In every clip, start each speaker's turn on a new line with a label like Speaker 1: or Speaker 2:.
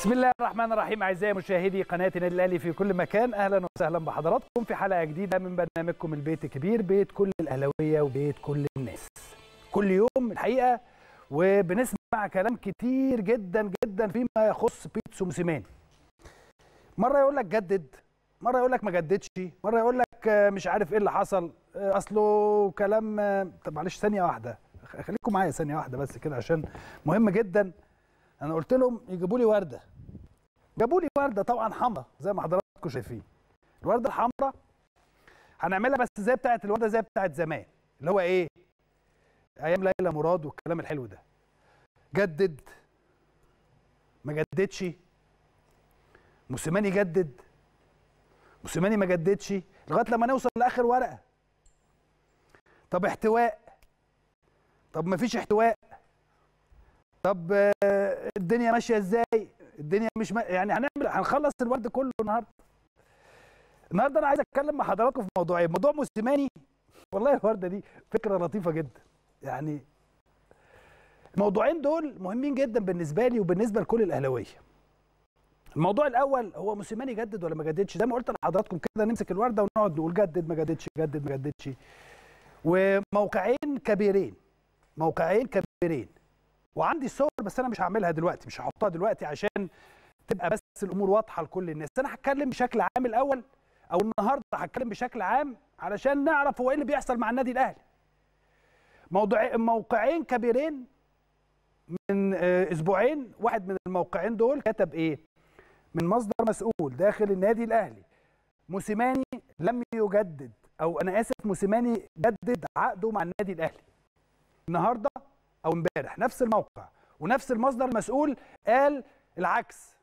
Speaker 1: بسم الله الرحمن الرحيم اعزائي مشاهدي قناه النادي الاهلي في كل مكان اهلا وسهلا بحضراتكم في حلقه جديده من برنامجكم البيت كبير بيت كل الاهلاويه وبيت كل الناس كل يوم الحقيقه وبنسمع كلام كتير جدا جدا فيما يخص بيتسو موسيماني مره يقول لك جدد مره يقول لك ما جددش مره يقول لك مش عارف ايه اللي حصل اصله كلام طب معلش ثانيه واحده خليكم معايا ثانيه واحده بس كده عشان مهم جدا انا قلت لهم يجيبوا لي ورده جابوا لي ورده طبعا حمراء زي ما حضراتكم شايفين الورده الحمراء هنعملها بس زي بتاعه الورده زي بتاعه زمان اللي هو ايه ايام ليلى مراد والكلام الحلو ده جدد ما جددش موسيماني جدد موسيماني ما جددش لغايه لما نوصل لاخر ورقه طب احتواء طب ما فيش احتواء طب الدنيا ماشيه ازاي الدنيا مش ما يعني هنعمل هنخلص الورد كله النهارده النهارده انا عايز اتكلم مع حضراتكم في موضوعين موضوع موسيماني والله الورده دي فكره لطيفه جدا يعني الموضوعين دول مهمين جدا بالنسبه لي وبالنسبه لكل الاهلاويه الموضوع الاول هو موسيماني جدد ولا ما جددش زي ما قلت لحضراتكم كده نمسك الورده ونقعد نقول جدد ما جددش جدد ما جددش وموقعين كبيرين موقعين كبيرين وعندي صور بس انا مش هعملها دلوقتي مش هحطها دلوقتي عشان تبقى بس الامور واضحه لكل الناس انا هتكلم بشكل عام الاول او النهارده هتكلم بشكل عام علشان نعرف هو ايه اللي بيحصل مع النادي الاهلي موضوع موقعين كبيرين من اسبوعين واحد من الموقعين دول كتب ايه من مصدر مسؤول داخل النادي الاهلي موسيماني لم يجدد او انا اسف موسيماني جدد عقده مع النادي الاهلي النهارده او امبارح نفس الموقع ونفس المصدر المسؤول قال العكس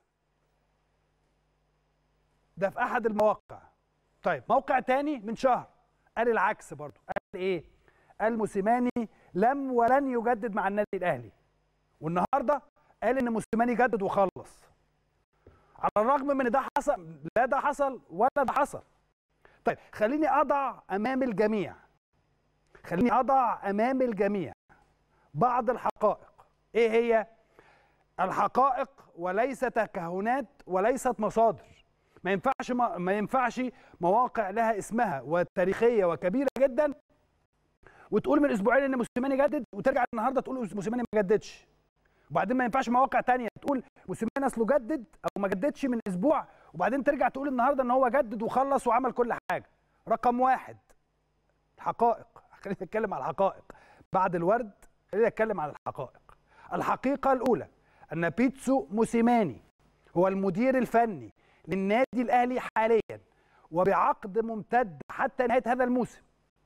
Speaker 1: ده في احد المواقع طيب موقع تاني من شهر قال العكس برضه قال ايه قال موسيماني لم ولن يجدد مع النادي الاهلي والنهارده قال ان موسيماني جدد وخلص على الرغم من ان ده حصل لا ده حصل ولا ده حصل طيب خليني اضع امام الجميع خليني اضع امام الجميع بعض الحقائق ايه هي الحقائق وليس تكهنات وليست مصادر ما ينفعش ما, ما ينفعش مواقع لها اسمها وتاريخيه وكبيره جدا وتقول من اسبوعين ان موسيماني جدد وترجع النهارده تقول موسيماني ما جددش وبعدين ما ينفعش مواقع تانية تقول موسيماني اصله جدد او ما جددش من اسبوع وبعدين ترجع تقول النهارده ان هو جدد وخلص وعمل كل حاجه رقم واحد الحقائق خلينا نتكلم على الحقائق بعد الورد خلينا نتكلم عن الحقائق الحقيقة الأولى أن بيتسو موسيماني هو المدير الفني للنادي الأهلي حاليا وبعقد ممتد حتى نهاية هذا الموسم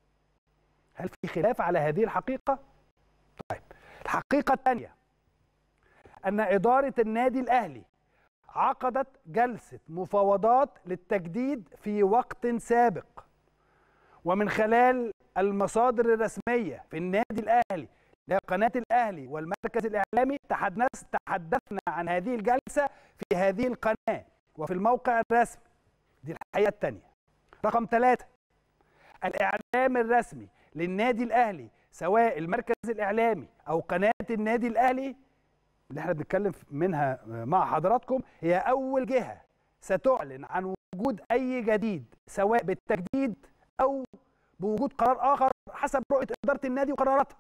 Speaker 1: هل في خلاف على هذه الحقيقة؟ طيب الحقيقة الثانية أن إدارة النادي الأهلي عقدت جلسة مفاوضات للتجديد في وقت سابق ومن خلال المصادر الرسمية في النادي الأهلي لقناة الأهلي والمركز الإعلامي تحدثنا عن هذه الجلسة في هذه القناة وفي الموقع الرسمي دي الحقيقة الثانية رقم ثلاثة الإعلام الرسمي للنادي الأهلي سواء المركز الإعلامي أو قناة النادي الأهلي اللي احنا بنتكلم منها مع حضراتكم هي أول جهة ستعلن عن وجود أي جديد سواء بالتجديد أو بوجود قرار آخر حسب رؤية إدارة النادي وقراراتها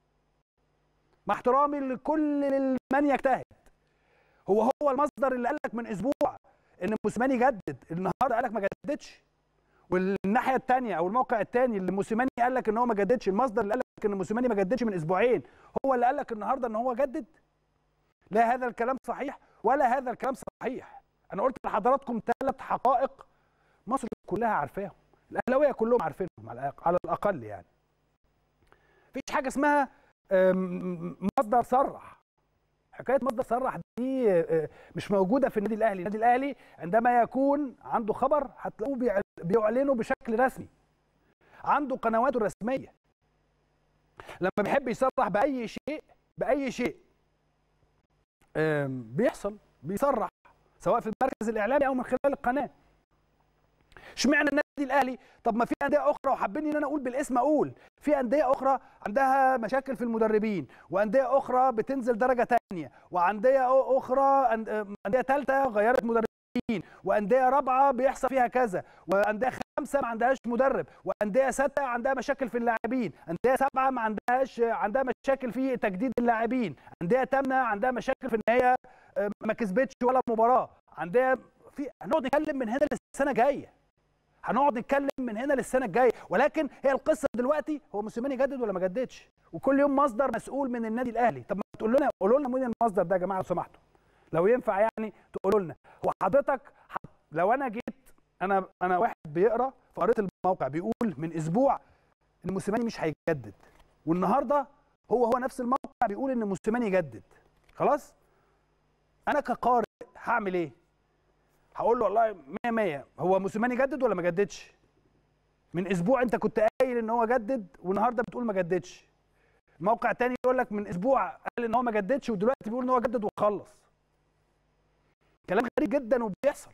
Speaker 1: مع احترامي لكل من يجتهد هو هو المصدر اللي قال لك من اسبوع ان موسيماني جدد النهارده قال لك ما جددش والناحيه الثانيه او الموقع الثاني اللي موسيماني قال لك ان هو ما جددش المصدر اللي قال لك ان موسيماني ما جددش من اسبوعين هو اللي قال لك النهارده ان هو جدد لا هذا الكلام صحيح ولا هذا الكلام صحيح انا قلت لحضراتكم ثلاث حقائق مصر كلها عارفاهم الاهلاويه كلهم عارفينهم على الاقل يعني مفيش حاجه اسمها مصدر صرح حكايه مصدر صرح دي مش موجوده في النادي الاهلي النادي الاهلي عندما يكون عنده خبر هتلاقوه بيعلنه بشكل رسمي عنده قنواته الرسميه لما بيحب يصرح باي شيء باي شيء بيحصل بيصرح سواء في المركز الاعلامي او من خلال القناه اشمعنى النادي الاهلي طب ما في انديه اخرى وحابين ان انا اقول بالاسم اقول في انديه اخرى عندها مشاكل في المدربين وانديه اخرى بتنزل درجه ثانيه وانديه اخرى انديه ثالثه غيرت مدربين وانديه رابعه بيحصل فيها كذا وانديه خمسه ما عندهاش مدرب وانديه سته عندها مشاكل في اللاعبين انديه سبعه ما عندهاش عندها مشاكل في تجديد اللاعبين انديه ثامنه عندها مشاكل في ان هي ما كسبتش ولا مباراه عندها في هنقعد نتكلم من هنا للسنه الجايه هنقعد نتكلم من هنا للسنه الجايه ولكن هي القصه دلوقتي هو موسيماني جدد ولا ما جددش وكل يوم مصدر مسؤول من النادي الاهلي طب ما تقول لنا قولوا لنا مين المصدر ده يا جماعه لو سمحتوا لو ينفع يعني تقولوا لنا هو حضرتك لو انا جيت انا انا واحد بيقرا فقريت الموقع بيقول من اسبوع ان موسيماني مش هيجدد والنهارده هو هو نفس الموقع بيقول ان موسيماني يجدد خلاص انا كقارئ هعمل ايه هقول له والله 100 100 هو موسيماني جدد ولا ما جددش من اسبوع انت كنت قايل ان هو جدد والنهارده بتقول ما جددش موقع تاني يقول لك من اسبوع قال ان هو ما جددش ودلوقتي بيقول ان هو جدد وخلص كلام غريب جدا وبيحصل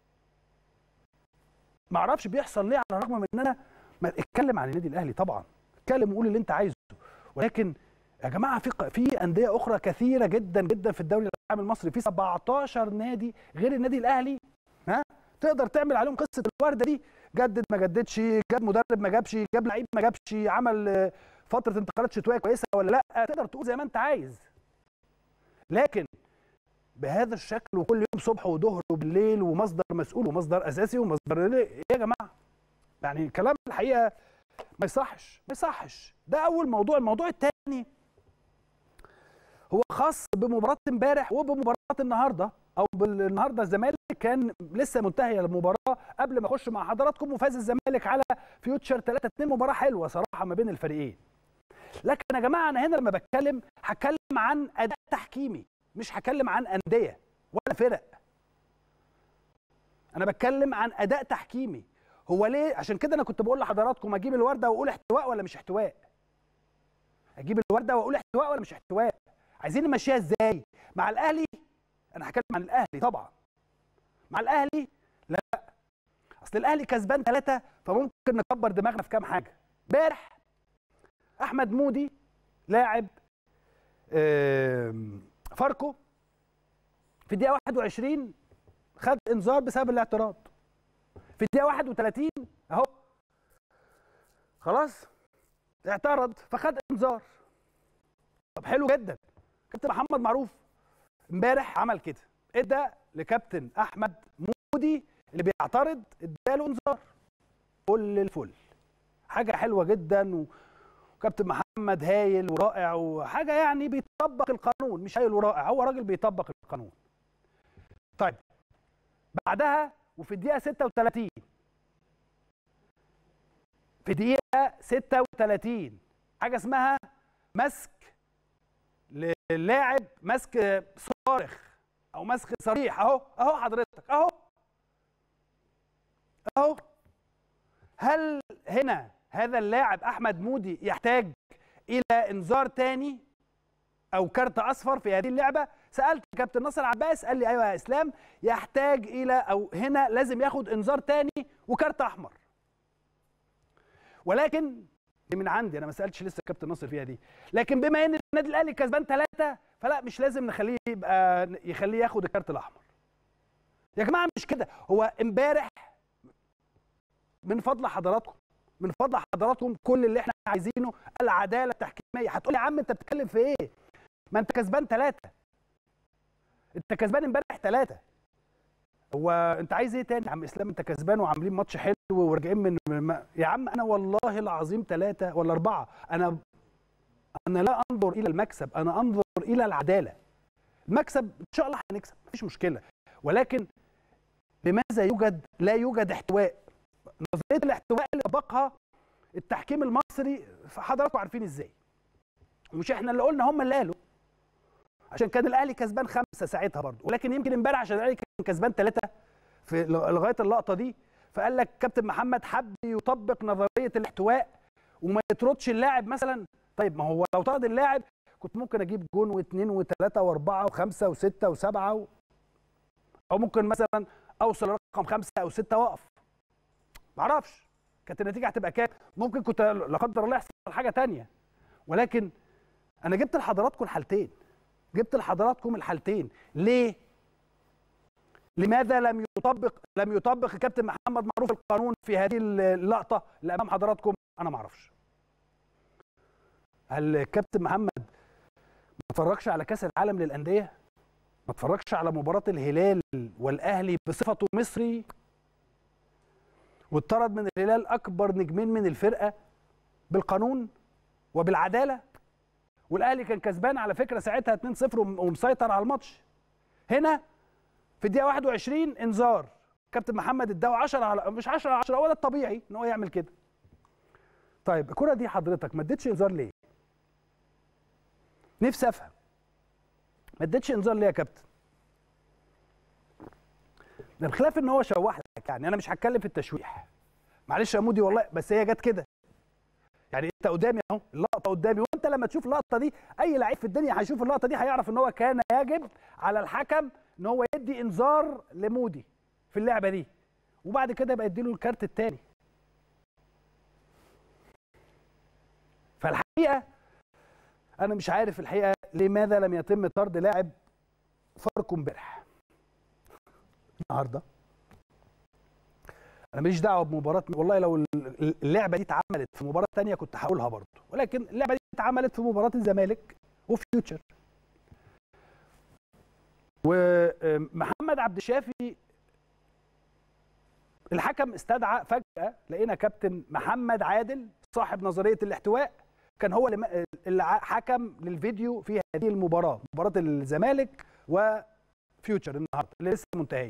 Speaker 1: ما اعرفش بيحصل ليه على الرغم من ان انا ما اتكلم عن النادي الاهلي طبعا اتكلم وقول اللي انت عايزه ولكن يا جماعه في في انديه اخرى كثيره جدا جدا في الدوري العام المصري في 17 نادي غير النادي الاهلي ها تقدر تعمل عليهم قصه الورده دي جدد ما جددش جاب مدرب ما جابش جاب لعيب ما جابش عمل فتره انتقالات شتويه كويسه ولا لا تقدر تقول زي ما انت عايز لكن بهذا الشكل وكل يوم صبح وظهر وبالليل ومصدر مسؤول ومصدر اساسي ومصدر ايه يا جماعه يعني كلام الحقيقه ما يصحش ما يصحش ده اول موضوع الموضوع الثاني هو خاص بمباراه امبارح وبمباراه النهارده او النهارده الزمالك كان لسه منتهيه المباراه قبل ما اخش مع حضراتكم وفاز الزمالك على فيوتشر 3 2 مباراه حلوه صراحه ما بين الفريقين لكن يا جماعه انا هنا لما بتكلم هتكلم عن اداء تحكيمي مش هتكلم عن انديه ولا فرق انا بتكلم عن اداء تحكيمي هو ليه عشان كده انا كنت بقول لحضراتكم اجيب الورده واقول احتواء ولا مش احتواء اجيب الورده واقول احتواء ولا مش احتواء عايزين نمشيها ازاي مع الاهلي انا هتكلم عن الاهلي طبعا مع الاهلي لا اصل الاهلي كسبان ثلاثه فممكن نكبر دماغنا في كام حاجه امبارح احمد مودي لاعب فاركو في الدقيقه 21 خد انذار بسبب الاعتراض في الدقيقه 31 اهو خلاص اعترض فخد انذار طب حلو جدا كابتن محمد معروف امبارح عمل كده ادى لكابتن احمد مودي اللي بيعترض اداله انذار فل الفل حاجه حلوه جدا وكابتن محمد هايل ورائع وحاجه يعني بيطبق القانون مش هايل ورائع هو راجل بيطبق القانون طيب بعدها وفي الدقيقه 36 في دقيقه 36 حاجه اسمها مسك للاعب مسك صارخ او مسك صريح اهو اهو حضرتك اهو اهو هل هنا هذا اللاعب احمد مودي يحتاج الى انذار تاني او كارت اصفر في هذه اللعبه سالت كابتن ناصر عباس قال لي ايوه يا اسلام يحتاج الى او هنا لازم ياخد انذار تاني وكارت احمر ولكن دي من عندي انا ما سالتش لسه كابتن ناصر فيها دي لكن بما ان النادي الاهلي كسبان ثلاثه فلا مش لازم نخليه يبقى يخليه ياخد الكارت الاحمر يا جماعه مش كده هو امبارح من فضل حضراتكم من فضل حضراتكم كل اللي احنا عايزينه العداله التحكيميه هتقول يا عم انت بتتكلم في ايه ما انت كسبان ثلاثه انت كسبان امبارح ثلاثه هو انت عايز ايه تاني يا عم اسلام انت كسبان وعاملين ماتش حلو وراجعين من ما... يا عم انا والله العظيم ثلاثه ولا اربعه انا انا لا انظر الى المكسب انا انظر الى العداله المكسب ان شاء الله هنكسب مفيش مشكله ولكن لماذا يوجد لا يوجد احتواء نظريه الاحتواء اللي طبقها التحكيم المصري حضراتكم عارفين ازاي ومش احنا اللي قلنا هم اللي قالوا عشان كان الاهلي كسبان خمسه ساعتها برضه ولكن يمكن امبارح عشان الاهلي كان كسبان ثلاثه في لغايه اللقطه دي فقال لك كابتن محمد حب يطبق نظريه الاحتواء وما يطردش اللاعب مثلا طيب ما هو لو طرد اللاعب كنت ممكن اجيب جون واثنين وثلاثه واربعه وخمسه وسته وسبعه و... او ممكن مثلا اوصل رقم خمسه او سته واقف معرفش كانت النتيجه هتبقى كام ممكن كنت لا قدر الله يحصل حاجه تانية ولكن انا جبت لحضراتكم الحالتين جبت لحضراتكم الحالتين ليه لماذا لم يطبق لم يطبق الكابتن محمد معروف القانون في هذه اللقطه اللي امام حضراتكم انا ما اعرفش هل الكابتن محمد ما اتفرجش على كاس العالم للانديه ما اتفرجش على مباراه الهلال والاهلي بصفته مصري واتطرد من الهلال اكبر نجمين من الفرقه بالقانون وبالعداله والاهلي كان كسبان على فكره ساعتها 2-0 ومسيطر على الماتش هنا في الدقيقه 21 انذار كابتن محمد اداه 10 على مش 10 على 10 هو ده الطبيعي ان هو يعمل كده طيب الكره دي حضرتك ما اديتش انذار ليه نفسي افهم ما اديتش انذار ليه يا كابتن ده بخلاف ان هو شوح لك يعني انا مش هتكلم في التشويح معلش يا مودي والله بس هي جت كده يعني انت قدامي اهو اللقطه قدامي وانت لما تشوف اللقطه دي اي لعيب في الدنيا هيشوف اللقطه دي هيعرف ان هو كان يجب على الحكم ان هو يدي انذار لمودي في اللعبه دي وبعد كده يبقى يديله الكارت الثاني فالحقيقه انا مش عارف الحقيقه لماذا لم يتم طرد لاعب فاركو امبارح النهارده انا ماليش دعوه بمباراه والله لو اللعبه دي اتعملت في مباراه ثانيه كنت هقولها برضه ولكن اللعبه دي اتعملت في مباراه الزمالك وفيوتشر ومحمد عبد الشافي الحكم استدعى فجاه لقينا كابتن محمد عادل صاحب نظريه الاحتواء كان هو اللي حكم للفيديو في هذه المباراه مباراه الزمالك وفيوتشر النهارده اللي لسه منتهيه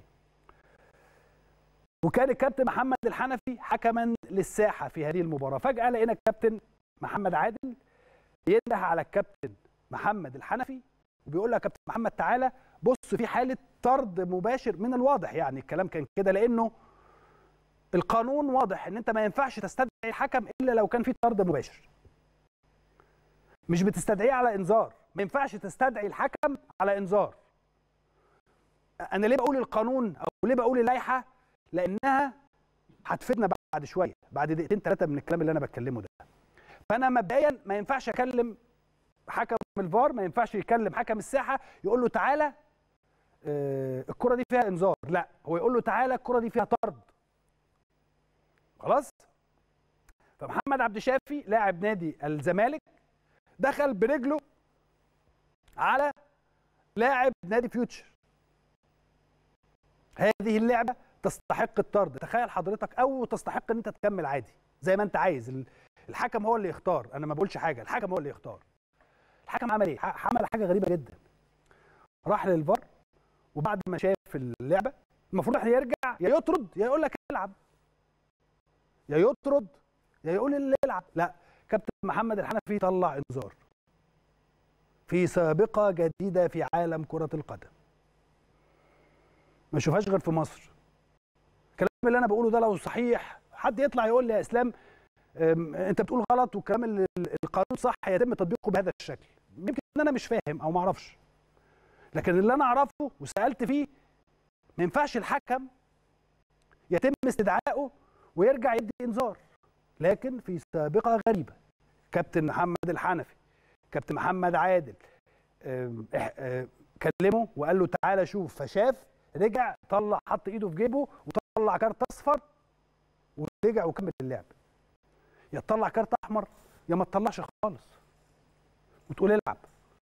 Speaker 1: وكان الكابتن محمد الحنفي حكما للساحه في هذه المباراه فجاه لقينا الكابتن محمد عادل ينده على الكابتن محمد الحنفي وبيقول له يا كابتن محمد تعالى بص في حاله طرد مباشر من الواضح يعني الكلام كان كده لانه القانون واضح ان انت ما ينفعش تستدعي الحكم الا لو كان في طرد مباشر مش بتستدعيه على انذار ما ينفعش تستدعي الحكم على انذار انا ليه بقول القانون او ليه بقول اللائحه لانها هتفيدنا بعد شويه بعد دقيقتين ثلاثه من الكلام اللي انا بتكلمه ده فانا مبدئيا ما ينفعش اكلم حكم الفار ما ينفعش يكلم حكم الساحه يقول له تعالى آه الكره دي فيها انذار لا هو يقول له تعالى الكره دي فيها طرد خلاص فمحمد عبد الشافي لاعب نادي الزمالك دخل برجله على لاعب نادي فيوتشر هذه اللعبه تستحق الطرد تخيل حضرتك او تستحق ان انت تكمل عادي زي ما انت عايز الحكم هو اللي يختار انا ما بقولش حاجه الحكم هو اللي يختار الحكم عمل ايه عمل حاجه غريبه جدا راح للفار وبعد ما شاف اللعبه المفروض احنا يرجع يا يطرد يا يقول لك العب يا يطرد يا يقول اللي يلعب لا كابتن محمد الحنفي طلع انذار في سابقه جديده في عالم كره القدم ما اشوفهاش غير في مصر الكلام اللي انا بقوله ده لو صحيح حد يطلع يقول لي يا اسلام انت بتقول غلط والكلام اللي القانون صح يتم تطبيقه بهذا الشكل يمكن ان انا مش فاهم او ما اعرفش لكن اللي انا اعرفه وسالت فيه ما ينفعش الحكم يتم استدعائه ويرجع يدي انذار لكن في سابقه غريبه كابتن محمد الحنفي كابتن محمد عادل كلمه وقال له تعالى شوف فشاف رجع طلع حط ايده في جيبه وطلع كارت اصفر ورجع وكمل اللعب يا تطلع كارت احمر يا ما تطلعش خالص وتقول العب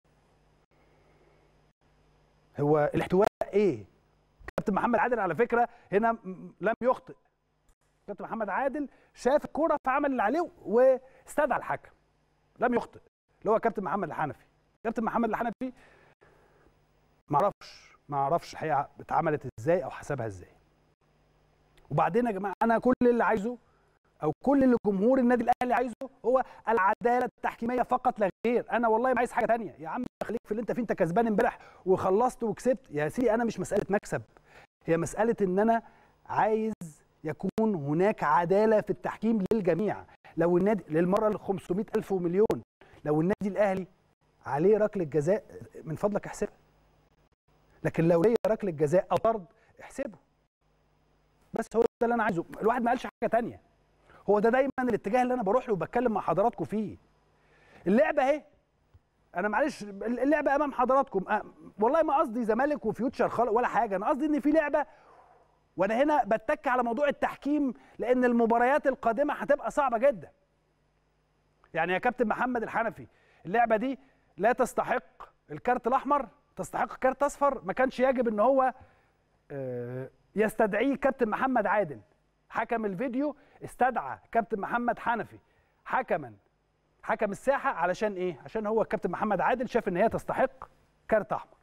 Speaker 1: هو الاحتواء ايه كابتن محمد عادل على فكره هنا لم يخطئ كابتن محمد عادل شاف الكوره فعمل اللي عليه واستدعى الحكم لم يخطئ اللي هو كابتن محمد الحنفي كابتن محمد الحنفي ما اعرفش ما اعرفش الحقيقه اتعملت ازاي او حسبها ازاي وبعدين يا جماعه انا كل اللي عايزه او كل اللي جمهور النادي الاهلي عايزه هو العداله التحكيميه فقط لا غير انا والله ما عايز حاجه ثانيه يا عم خليك في اللي انت فيه انت كسبان امبارح وخلصت وكسبت يا سيدي انا مش مساله مكسب هي مساله ان انا عايز يكون هناك عداله في التحكيم للجميع لو النادي للمره ال 500 الف ومليون لو النادي الاهلي عليه ركله جزاء من فضلك احسبها لكن لو ليا ركله جزاء او طرد احسبه بس هو ده اللي انا عايزه الواحد ما قالش حاجه تانية هو ده دايما الاتجاه اللي انا بروح له وبتكلم مع حضراتكم فيه اللعبه اهي انا معلش اللعبه امام حضراتكم أه والله ما قصدي زمالك وفيوتشر خالص ولا حاجه انا قصدي ان في لعبه وانا هنا بتك على موضوع التحكيم لان المباريات القادمه هتبقى صعبه جدا يعني يا كابتن محمد الحنفي اللعبه دي لا تستحق الكارت الاحمر تستحق كارت اصفر ما كانش يجب ان هو آه، يستدعيه كابتن محمد عادل حكم الفيديو استدعى كابتن محمد حنفي حكما حكم الساحه علشان ايه عشان هو كابتن محمد عادل شاف ان هي تستحق كارت احمر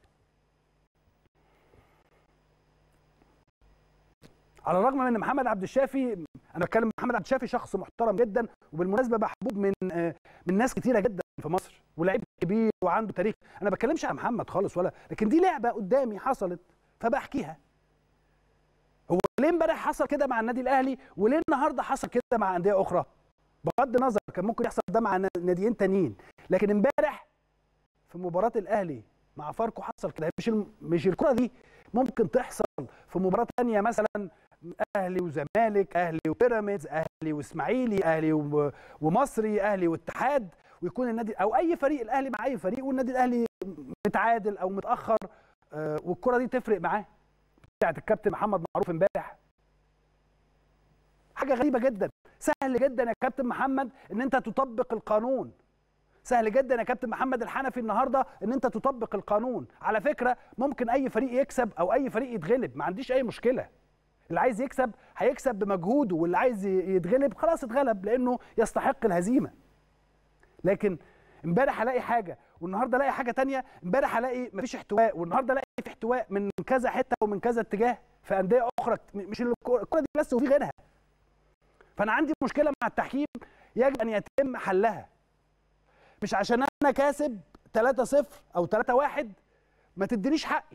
Speaker 1: على الرغم من ان محمد عبد الشافي انا بتكلم محمد عبد الشافي شخص محترم جدا وبالمناسبه محبوب من آه، من ناس كتيره جدا في مصر ولاعيب كبير وعنده تاريخ انا ما بتكلمش عن محمد خالص ولا لكن دي لعبه قدامي حصلت فبحكيها هو ليه امبارح حصل كده مع النادي الاهلي وليه النهارده حصل كده مع انديه اخرى بغض النظر كان ممكن يحصل ده مع ناديين تانيين لكن امبارح في مباراه الاهلي مع فاركو حصل كده مش الم- مش الكره دي ممكن تحصل في مباراه تانية مثلا اهلي وزمالك اهلي وبيراميدز اهلي واسماعيلي اهلي و- ومصري اهلي واتحاد ويكون النادي او اي فريق الاهلي مع اي فريق والنادي الاهلي متعادل او متاخر آه، والكره دي تفرق معاه بتاعت الكابتن محمد معروف امبارح حاجه غريبه جدا سهل جدا يا كابتن محمد ان انت تطبق القانون سهل جدا يا كابتن محمد الحنفي النهارده ان انت تطبق القانون على فكره ممكن اي فريق يكسب او اي فريق يتغلب ما عنديش اي مشكله اللي عايز يكسب هيكسب بمجهوده واللي عايز يتغلب خلاص اتغلب لانه يستحق الهزيمه لكن امبارح الاقي حاجه والنهارده الاقي حاجه تانية امبارح الاقي مفيش احتواء والنهارده الاقي في احتواء من كذا حته ومن كذا اتجاه في انديه اخرى مش الكره الكرة دي بس وفي غيرها فانا عندي مشكله مع التحكيم يجب ان يتم حلها مش عشان انا كاسب 3-0 او 3-1 ما تدينيش حقي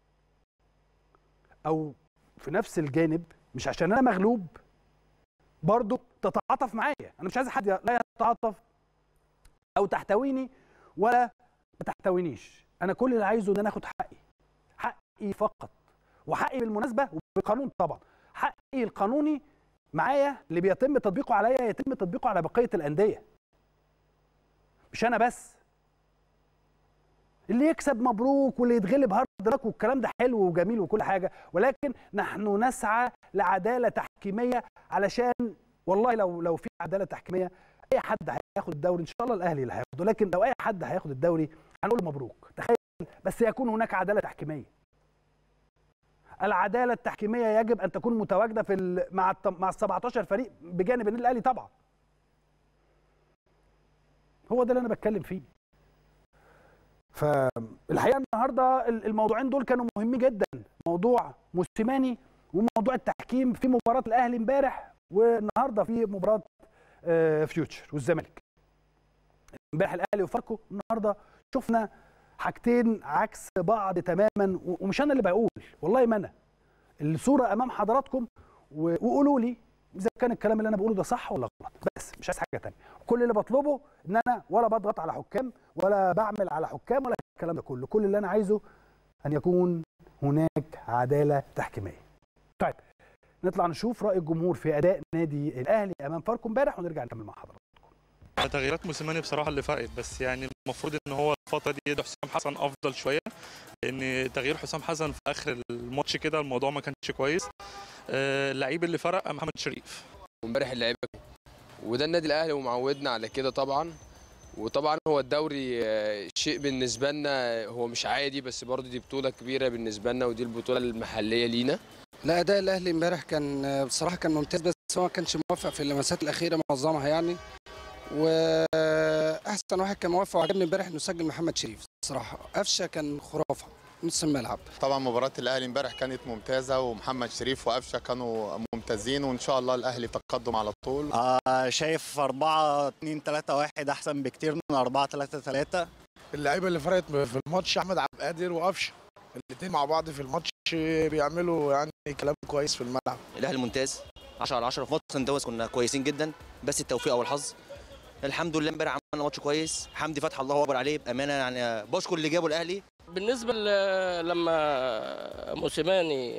Speaker 1: او في نفس الجانب مش عشان انا مغلوب برضو تتعاطف معايا انا مش عايز حد لا يتعاطف او تحتويني ولا ما تحتوينيش انا كل اللي عايزه ان انا اخد حقي حقي فقط وحقي بالمناسبه وبالقانون طبعا حقي القانوني معايا اللي بيتم تطبيقه عليا يتم تطبيقه على بقيه الانديه مش انا بس اللي يكسب مبروك واللي يتغلب هارد لك والكلام ده حلو وجميل وكل حاجه ولكن نحن نسعى لعداله تحكيميه علشان والله لو لو في عداله تحكيميه اي حد هياخد الدوري ان شاء الله الاهلي اللي هياخده لكن لو اي حد هياخد الدوري هنقول مبروك تخيل بس يكون هناك عداله تحكيميه العداله التحكيميه يجب ان تكون متواجده في ال- مع الت- مع ال 17 فريق بجانب النادي الاهلي طبعا هو ده اللي انا بتكلم فيه فالحقيقه النهارده ال- الموضوعين دول كانوا مهمين جدا موضوع موسيماني وموضوع التحكيم في مباراه الاهلي امبارح والنهارده في مباراه آه، فيوتشر والزمالك امبارح الاهلي وفاركو النهارده شفنا حاجتين عكس بعض تماما و- ومش انا اللي بقول والله ما انا الصوره امام حضراتكم و- وقولوا لي اذا كان الكلام اللي انا بقوله ده صح ولا غلط بس مش عايز حاجه تانية كل اللي بطلبه ان انا ولا بضغط على حكام ولا بعمل على حكام ولا الكلام ده كله كل اللي انا عايزه ان يكون هناك عداله تحكيميه طيب نطلع نشوف راي الجمهور في اداء نادي الاهلي امام فاركو امبارح ونرجع نكمل مع حضراتكم
Speaker 2: تغييرات موسيماني بصراحه اللي فرقت بس يعني المفروض ان هو الفتره دي يدعو حسام حسن افضل شويه لان تغيير حسام حسن في اخر الماتش كده الموضوع ما كانش كويس آه، اللعيب اللي فرق محمد شريف
Speaker 3: وامبارح اللعيبه وده النادي الاهلي ومعودنا على كده طبعا وطبعا هو الدوري آه، شيء بالنسبه لنا هو مش عادي بس برضه دي بطوله كبيره بالنسبه لنا ودي البطوله المحليه لينا
Speaker 4: لا اداء الاهلي امبارح كان آه، بصراحه كان ممتاز بس هو ما كانش موفق في اللمسات الاخيره معظمها يعني واحسن واحد كان موفق وعجبني امبارح انه سجل محمد شريف صراحه قفشه كان خرافه نص الملعب
Speaker 5: طبعا مباراة الأهلي امبارح كانت ممتازة ومحمد شريف وقفشة كانوا ممتازين وإن شاء الله الأهلي تقدم على طول
Speaker 6: آه شايف 4 2 3 1 احسن بكتير من 4 3 3
Speaker 7: اللعيبه اللي فرقت في الماتش احمد عبد القادر وقفشه الاثنين مع بعض في الماتش بيعملوا يعني كلام كويس في الملعب
Speaker 8: الاهلي ممتاز 10 على 10 في ماتش سان داونز كنا كويسين جدا بس التوفيق او الحظ الحمد لله امبارح عملنا ماتش كويس حمدي فتح الله اكبر عليه بامانه يعني بشكر اللي جابه الاهلي
Speaker 9: بالنسبه ل- لما موسيماني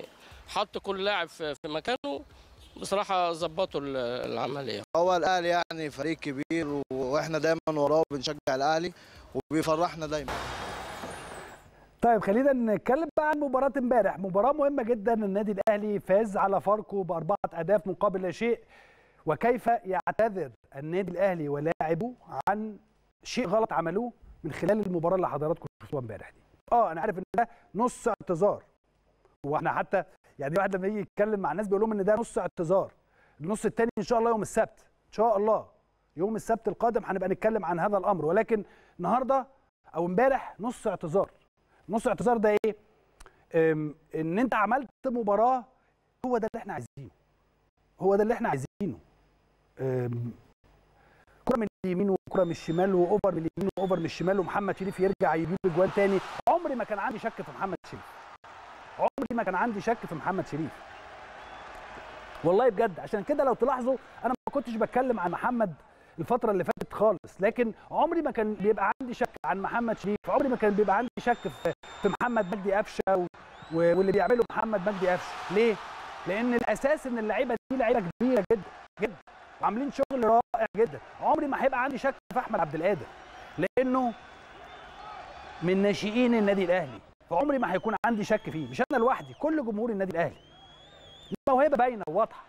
Speaker 9: حط كل لاعب في في مكانه بصراحه ظبطوا ال- العمليه
Speaker 10: هو الاهلي يعني فريق كبير و- واحنا دايما وراه بنشجع الاهلي وبيفرحنا دايما
Speaker 1: طيب خلينا نتكلم بقى عن مباراة امبارح، مباراة مهمة جدا النادي الأهلي فاز على فاركو بأربعة أهداف مقابل لا شيء وكيف يعتذر النادي الأهلي ولاعبه عن شيء غلط عملوه من خلال المباراة اللي حضراتكم شفتوها امبارح دي. اه أنا عارف إن ده نص اعتذار. واحنا حتى يعني الواحد لما يجي يتكلم مع الناس بيقول لهم إن ده نص اعتذار. النص الثاني إن شاء الله يوم السبت، إن شاء الله. يوم السبت القادم هنبقى نتكلم عن هذا الأمر ولكن النهارده أو امبارح نص اعتذار. نص اعتذار ده ايه؟ أم، ان انت عملت مباراه هو ده اللي احنا عايزينه. هو ده اللي احنا عايزينه. أم، كره من اليمين وكره من الشمال واوفر من اليمين واوفر من الشمال ومحمد شريف يرجع يجيب اجوان تاني، عمري ما كان عندي شك في محمد شريف. عمري ما كان عندي شك في محمد شريف. والله بجد عشان كده لو تلاحظوا انا ما كنتش بتكلم عن محمد الفترة اللي فاتت خالص لكن عمري ما كان بيبقى عندي شك عن محمد شريف عمري ما كان بيبقى عندي شك في في محمد مجدي قفشه و- و- واللي بيعمله محمد مجدي قفشه ليه؟ لان الاساس ان اللعيبه دي لعيبه كبيره جدا جدا وعاملين شغل رائع جدا عمري ما هيبقى عندي شك في احمد عبد القادر لانه من ناشئين النادي الاهلي فعمري ما هيكون عندي شك فيه مش انا لوحدي كل جمهور النادي الاهلي موهبه باينه وواضحه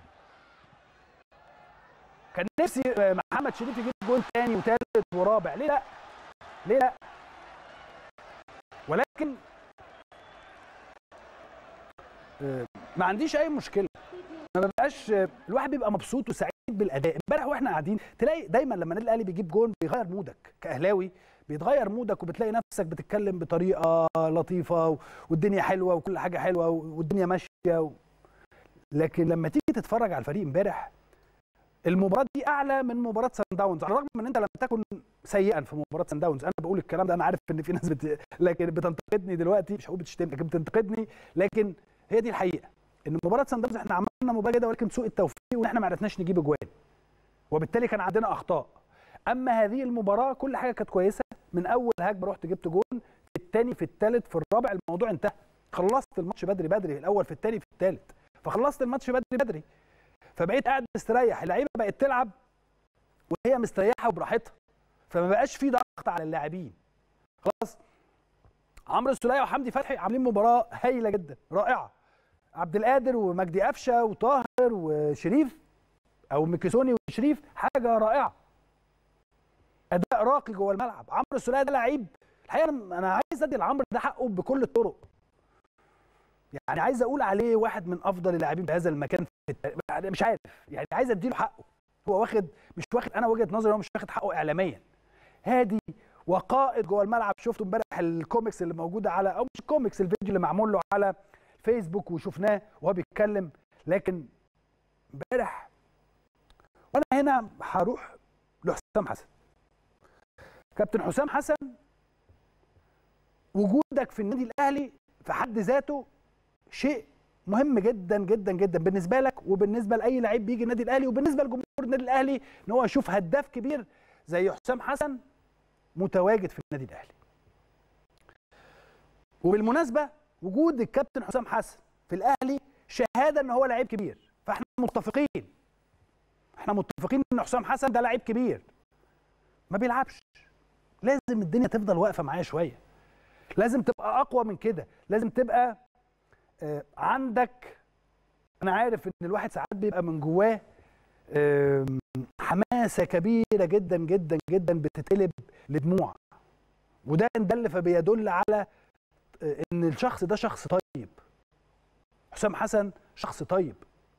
Speaker 1: كان نفسي آه، محمد شريف يجيب جول تاني وتالت ورابع ليه لا ليه لا ولكن آه، ما عنديش اي مشكله ما ببقاش آه، الواحد بيبقى مبسوط وسعيد بالاداء امبارح واحنا قاعدين تلاقي دايما لما النادي الاهلي بيجيب جول بيغير مودك كاهلاوي بيتغير مودك وبتلاقي نفسك بتتكلم بطريقه لطيفه و- والدنيا حلوه وكل حاجه حلوه والدنيا ماشيه و... لكن لما تيجي تتفرج على الفريق امبارح المباراه دي اعلى من مباراه سان داونز على الرغم من ان انت لم تكن سيئا في مباراه سان داونز انا بقول الكلام ده انا عارف ان في ناس بت... لكن بتنتقدني دلوقتي مش هقول بتشتمني لكن بتنتقدني لكن هي دي الحقيقه ان مباراه سان داونز احنا عملنا مباراه جيده ولكن سوء التوفيق وان احنا ما عرفناش نجيب اجوان وبالتالي كان عندنا اخطاء اما هذه المباراه كل حاجه كانت كويسه من اول هجمه رحت جبت جون في الثاني في الثالث في الرابع الموضوع انتهى خلصت الماتش بدري بدري الاول في الثاني في الثالث فخلصت الماتش بدري بدري فبقيت قاعد مستريح اللعيبه بقت تلعب وهي مستريحه وبراحتها فما بقاش في ضغط على اللاعبين خلاص عمرو السوليه وحمدي فتحي عاملين مباراه هايله جدا رائعه عبد القادر ومجدي قفشه وطاهر وشريف او ميكيسوني وشريف حاجه رائعه اداء راقي جوه الملعب عمرو السوليه ده لعيب الحقيقه انا أنا عايز ادي لعمرو ده حقه بكل الطرق يعني عايز اقول عليه واحد من افضل اللاعبين في هذا المكان في الت... يعني مش عارف يعني عايز اديله حقه هو واخد مش واخد انا وجهه نظري هو مش واخد حقه اعلاميا هادي وقائد جوه الملعب شفته امبارح الكوميكس اللي موجوده على او مش كوميكس الفيديو اللي معمول له على فيسبوك وشفناه وهو بيتكلم لكن امبارح وانا هنا هروح لحسام حسن كابتن حسام حسن وجودك في النادي الاهلي في حد ذاته شيء مهم جدا جدا جدا بالنسبه لك وبالنسبه لاي لعيب بيجي النادي الاهلي وبالنسبه لجمهور النادي الاهلي ان هو يشوف هداف كبير زي حسام حسن متواجد في النادي الاهلي. وبالمناسبه وجود الكابتن حسام حسن في الاهلي شهاده ان هو لعيب كبير فاحنا متفقين احنا متفقين ان حسام حسن ده لعيب كبير ما بيلعبش لازم الدنيا تفضل واقفه معاه شويه لازم تبقى اقوى من كده لازم تبقى آه، عندك انا عارف ان الواحد ساعات بيبقى من جواه آم، حماسه كبيره جدا جدا جدا بتتقلب لدموع وده إن دل فبيدل على آه، ان الشخص ده شخص طيب حسام حسن شخص طيب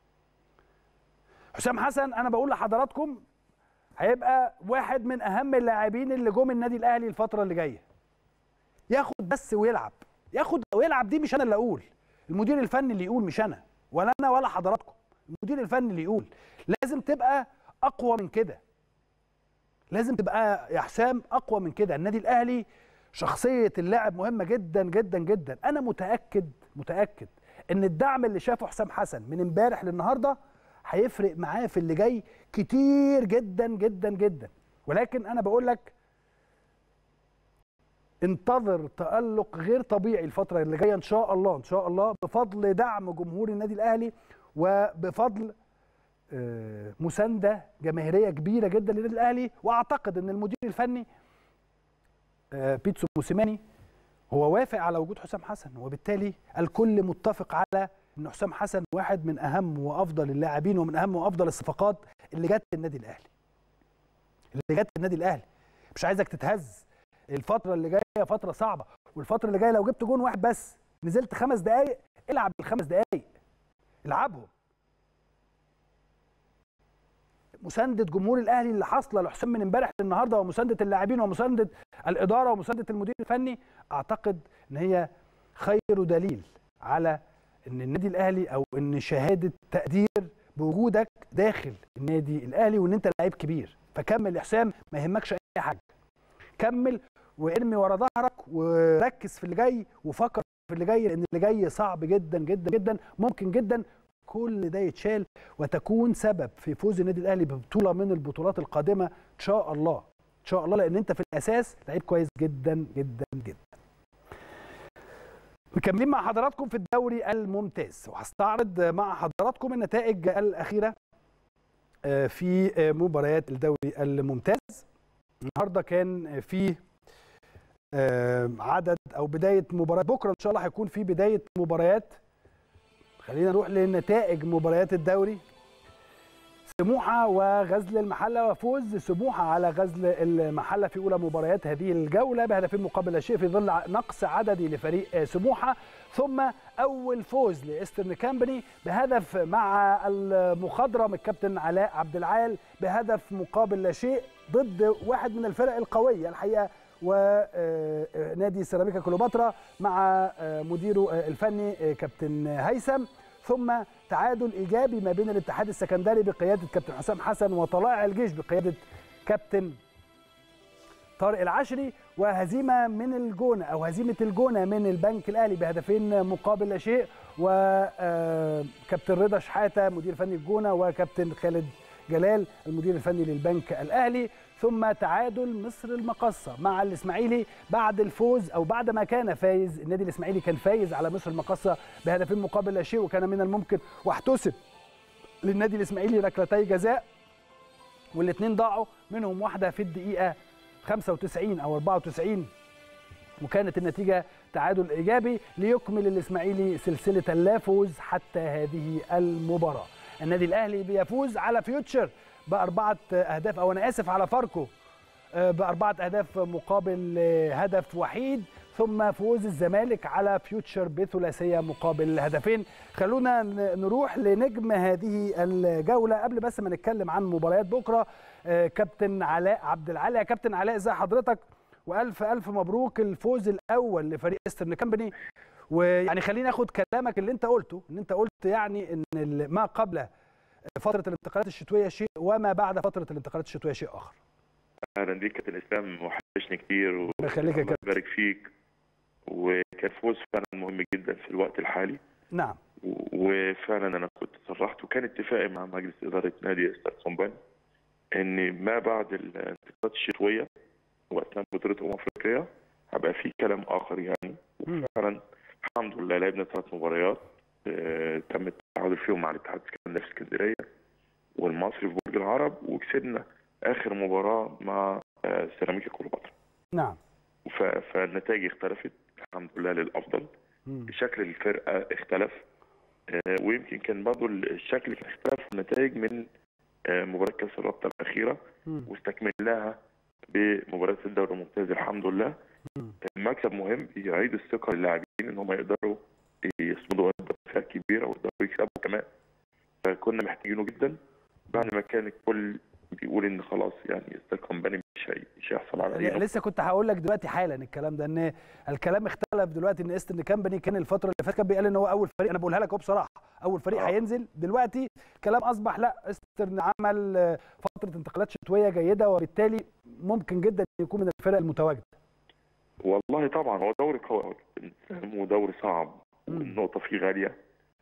Speaker 1: حسام حسن انا بقول لحضراتكم هيبقى واحد من اهم اللاعبين اللي جم النادي الاهلي الفتره اللي جايه ياخد بس ويلعب ياخد ويلعب دي مش انا اللي اقول المدير الفني اللي يقول مش انا ولا انا ولا حضراتكم المدير الفني اللي يقول لازم تبقى اقوى من كده لازم تبقى يا حسام اقوى من كده النادي الاهلي شخصيه اللاعب مهمه جدا جدا جدا انا متاكد متاكد ان الدعم اللي شافه حسام حسن من امبارح للنهارده هيفرق معاه في اللي جاي كتير جدا جدا جدا ولكن انا بقول لك انتظر تألق غير طبيعي الفترة اللي جاية إن شاء الله إن شاء الله بفضل دعم جمهور النادي الأهلي وبفضل آه، مساندة جماهيرية كبيرة جدا للنادي الأهلي وأعتقد إن المدير الفني آه، بيتسو موسيماني هو وافق على وجود حسام حسن وبالتالي الكل متفق على ان حسام حسن واحد من اهم وافضل اللاعبين ومن اهم وافضل الصفقات اللي جت النادي الاهلي اللي جت النادي الاهلي مش عايزك تتهز الفتره اللي جايه فتره صعبه والفتره اللي جايه لو جبت جون واحد بس نزلت خمس دقائق العب الخمس دقائق العبهم مسانده جمهور الاهلي اللي حاصله لحسام من امبارح للنهارده ومسانده اللاعبين ومسانده الاداره ومسانده المدير الفني اعتقد ان هي خير دليل على ان النادي الاهلي او ان شهاده تقدير بوجودك داخل النادي الاهلي وان انت لعيب كبير فكمل يا حسام ما يهمكش اي حاجه كمل وارمي ورا ظهرك وركز في اللي جاي وفكر في اللي جاي لان اللي جاي صعب جدا جدا جدا ممكن جدا كل ده يتشال وتكون سبب في فوز النادي الاهلي ببطوله من البطولات القادمه ان شاء الله ان شاء الله لان انت في الاساس لعيب كويس جدا جدا جدا مكملين مع حضراتكم في الدوري الممتاز وهستعرض مع حضراتكم النتائج الاخيره آه، في آه، مباريات الدوري الممتاز النهارده كان في آه، عدد او بدايه مباراه بكره ان شاء الله هيكون في بدايه مباريات خلينا نروح لنتائج مباريات الدوري سموحه وغزل المحله وفوز سموحه على غزل المحله في اولى مباريات هذه الجوله بهدفين مقابل لا شيء في ظل نقص عددي لفريق سموحه ثم اول فوز لايسترن كامباني بهدف مع المخضرم الكابتن علاء عبد العال بهدف مقابل لا شيء ضد واحد من الفرق القويه الحقيقه ونادي سيراميكا كليوباترا مع مديره الفني كابتن هيثم ثم تعادل ايجابي ما بين الاتحاد السكندري بقياده كابتن حسام حسن وطلائع الجيش بقياده كابتن طارق العشري وهزيمه من الجونه او هزيمه الجونه من البنك الاهلي بهدفين مقابل لا شيء وكابتن رضا شحاته مدير فني الجونه وكابتن خالد جلال المدير الفني للبنك الاهلي ثم تعادل مصر المقصه مع الاسماعيلي بعد الفوز او بعد ما كان فايز النادي الاسماعيلي كان فايز على مصر المقصه بهدفين مقابل لا شيء وكان من الممكن واحتسب للنادي الاسماعيلي ركلتي جزاء والاثنين ضاعوا منهم واحده في الدقيقه 95 او 94 وكانت النتيجه تعادل ايجابي ليكمل الاسماعيلي سلسله اللافوز حتى هذه المباراه النادي الاهلي بيفوز على فيوتشر باربعه اهداف او انا اسف على فاركو باربعه اهداف مقابل هدف وحيد ثم فوز الزمالك على فيوتشر بثلاثيه مقابل هدفين خلونا نروح لنجم هذه الجوله قبل بس ما نتكلم عن مباريات بكره كابتن علاء عبد العالي يا كابتن علاء ازي حضرتك والف الف مبروك الفوز الاول لفريق استرن كامباني ويعني خليني اخد كلامك اللي انت قلته ان انت قلت يعني ان ما قبل فتره الانتقالات الشتويه شيء وما بعد فتره الانتقالات الشتويه شيء اخر
Speaker 11: اهلا بيك كابتن اسلام وحشني كتير
Speaker 1: يخليك يا كابتن
Speaker 11: بارك فيك وكان فوز فعلا مهم جدا في الوقت الحالي
Speaker 1: نعم
Speaker 11: وفعلا انا كنت صرحت وكان اتفاقي مع مجلس اداره نادي استاد كومباني ان ما بعد الانتقالات الشتويه وقتها بطوله امم افريقيا هيبقى في كلام اخر يعني وفعلا الحمد لله لعبنا ثلاث مباريات آه تم التعادل فيهم مع الاتحاد السكندري في اسكندريه والمصري في برج العرب وكسبنا اخر مباراه مع آه سيراميكا كليوباترا
Speaker 1: نعم
Speaker 11: فالنتائج اختلفت الحمد لله للافضل
Speaker 1: مم.
Speaker 11: شكل الفرقه اختلف آه ويمكن كان برضه الشكل كان اختلف النتائج من مباراه كاس الرابطه الاخيره
Speaker 1: مم.
Speaker 11: واستكملناها بمباراه الدوري الممتاز الحمد لله
Speaker 1: مم.
Speaker 11: مكسب مهم يعيد الثقه للاعبين ان هم يقدروا يصمدوا قدام فرق كبيره ويقدروا يكسبوا كمان فكنا محتاجينه جدا بعد ما كان الكل بيقول ان خلاص يعني استاد كومباني مش هي- مش هيحصل على اي
Speaker 1: لسه كنت هقول لك دلوقتي حالا الكلام ده ان الكلام اختلف دلوقتي ان استن كامباني كان الفتره اللي فاتت كان بيقال ان هو اول فريق انا بقولها لك اهو بصراحه اول فريق
Speaker 11: آه.
Speaker 1: هينزل دلوقتي الكلام اصبح لا استرن عمل آه، فتره انتقالات شتويه جيده وبالتالي ممكن جدا يكون من الفرق المتواجده
Speaker 11: والله طبعا هو دوري قوي ودوري صعب والنقطه فيه غاليه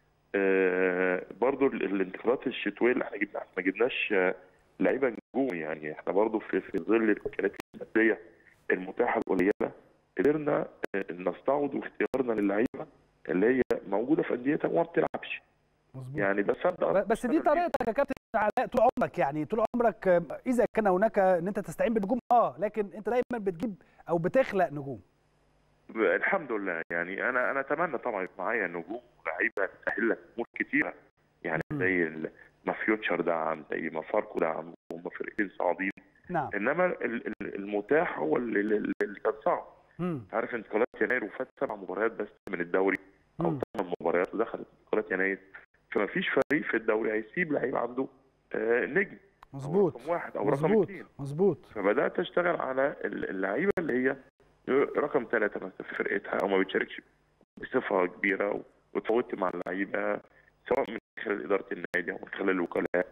Speaker 11: آه برضو ال- الانتقالات الشتويه اللي احنا جبنا احنا ما جبناش آه، لعيبه نجوم يعني احنا برضو في في ظل الامكانيات الماديه المتاحه القليله قدرنا آه، نستعوض واختيارنا للعيبه اللي هي موجوده في انديتها وما بتلعبش
Speaker 1: مظبوط
Speaker 11: يعني بصدق
Speaker 1: ب- بس دي طريقتك يا كابتن علاء طول عمرك يعني طول عمرك آه، اذا كان هناك ان انت تستعين بالنجوم اه لكن انت دايما بتجيب او بتخلق نجوم
Speaker 11: الحمد لله يعني انا انا اتمنى طبعا يبقى معايا نجوم ولاعيبه تسهل لك امور كتيره يعني زي ال- ما فيوتشر دعم زي ما فاركو دعم هم فرقتين صاعدين
Speaker 1: نعم
Speaker 11: انما ال- ال- المتاح هو اللي, اللي اللي كان صعب
Speaker 1: مم.
Speaker 11: عارف انتقالات يناير وفات سبع مباريات بس من الدوري او ثمان مباريات ودخلت انتقالات يناير فما فيش فريق في الدوري هيسيب لعيب عنده آه، نجم
Speaker 1: مظبوط
Speaker 11: رقم واحد او رقم
Speaker 1: مظبوط
Speaker 11: اثنين
Speaker 1: مظبوط
Speaker 11: فبدات اشتغل على ال- اللعيبه اللي هي رقم ثلاثه مثلا في فرقتها او ما بتشاركش بصفه كبيره و- وتفاوضت مع اللعيبه سواء من خلال اداره النادي او من خلال الوكلاء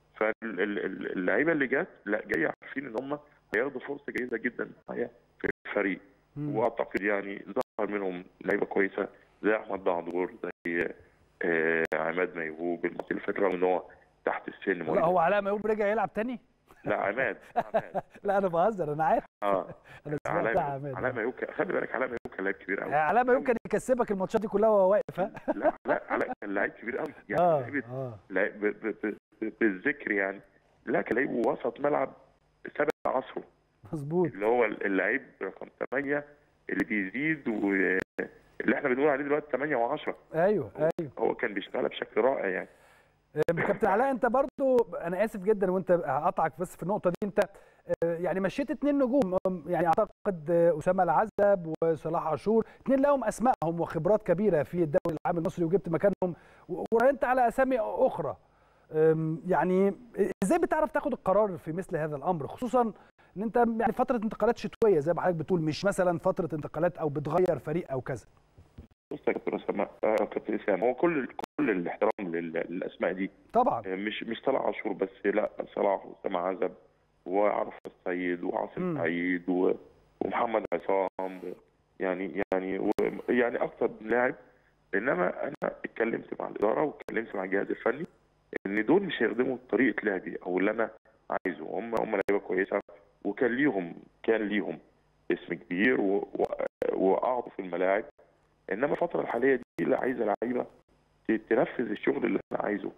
Speaker 11: فاللعيبه اللي جت لا جايه عارفين ان هم هياخدوا فرصه جيده جدا معايا في الفريق واعتقد يعني ظهر منهم لعيبه كويسه زي احمد دعدور زي آه عماد ميهوب الماتش اللي فات رغم ان هو تحت السن
Speaker 1: لا
Speaker 11: مواليد-
Speaker 1: هو علاء ميوب رجع يلعب تاني
Speaker 11: لا عماد
Speaker 1: لا انا بهزر انا عارف
Speaker 11: اه
Speaker 1: انا سمعت
Speaker 11: علاء
Speaker 1: عماد
Speaker 11: علاء ميهوب كان- خلي بالك علاء ميهوب كان لاعب كبير قوي
Speaker 1: آه، علاء ميوب كان يكسبك الماتشات دي كلها وهو واقف ها
Speaker 11: لا لا علاء كان لعيب كبير قوي يعني
Speaker 1: اه
Speaker 11: لعيب
Speaker 1: اه
Speaker 11: لعيب ب- ب- ب- بالذكر يعني لا كان لعيب وسط ملعب سابق عصره
Speaker 1: مظبوط
Speaker 11: اللي هو اللعيب رقم 8 اللي بيزيد واللي احنا بنقول عليه دلوقتي 8 و10
Speaker 1: ايوه ايوه
Speaker 11: هو كان بيشتغلها بشكل رائع يعني
Speaker 1: آه، كابتن علاء انت برضو انا اسف جدا وانت هقطعك بس في النقطه دي انت آه، يعني مشيت اتنين نجوم آم، يعني اعتقد آه، اسامه العزب وصلاح عاشور اتنين لهم اسمائهم وخبرات كبيره في الدوري العام المصري وجبت مكانهم و- وراهنت على اسامي اخرى آم، يعني ازاي بتعرف تاخد القرار في مثل هذا الامر خصوصا ان انت يعني فتره انتقالات شتويه زي ما حضرتك بتقول مش مثلا فتره انتقالات او بتغير فريق او كذا
Speaker 11: بص يا كابتن اسامه آه، كابتن اسامه هو كل كل الاحترام لل- للاسماء دي
Speaker 1: طبعا
Speaker 11: آه، مش مش صلاح عاشور بس لا صلاح واسامه عزب وعرفة السيد وعاصم سعيد و- ومحمد عصام و- يعني يعني و- يعني اكثر من لاعب انما انا اتكلمت مع الاداره واتكلمت مع الجهاز الفني ان دول مش هيخدموا طريقه لعبي او اللي انا عايزه هم هم لعيبه كويسه وكان ليهم كان ليهم اسم كبير و- و- وقعدوا في الملاعب انما الفتره الحاليه دي لا عايزه لعيبه ت- تنفذ الشغل اللي انا عايزه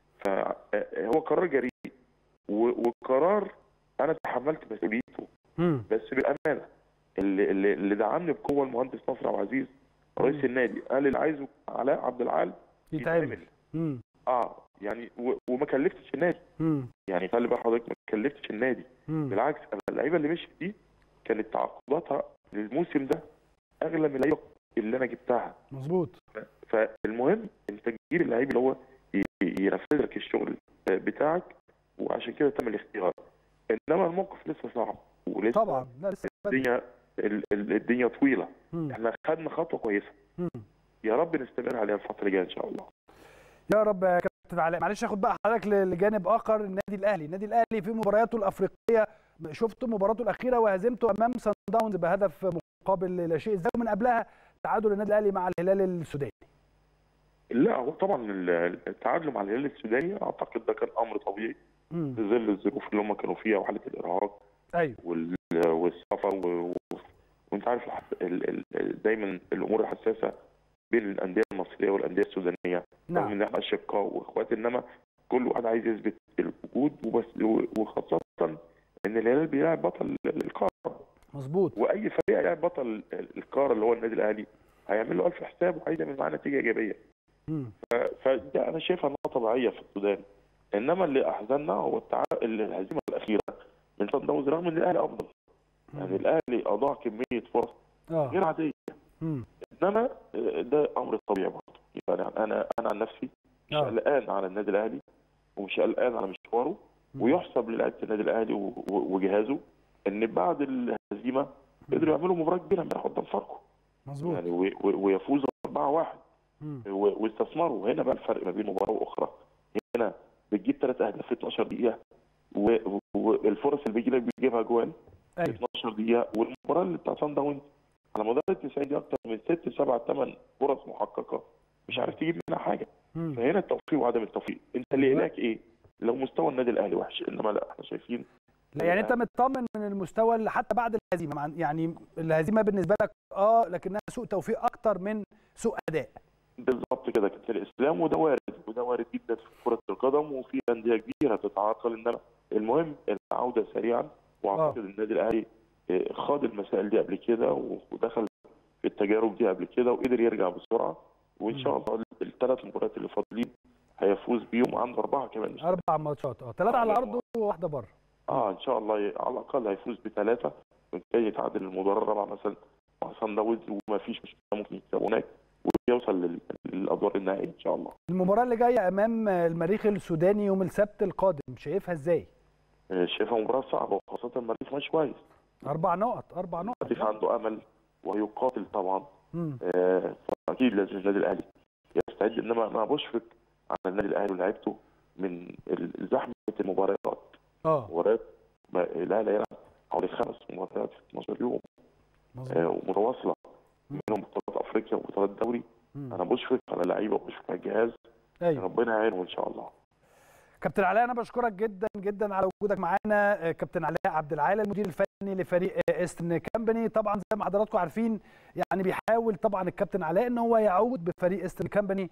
Speaker 11: فهو قرار جريء و- وقرار انا تحملت مسؤوليته بس بالامانه اللي, اللي, اللي دعمني بقوه المهندس نصر عبد العزيز رئيس النادي قال اللي عايزه علاء عبد العال
Speaker 1: يتعمل مم.
Speaker 11: اه يعني و- وما كلفتش النادي
Speaker 1: مم.
Speaker 11: يعني خلي بال حضرتك ما كلفتش النادي
Speaker 1: مم.
Speaker 11: بالعكس انا اللعيبه اللي مشيت دي كانت تعاقداتها للموسم ده اغلى من اللعيبه اللي انا جبتها
Speaker 1: مظبوط
Speaker 11: فالمهم انت تجيب اللعيب اللي هو ي- ينفذ لك الشغل بتاعك وعشان كده تم الاختيار انما الموقف لسه صعب ولسه
Speaker 1: طبعا لا لسه بدري.
Speaker 11: الدنيا ال- ال- الدنيا طويله
Speaker 1: مم.
Speaker 11: احنا خدنا خطوه كويسه
Speaker 1: مم.
Speaker 11: يا رب نستمر عليها الفتره الجايه ان شاء الله
Speaker 1: يا رب يا كابتن علاء معلش اخد بقى حضرتك ل- لجانب اخر النادي الاهلي النادي الاهلي في مبارياته الافريقيه شفت مباراته الاخيره وهزيمته امام سان داونز بهدف مقابل لا شيء ازاي ومن قبلها تعادل النادي الاهلي مع الهلال السوداني
Speaker 11: لا هو طبعا ال- التعادل مع الهلال السوداني اعتقد ده كان امر طبيعي
Speaker 1: مم.
Speaker 11: في ظل الظروف اللي هم كانوا فيها وحاله الارهاق
Speaker 1: ايوه
Speaker 11: وال- والسفر و... و... وانت عارف الحس... ال... ال... ال- دايما الامور الحساسه بين الانديه المصريه والانديه السودانيه
Speaker 1: نعم.
Speaker 11: رغم ان احنا اشقاء واخوات انما كل واحد عايز يثبت الوجود وبس وخاصه ان الهلال بيلعب بطل القاره
Speaker 1: مظبوط
Speaker 11: واي فريق هيلاعب بطل القاره اللي هو النادي الاهلي هيعمل له الف حساب وعايز يعمل معاه نتيجه ايجابيه
Speaker 1: مم.
Speaker 11: ف- فده انا شايفها انها طبيعيه في السودان انما اللي احزننا هو التع... الهزيمه الاخيره من صن داونز رغم ان الاهلي افضل يعني الاهلي اضاع كميه فرص
Speaker 1: اه
Speaker 11: غير عاديه
Speaker 1: مم.
Speaker 11: انما آه، ده امر طبيعي برضه يعني انا انا عن نفسي مش
Speaker 1: آه.
Speaker 11: قلقان على النادي الاهلي ومش قلقان على مشواره ويحسب للاعيبه النادي الاهلي و- و- وجهازه ان بعد الهزيمه قدروا يعملوا مباراه كبيره امبارح قدام فاركو
Speaker 1: مظبوط
Speaker 11: يعني و- و- ويفوزوا 4-1
Speaker 1: مم.
Speaker 11: و- واستثمروا هنا بقى الفرق ما بين مباراه واخرى هنا بتجيب ثلاث اهداف في 12 دقيقه و- و- والفرص اللي بيجي لك بتجيبها جوان في
Speaker 1: ايوه
Speaker 11: 12 دقيقه والمباراه اللي بتاع سان داونز على مدار ال 90 دقيقه اكثر من 6 7 8 فرص محققه مش عارف تجيب منها حاجه
Speaker 1: مم.
Speaker 11: فهنا التوفيق وعدم التوفيق انت اللي هناك ايه؟ لو مستوى النادي الاهلي وحش انما لا احنا شايفين
Speaker 1: لا يعني انت مطمن من المستوى اللي حتى بعد الهزيمه مع- يعني الهزيمه بالنسبه لك اه لكنها سوء توفيق اكتر من سوء اداء
Speaker 11: بالظبط كده كابتن الاسلام وده وارد وده وارد جدا في كره القدم وفي انديه كبيره تتعاقل انما المهم العوده سريعا واعتقد النادي الاهلي آه، خاض المسائل دي قبل كده ودخل في التجارب دي قبل كده وقدر يرجع بسرعه وان شاء الله الثلاث مباريات اللي فاضلين هيفوز بيهم عنده اربعه كمان مش
Speaker 1: اربع ماتشات اه ثلاثه على الارض وواحده بره
Speaker 11: اه ان شاء الله ي- على الاقل هيفوز بثلاثه وبالتالي يتعادل المباراه الرابعه مثلا مع صن داونز وما فيش مشكله ممكن يكسب هناك ويوصل لل- للادوار النهائيه ان شاء الله
Speaker 1: المباراه اللي جايه امام المريخ السوداني يوم السبت القادم شايفها ازاي
Speaker 11: آه، شايفها مباراه صعبه وخاصه المريخ ماشي كويس
Speaker 1: اربع نقط اربع نقط
Speaker 11: المريخ عنده امل وهيقاتل طبعا
Speaker 1: مم.
Speaker 11: آه، فاكيد لازم النادي الاهلي يستعد انما انا بشفق على النادي الاهلي ولاعيبته من ال- زحمه المباريات
Speaker 1: اه
Speaker 11: مباريات ما- الاهلي هيلعب حوالي خمس مباريات في 12 يوم آه، ومتواصله منهم بطولات افريقيا وبطولات دوري انا بشفق على اللعيبه وبشفق على الجهاز
Speaker 1: أيوة.
Speaker 11: ربنا يعينهم ان شاء الله
Speaker 1: كابتن علاء انا بشكرك جدا جدا على وجودك معانا آه، كابتن علاء عبد العال المدير الفني لفريق آه، ايسترن كامباني طبعا زي ما حضراتكم عارفين يعني بيحاول طبعا الكابتن علاء ان هو يعود بفريق ايسترن كامباني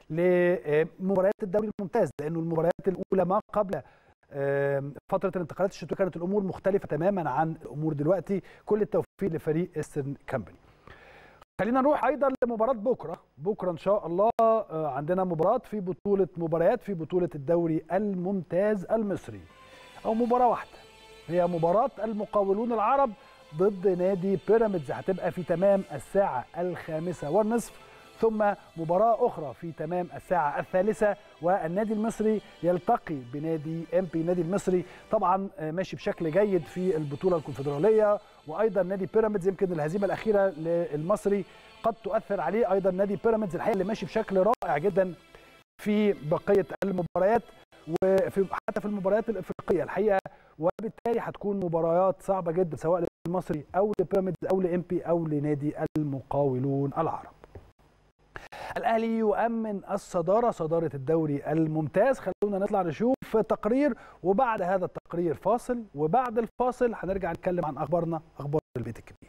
Speaker 1: لمباريات الدوري الممتاز لانه المباريات الاولى ما قبل آه، فتره الانتقالات الشتويه كانت الامور مختلفه تماما عن الامور دلوقتي كل التوفيق لفريق ايسترن كامباني خلينا نروح ايضا لمباراه بكره بكره ان شاء الله آه، عندنا مباراه في بطوله مباريات في بطوله الدوري الممتاز المصري او مباراه واحده هي مباراه المقاولون العرب ضد نادي بيراميدز هتبقى في تمام الساعه الخامسه والنصف ثم مباراة أخرى في تمام الساعة الثالثة والنادي المصري يلتقي بنادي ام بي النادي المصري طبعا آه، ماشي بشكل جيد في البطولة الكونفدرالية وأيضا نادي بيراميدز يمكن الهزيمة الأخيرة للمصري قد تؤثر عليه أيضا نادي بيراميدز الحقيقة اللي ماشي بشكل رائع جدا في بقية المباريات وفي حتى في المباريات الافريقيه الحقيقه وبالتالي هتكون مباريات صعبه جدا سواء للمصري او لبيراميدز او لامبي او لنادي المقاولون العرب. الاهلي يؤمن الصداره صداره الدوري الممتاز خلونا نطلع نشوف تقرير وبعد هذا التقرير فاصل وبعد الفاصل هنرجع نتكلم عن اخبارنا اخبار البيت الكبير.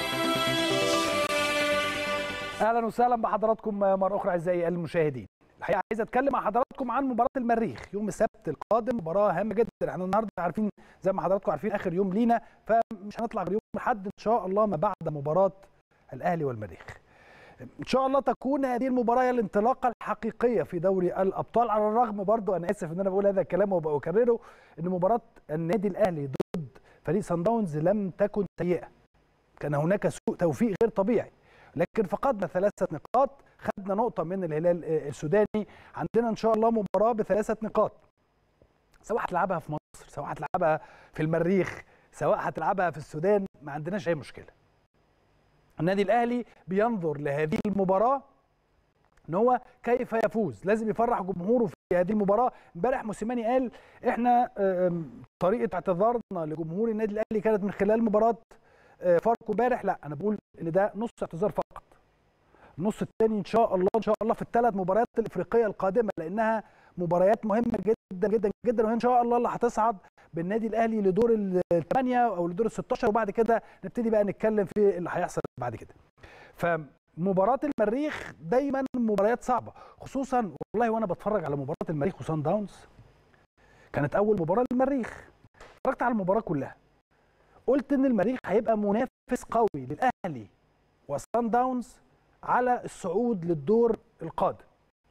Speaker 1: اهلا وسهلا بحضراتكم مره اخرى اعزائي المشاهدين. الحقيقه عايز اتكلم مع حضراتكم عن مباراه المريخ يوم السبت القادم مباراه هامه جدا احنا النهارده عارفين زي ما حضراتكم عارفين اخر يوم لينا فمش هنطلع غير يوم الاحد ان شاء الله ما بعد مباراه الاهلي والمريخ ان شاء الله تكون هذه المباراه هي الانطلاقه الحقيقيه في دوري الابطال على الرغم برضو انا اسف ان انا بقول هذا الكلام وبكرره ان مباراه النادي الاهلي ضد فريق سان داونز لم تكن سيئه كان هناك سوء توفيق غير طبيعي لكن فقدنا ثلاثة نقاط خدنا نقطة من الهلال السوداني عندنا إن شاء الله مباراة بثلاثة نقاط سواء هتلعبها في مصر سواء هتلعبها في المريخ سواء هتلعبها في السودان ما عندناش أي مشكلة النادي الأهلي بينظر لهذه المباراة ان هو كيف يفوز لازم يفرح جمهوره في هذه المباراه امبارح موسيماني قال احنا آم، طريقه اعتذارنا لجمهور النادي الاهلي كانت من خلال مباراه آه، فاركو امبارح لا انا بقول ان ده نص اعتذار فقط النص الثاني ان شاء الله ان شاء الله في الثلاث مباريات الافريقيه القادمه لانها مباريات مهمه جدا جدا جدا وهي ان شاء الله اللي هتصعد بالنادي الاهلي لدور الثمانيه او لدور ال 16 وبعد كده نبتدي بقى نتكلم في اللي هيحصل بعد كده. فمباراه المريخ دايما مباريات صعبه خصوصا والله وانا بتفرج على مباراه المريخ وسان داونز كانت اول مباراه للمريخ اتفرجت على المباراه كلها قلت ان المريخ هيبقى منافس قوي للاهلي وسان داونز على الصعود للدور القادم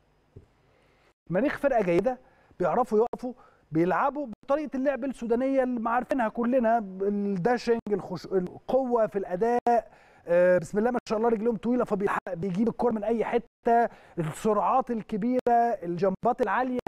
Speaker 1: المريخ فرقه جيده بيعرفوا يقفوا بيلعبوا بطريقه اللعب السودانيه اللي ما عارفينها كلنا الداشنج الخش... القوه في الاداء آه، بسم الله ما شاء الله رجلهم طويله فبيجيب الكره من اي حته السرعات الكبيره الجمبات العاليه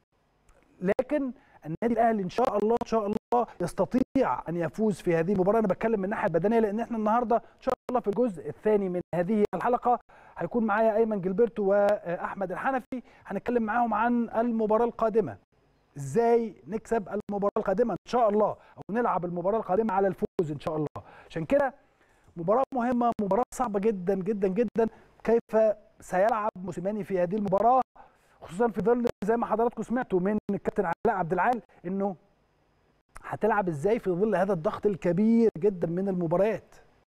Speaker 1: لكن النادي الاهلي ان شاء الله ان شاء الله يستطيع ان يفوز في هذه المباراه انا بتكلم من الناحيه البدنيه لان احنا النهارده ان شاء الله في الجزء الثاني من هذه الحلقه هيكون معايا ايمن جilberto واحمد الحنفي هنتكلم معاهم عن المباراه القادمه ازاي نكسب المباراه القادمه ان شاء الله او نلعب المباراه القادمه على الفوز ان شاء الله عشان كده مباراه مهمه مباراه صعبه جدا جدا جدا كيف سيلعب موسيماني في هذه المباراه خصوصا في ظل زي ما حضراتكم سمعتوا من الكابتن علاء عبد العال انه هتلعب ازاي في ظل هذا الضغط الكبير جدا من المباريات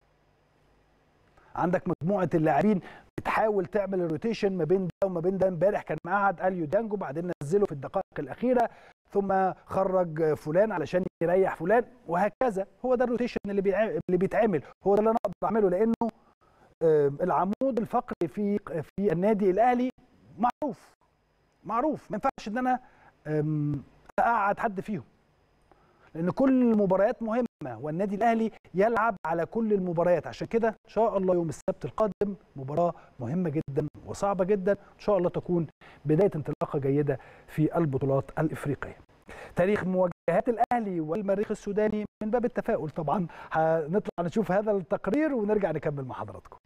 Speaker 1: عندك مجموعه اللاعبين بتحاول تعمل الروتيشن ما بين ده وما بين ده امبارح كان مقعد اليو دانجو بعدين نزله في الدقائق الاخيره ثم خرج فلان علشان يريح فلان وهكذا هو ده الروتيشن اللي بيع- اللي بيتعمل هو ده اللي انا اقدر اعمله لانه آه، العمود الفقري في في النادي الاهلي معروف معروف ما ينفعش ان انا آم، اقعد حد فيهم لان كل المباريات مهمه والنادي الاهلي يلعب على كل المباريات عشان كده ان شاء الله يوم السبت القادم مباراه مهمه جدا وصعبه جدا ان شاء الله تكون بدايه انطلاقه جيده في البطولات الافريقيه تاريخ مواجهات الاهلي والمريخ السوداني من باب التفاؤل طبعا هنطلع نشوف هذا التقرير ونرجع نكمل مع حضراتكم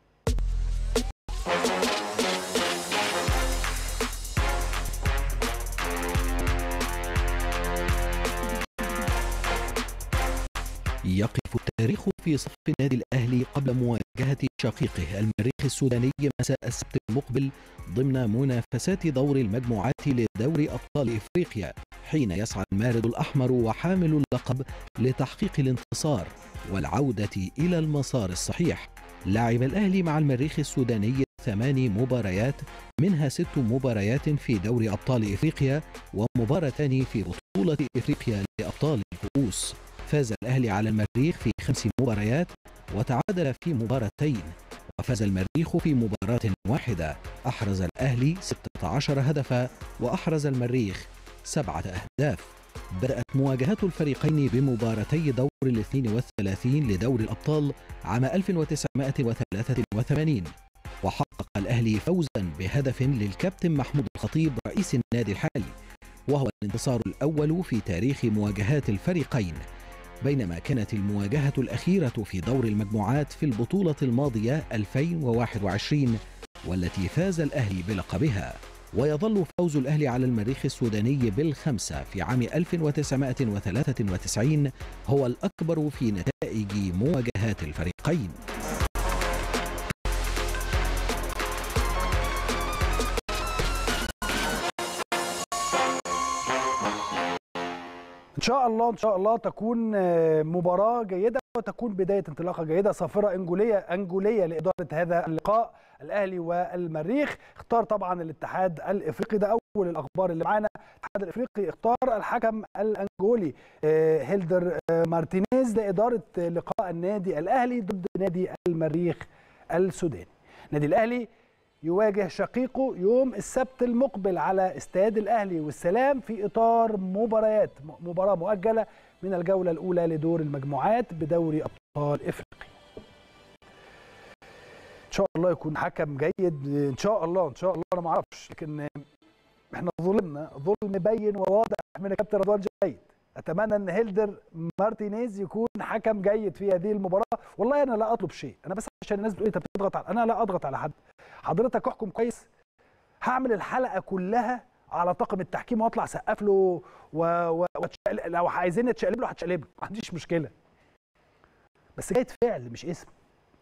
Speaker 12: يقف التاريخ في صف النادي الأهلي قبل مواجهة شقيقه المريخ السوداني مساء السبت المقبل ضمن منافسات دور المجموعات لدوري أبطال إفريقيا حين يسعى المارد الأحمر وحامل اللقب لتحقيق الانتصار والعودة إلى المسار الصحيح لعب الأهلي مع المريخ السوداني ثماني مباريات منها ست مباريات في دوري أبطال إفريقيا ومباراتان في بطولة إفريقيا لأبطال الكؤوس فاز الأهلي على المريخ في خمس مباريات وتعادل في مباراتين وفاز المريخ في مباراة واحدة أحرز الأهلي 16 هدفا وأحرز المريخ سبعة أهداف بدأت مواجهات الفريقين بمباراتي دور الاثنين والثلاثين لدور الأبطال عام 1983 وحقق الأهلي فوزا بهدف للكابتن محمود الخطيب رئيس النادي الحالي وهو الانتصار الأول في تاريخ مواجهات الفريقين بينما كانت المواجهة الأخيرة في دور المجموعات في البطولة الماضية 2021 والتي فاز الأهلي بلقبها ويظل فوز الأهلي على المريخ السوداني بالخمسة في عام 1993 هو الأكبر في نتائج مواجهات الفريقين
Speaker 1: ان شاء الله ان شاء الله تكون آه، مباراه جيده وتكون بدايه انطلاقه جيده صافره انجوليه انجوليه لاداره هذا اللقاء الاهلي والمريخ اختار طبعا الاتحاد الافريقي ده اول الاخبار اللي معانا الاتحاد الافريقي اختار الحكم الانجولي آه، هيلدر آه، مارتينيز لاداره لقاء النادي الاهلي ضد نادي المريخ السوداني النادي الاهلي يواجه شقيقه يوم السبت المقبل على استاد الاهلي والسلام في اطار مباريات مباراه مؤجله من الجوله الاولى لدور المجموعات بدوري ابطال افريقيا. ان شاء الله يكون حكم جيد ان شاء الله ان شاء الله انا ما اعرفش لكن احنا ظلمنا ظلم بين وواضح من الكابتن رضوان جيد اتمنى ان هيلدر مارتينيز يكون حكم جيد في هذه المباراه والله انا لا اطلب شيء انا بس عشان الناس بتقول انت بتضغط على انا لا اضغط على حد حضرتك احكم كويس هعمل الحلقه كلها على طاقم التحكيم واطلع اسقف له و... و... وتشقل... لو عايزين اتشقلب له هتشقلب له ما عنديش مشكله بس جيد فعل مش اسم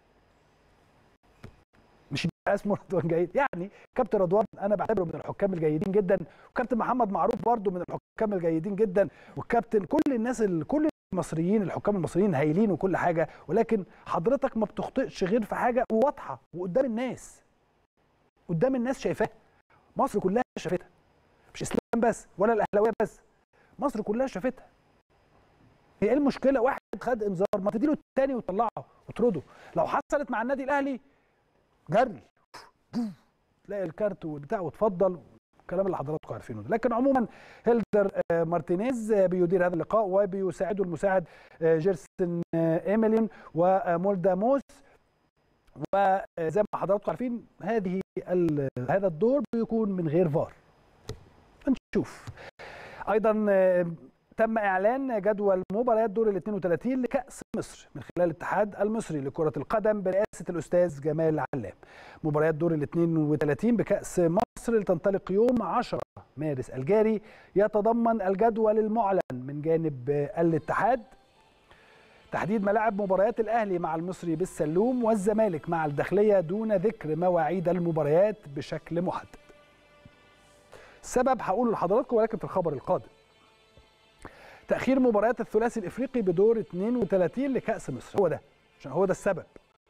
Speaker 1: مش يبقى اسمه رضوان جيد يعني كابتن رضوان انا بعتبره من الحكام الجيدين جدا وكابتن محمد معروف برضو من الحكام الجيدين جدا والكابتن كل الناس ال... كل المصريين الحكام المصريين هايلين وكل حاجه ولكن حضرتك ما بتخطئش غير في حاجه واضحه وقدام الناس قدام الناس شايفاها مصر كلها شافتها مش اسلام بس ولا الاهلاويه بس مصر كلها شافتها هي ايه المشكله واحد خد انذار ما تديله الثاني وتطلعه وترده لو حصلت مع النادي الاهلي جري تلاقي الكارت والبتاع وتفضل الكلام اللي حضراتكم عارفينه ده لكن عموما هيلدر آه، مارتينيز آه، بيدير هذا اللقاء وبيساعده المساعد آه، جيرسن آه، ايميلين ومولدا موس وزي ما حضراتكم عارفين هذه ال- هذا الدور بيكون من غير فار نشوف ايضا آه، تم اعلان جدول مباريات دور ال 32 لكاس مصر من خلال الاتحاد المصري لكره القدم برئاسه الاستاذ جمال علام مباريات دور ال 32 بكاس مصر اللي تنطلق يوم 10 مارس الجاري يتضمن الجدول المعلن من جانب آه، الاتحاد تحديد ملاعب مباريات الاهلي مع المصري بالسلوم والزمالك مع الداخليه دون ذكر مواعيد المباريات بشكل محدد. السبب هقوله لحضراتكم ولكن في الخبر القادم. تاخير مباريات الثلاثي الافريقي بدور 32 لكاس مصر هو ده عشان هو ده السبب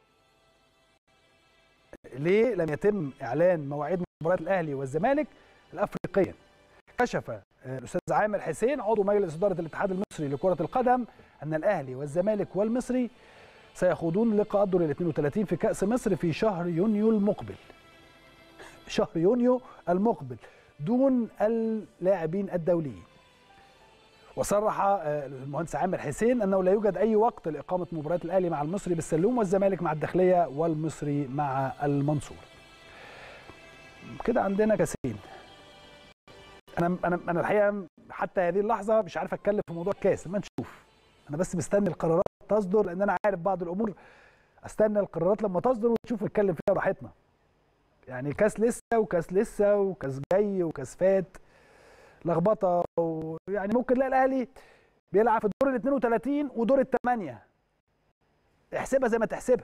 Speaker 1: ليه لم يتم اعلان مواعيد مباريات الاهلي والزمالك الافريقيه كشف آه، الاستاذ عامر حسين عضو مجلس اداره الاتحاد المصري لكره القدم ان الاهلي والزمالك والمصري سيخوضون لقاء الدور ال 32 في كاس مصر في شهر يونيو المقبل شهر يونيو المقبل دون اللاعبين الدوليين وصرح آه، المهندس عامر حسين انه لا يوجد اي وقت لاقامه مباريات الاهلي مع المصري بالسلوم والزمالك مع الداخليه والمصري مع المنصور كده عندنا كاسين انا انا انا الحقيقه حتى هذه اللحظه مش عارف اتكلم في موضوع الكاس ما نشوف انا بس مستني القرارات تصدر لان انا عارف بعض الامور استنى القرارات لما تصدر ونشوف نتكلم فيها براحتنا يعني كاس لسه وكاس لسه وكاس جاي وكاس فات لخبطه ويعني ممكن تلاقي الاهلي بيلعب في الدور ال 32 ودور الثمانيه احسبها زي ما تحسبها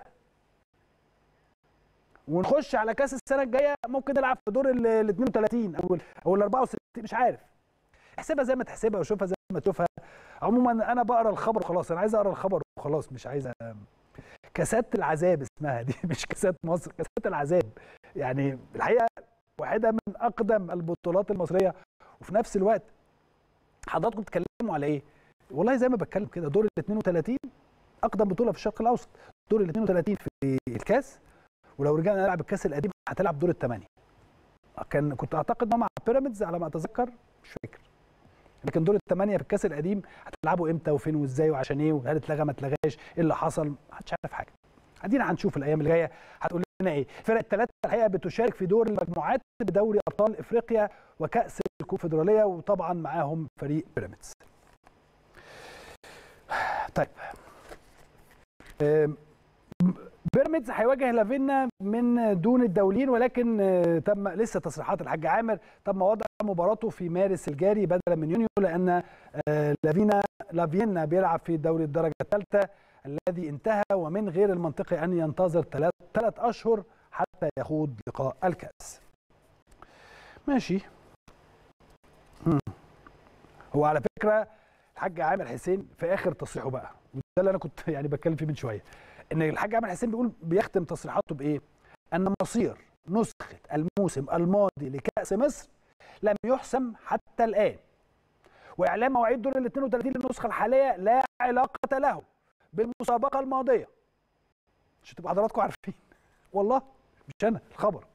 Speaker 1: ونخش على كاس السنه الجايه ممكن نلعب في دور ال 32 او ال او ال 64 مش عارف احسبها زي ما تحسبها وشوفها زي ما تشوفها عموما انا بقرا الخبر وخلاص انا عايز اقرا الخبر وخلاص مش عايز أ- كاسات العذاب اسمها دي مش كاسات مصر كاسات العذاب يعني الحقيقه واحده من اقدم البطولات المصريه وفي نفس الوقت حضراتكم بتتكلموا على ايه؟ والله زي ما بتكلم كده دور ال 32 اقدم بطوله في الشرق الاوسط دور ال 32 في الكاس ولو رجعنا نلعب الكاس القديم هتلعب دور الثمانيه كان كنت اعتقد إنه مع بيراميدز على ما اتذكر مش فاكر لكن دور الثمانيه في الكاس القديم هتلعبوا امتى وفين وازاي وعشان ايه وهل اتلغى ما اتلغاش ايه اللي حصل ما حدش عارف حاجه ادينا هنشوف الايام اللي جايه هتقول لنا ايه الفرق الثلاثه الحقيقه بتشارك في دور المجموعات بدوري ابطال افريقيا وكاس الكونفدراليه وطبعا معاهم فريق بيراميدز طيب آم، بيراميدز هيواجه لافينا من دون الدوليين ولكن آه، تم لسه تصريحات الحاج عامر تم وضع مباراته في مارس الجاري بدلا من يونيو لان آه، لافينا لافينا بيلعب في دوري الدرجه الثالثه الذي انتهى ومن غير المنطقي ان ينتظر ثلاث ثلاث اشهر حتى يخوض لقاء الكاس. ماشي. مم. هو على فكره الحاج عامر حسين في اخر تصريحه بقى وده اللي انا كنت يعني بتكلم فيه من شويه ان الحاج عامر حسين بيقول بيختم تصريحاته بايه؟ ان مصير نسخه الموسم الماضي لكاس مصر لم يحسم حتى الان. واعلان مواعيد دور ال 32 للنسخه الحاليه لا علاقه له بالمسابقه الماضيه. عشان تبقوا حضراتكم عارفين والله مش انا الخبر.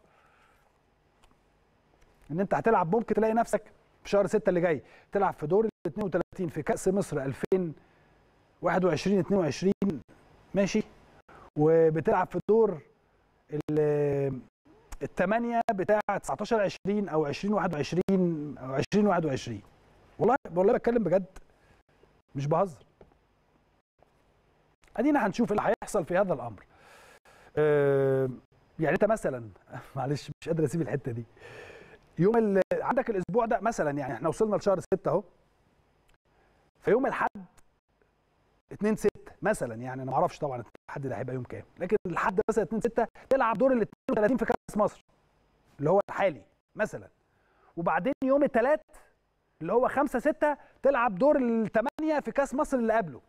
Speaker 1: ان انت هتلعب ممكن تلاقي نفسك في شهر 6 اللي جاي تلعب في دور ال 32 في كاس مصر 2021 22 ماشي وبتلعب في دور ال- الثمانية بتاع 19 20 او 20 21 او 20 21 والله والله بتكلم بجد مش بهزر ادينا هنشوف اللي هيحصل في هذا الامر آه، يعني انت مثلا معلش مش قادر اسيب الحته دي يوم ال... عندك الاسبوع ده مثلا يعني احنا وصلنا لشهر 6 اهو فيوم الاحد 2 6 مثلا يعني انا ما اعرفش طبعا الحد ده هيبقى يوم كام لكن الحد مثلا 2 6 تلعب دور ال 32 في كاس مصر اللي هو الحالي مثلا وبعدين يوم الثلاث اللي هو 5 6 تلعب دور الثمانيه في كاس مصر اللي قبله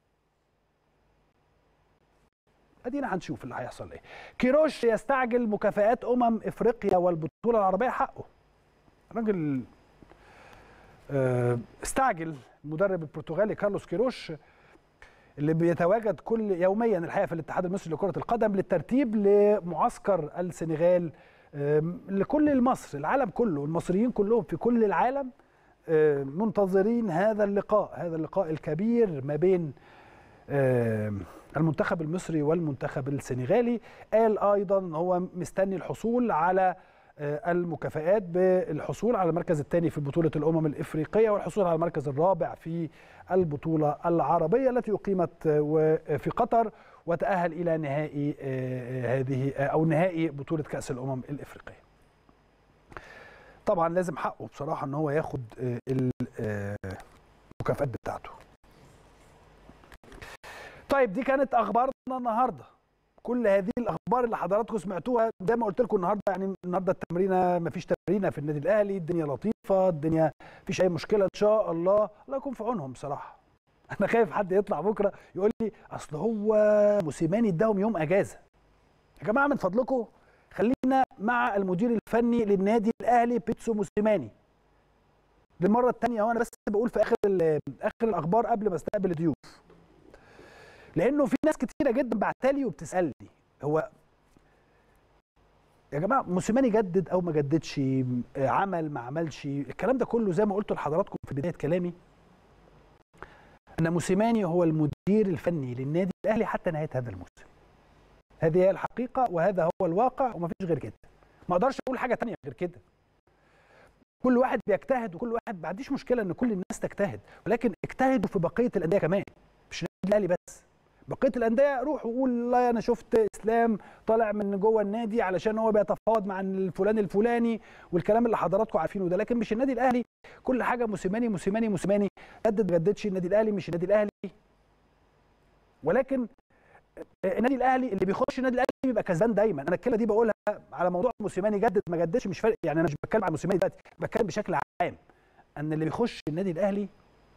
Speaker 1: ادينا هنشوف اللي هيحصل ايه كيروش يستعجل مكافآت امم افريقيا والبطوله العربيه حقه راجل آه، استعجل المدرب البرتغالي كارلوس كيروش اللي بيتواجد كل يوميا الحقيقه في الاتحاد المصري لكره القدم للترتيب لمعسكر السنغال آم، لكل مصر العالم كله المصريين كلهم في كل العالم آم، منتظرين هذا اللقاء هذا اللقاء الكبير ما بين آم، المنتخب المصري والمنتخب السنغالي قال ايضا إن هو مستني الحصول على آه، المكافآت بالحصول على المركز الثاني في بطولة الأمم الإفريقية والحصول على المركز الرابع في البطولة العربية التي أقيمت آه، و- في قطر وتأهل إلى نهائي آه، هذه آه، أو نهائي بطولة كأس الأمم الإفريقية. طبعا لازم حقه بصراحة إن هو ياخد آه، ال- آه، المكافآت بتاعته. طيب دي كانت اخبارنا النهارده كل هذه الاخبار اللي حضراتكم سمعتوها زي ما قلت لكم النهارده يعني النهارده التمرينه ما فيش تمرينه في النادي الاهلي الدنيا لطيفه نظيفه الدنيا مفيش اي مشكله ان شاء الله الله يكون في عونهم بصراحه انا خايف حد يطلع بكره يقول لي اصل هو موسيماني اداهم يوم اجازه يا جماعه من فضلكم خلينا مع المدير الفني للنادي الاهلي بيتسو موسيماني للمره الثانيه وانا بس بقول في اخر ال- اخر الاخبار قبل ما استقبل الضيوف لانه في ناس كتيره جدا بعتلي وبتسالني هو يا جماعه موسيماني جدد او ما جددش عمل ما عملش الكلام ده كله زي ما قلت لحضراتكم في بدايه كلامي ان موسيماني هو المدير الفني للنادي الاهلي حتى نهايه هذا الموسم هذه هي الحقيقه وهذا هو الواقع ومفيش غير كده ما اقدرش اقول حاجه تانية غير كده كل واحد بيجتهد وكل واحد ما عنديش مشكله ان كل الناس تجتهد ولكن اجتهدوا في بقيه الانديه كمان مش النادي الاهلي بس بقيه الانديه روح وقول والله انا شفت اسلام طالع من جوه النادي علشان هو بيتفاوض مع الفلان الفلاني والكلام اللي حضراتكم عارفينه ده لكن مش النادي الاهلي كل حاجه موسيماني موسيماني موسيماني جدد ما جددش النادي الاهلي مش النادي الاهلي ولكن النادي الاهلي اللي بيخش النادي الاهلي بيبقى كسبان دايما انا الكلمه دي بقولها على موضوع موسيماني جدد ما جددش مش فارق يعني انا مش بتكلم عن موسيماني دلوقتي بتكلم بشكل عام ان اللي بيخش النادي الاهلي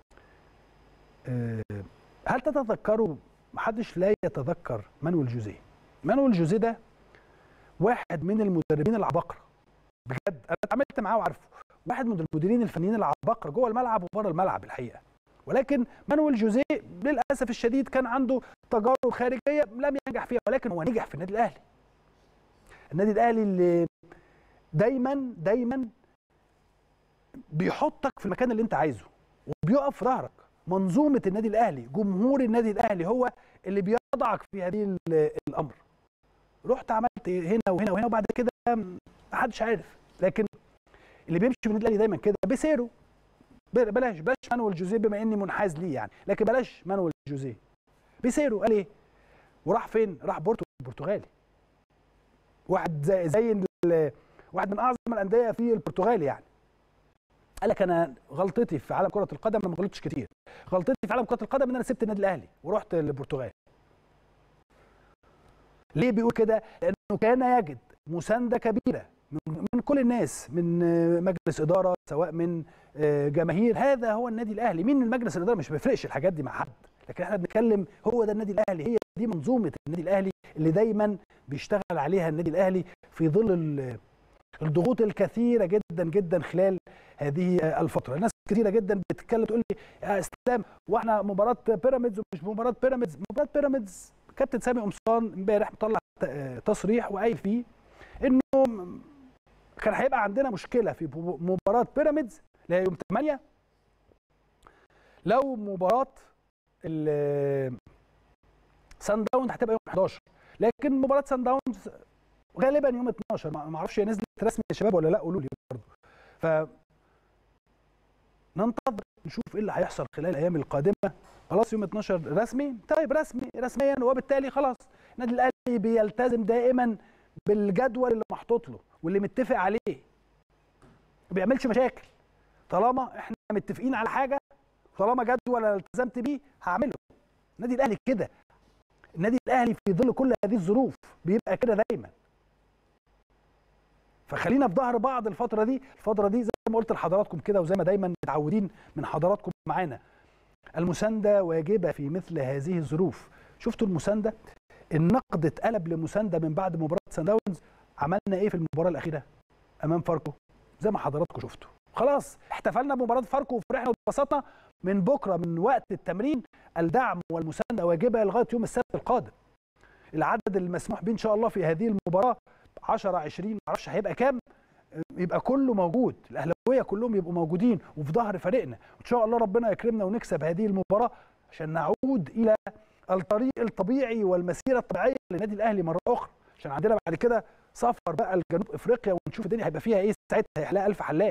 Speaker 1: آه، هل تتذكروا محدش لا يتذكر مانويل جوزيه مانويل جوزيه ده واحد من المدربين العباقره بجد انا اتعاملت معاه وعارفه واحد من المديرين الفنيين العباقره جوه الملعب وبره الملعب الحقيقه ولكن مانويل جوزيه للاسف الشديد كان عنده تجارب خارجيه لم ينجح فيها ولكن هو نجح في النادي الاهلي النادي الاهلي اللي دايما دايما بيحطك في المكان اللي انت عايزه وبيقف في ظهرك منظومه النادي الاهلي جمهور النادي الاهلي هو اللي بيضعك في هذه ال- الامر رحت عملت هنا وهنا وهنا وبعد كده محدش عارف لكن اللي بيمشي من النادي الاهلي دايما كده بسيره بل- بلاش بلاش مانويل جوزيه بما اني منحاز ليه يعني لكن بلاش مانويل جوزيه بسيره قال ايه وراح فين راح بورتو البرتغالي واحد زي زي ال- واحد من اعظم الانديه في البرتغال يعني قال لك انا غلطتي في عالم كره القدم انا ما غلطتش كتير غلطتي في عالم كره القدم ان انا سبت النادي الاهلي ورحت البرتغال ليه بيقول كده لانه كان يجد مسانده كبيره من من كل الناس من آه، مجلس اداره سواء من آه، جماهير هذا هو النادي الاهلي مين من مجلس الاداره مش بيفرقش الحاجات دي مع حد لكن احنا بنتكلم هو ده النادي الاهلي هي دي منظومه النادي الاهلي اللي دايما بيشتغل عليها النادي الاهلي في ظل ال- الضغوط الكثيره جدا جدا خلال هذه آه، الفتره ناس كثيره جدا بتتكلم تقول لي يا اسلام واحنا مباراه بيراميدز ومش مباراه بيراميدز مباراه بيراميدز كابتن سامي قمصان امبارح مطلع ت- آه، تصريح وقايل فيه انه م- كان هيبقى عندنا مشكله في ب- مباراه بيراميدز اللي هي يوم 8 لو مباراه ال- سان داونز هتبقى يوم 11 لكن مباراه سان داونز غالبا يوم 12 ما ما اعرفش هي نزلت رسمي يا شباب ولا لا قولوا لي برضه ف ننتظر نشوف ايه اللي هيحصل خلال الايام القادمه خلاص يوم 12 رسمي طيب رسمي رسميا وبالتالي خلاص النادي الاهلي بيلتزم دائما بالجدول اللي محطوط له واللي متفق عليه ما بيعملش مشاكل طالما احنا متفقين على حاجه طالما جدول انا التزمت بيه هعمله النادي الاهلي كده النادي الاهلي في ظل كل هذه الظروف بيبقى كده دايما فخلينا في ظهر بعض الفتره دي الفتره دي زي ما قلت لحضراتكم كده وزي ما دايما متعودين من حضراتكم معانا المسانده واجبه في مثل هذه الظروف شفتوا المسانده النقد اتقلب لمسانده من بعد مباراه سان داونز عملنا ايه في المباراه الاخيره امام فاركو زي ما حضراتكم شفتوا خلاص احتفلنا بمباراه فاركو وفرحنا واتبسطنا من بكره من وقت التمرين الدعم والمسانده واجبه لغايه يوم السبت القادم العدد المسموح به ان شاء الله في هذه المباراه 10 20 ما اعرفش هيبقى كام يبقى كله موجود الاهلاويه كلهم يبقوا موجودين وفي ظهر فريقنا وان شاء الله ربنا يكرمنا ونكسب هذه المباراه عشان نعود الى الطريق الطبيعي والمسيره الطبيعيه للنادي الاهلي مره اخرى عشان عندنا بعد كده سفر بقى لجنوب افريقيا ونشوف الدنيا هيبقى فيها ايه ساعتها هيحلاها الف حلال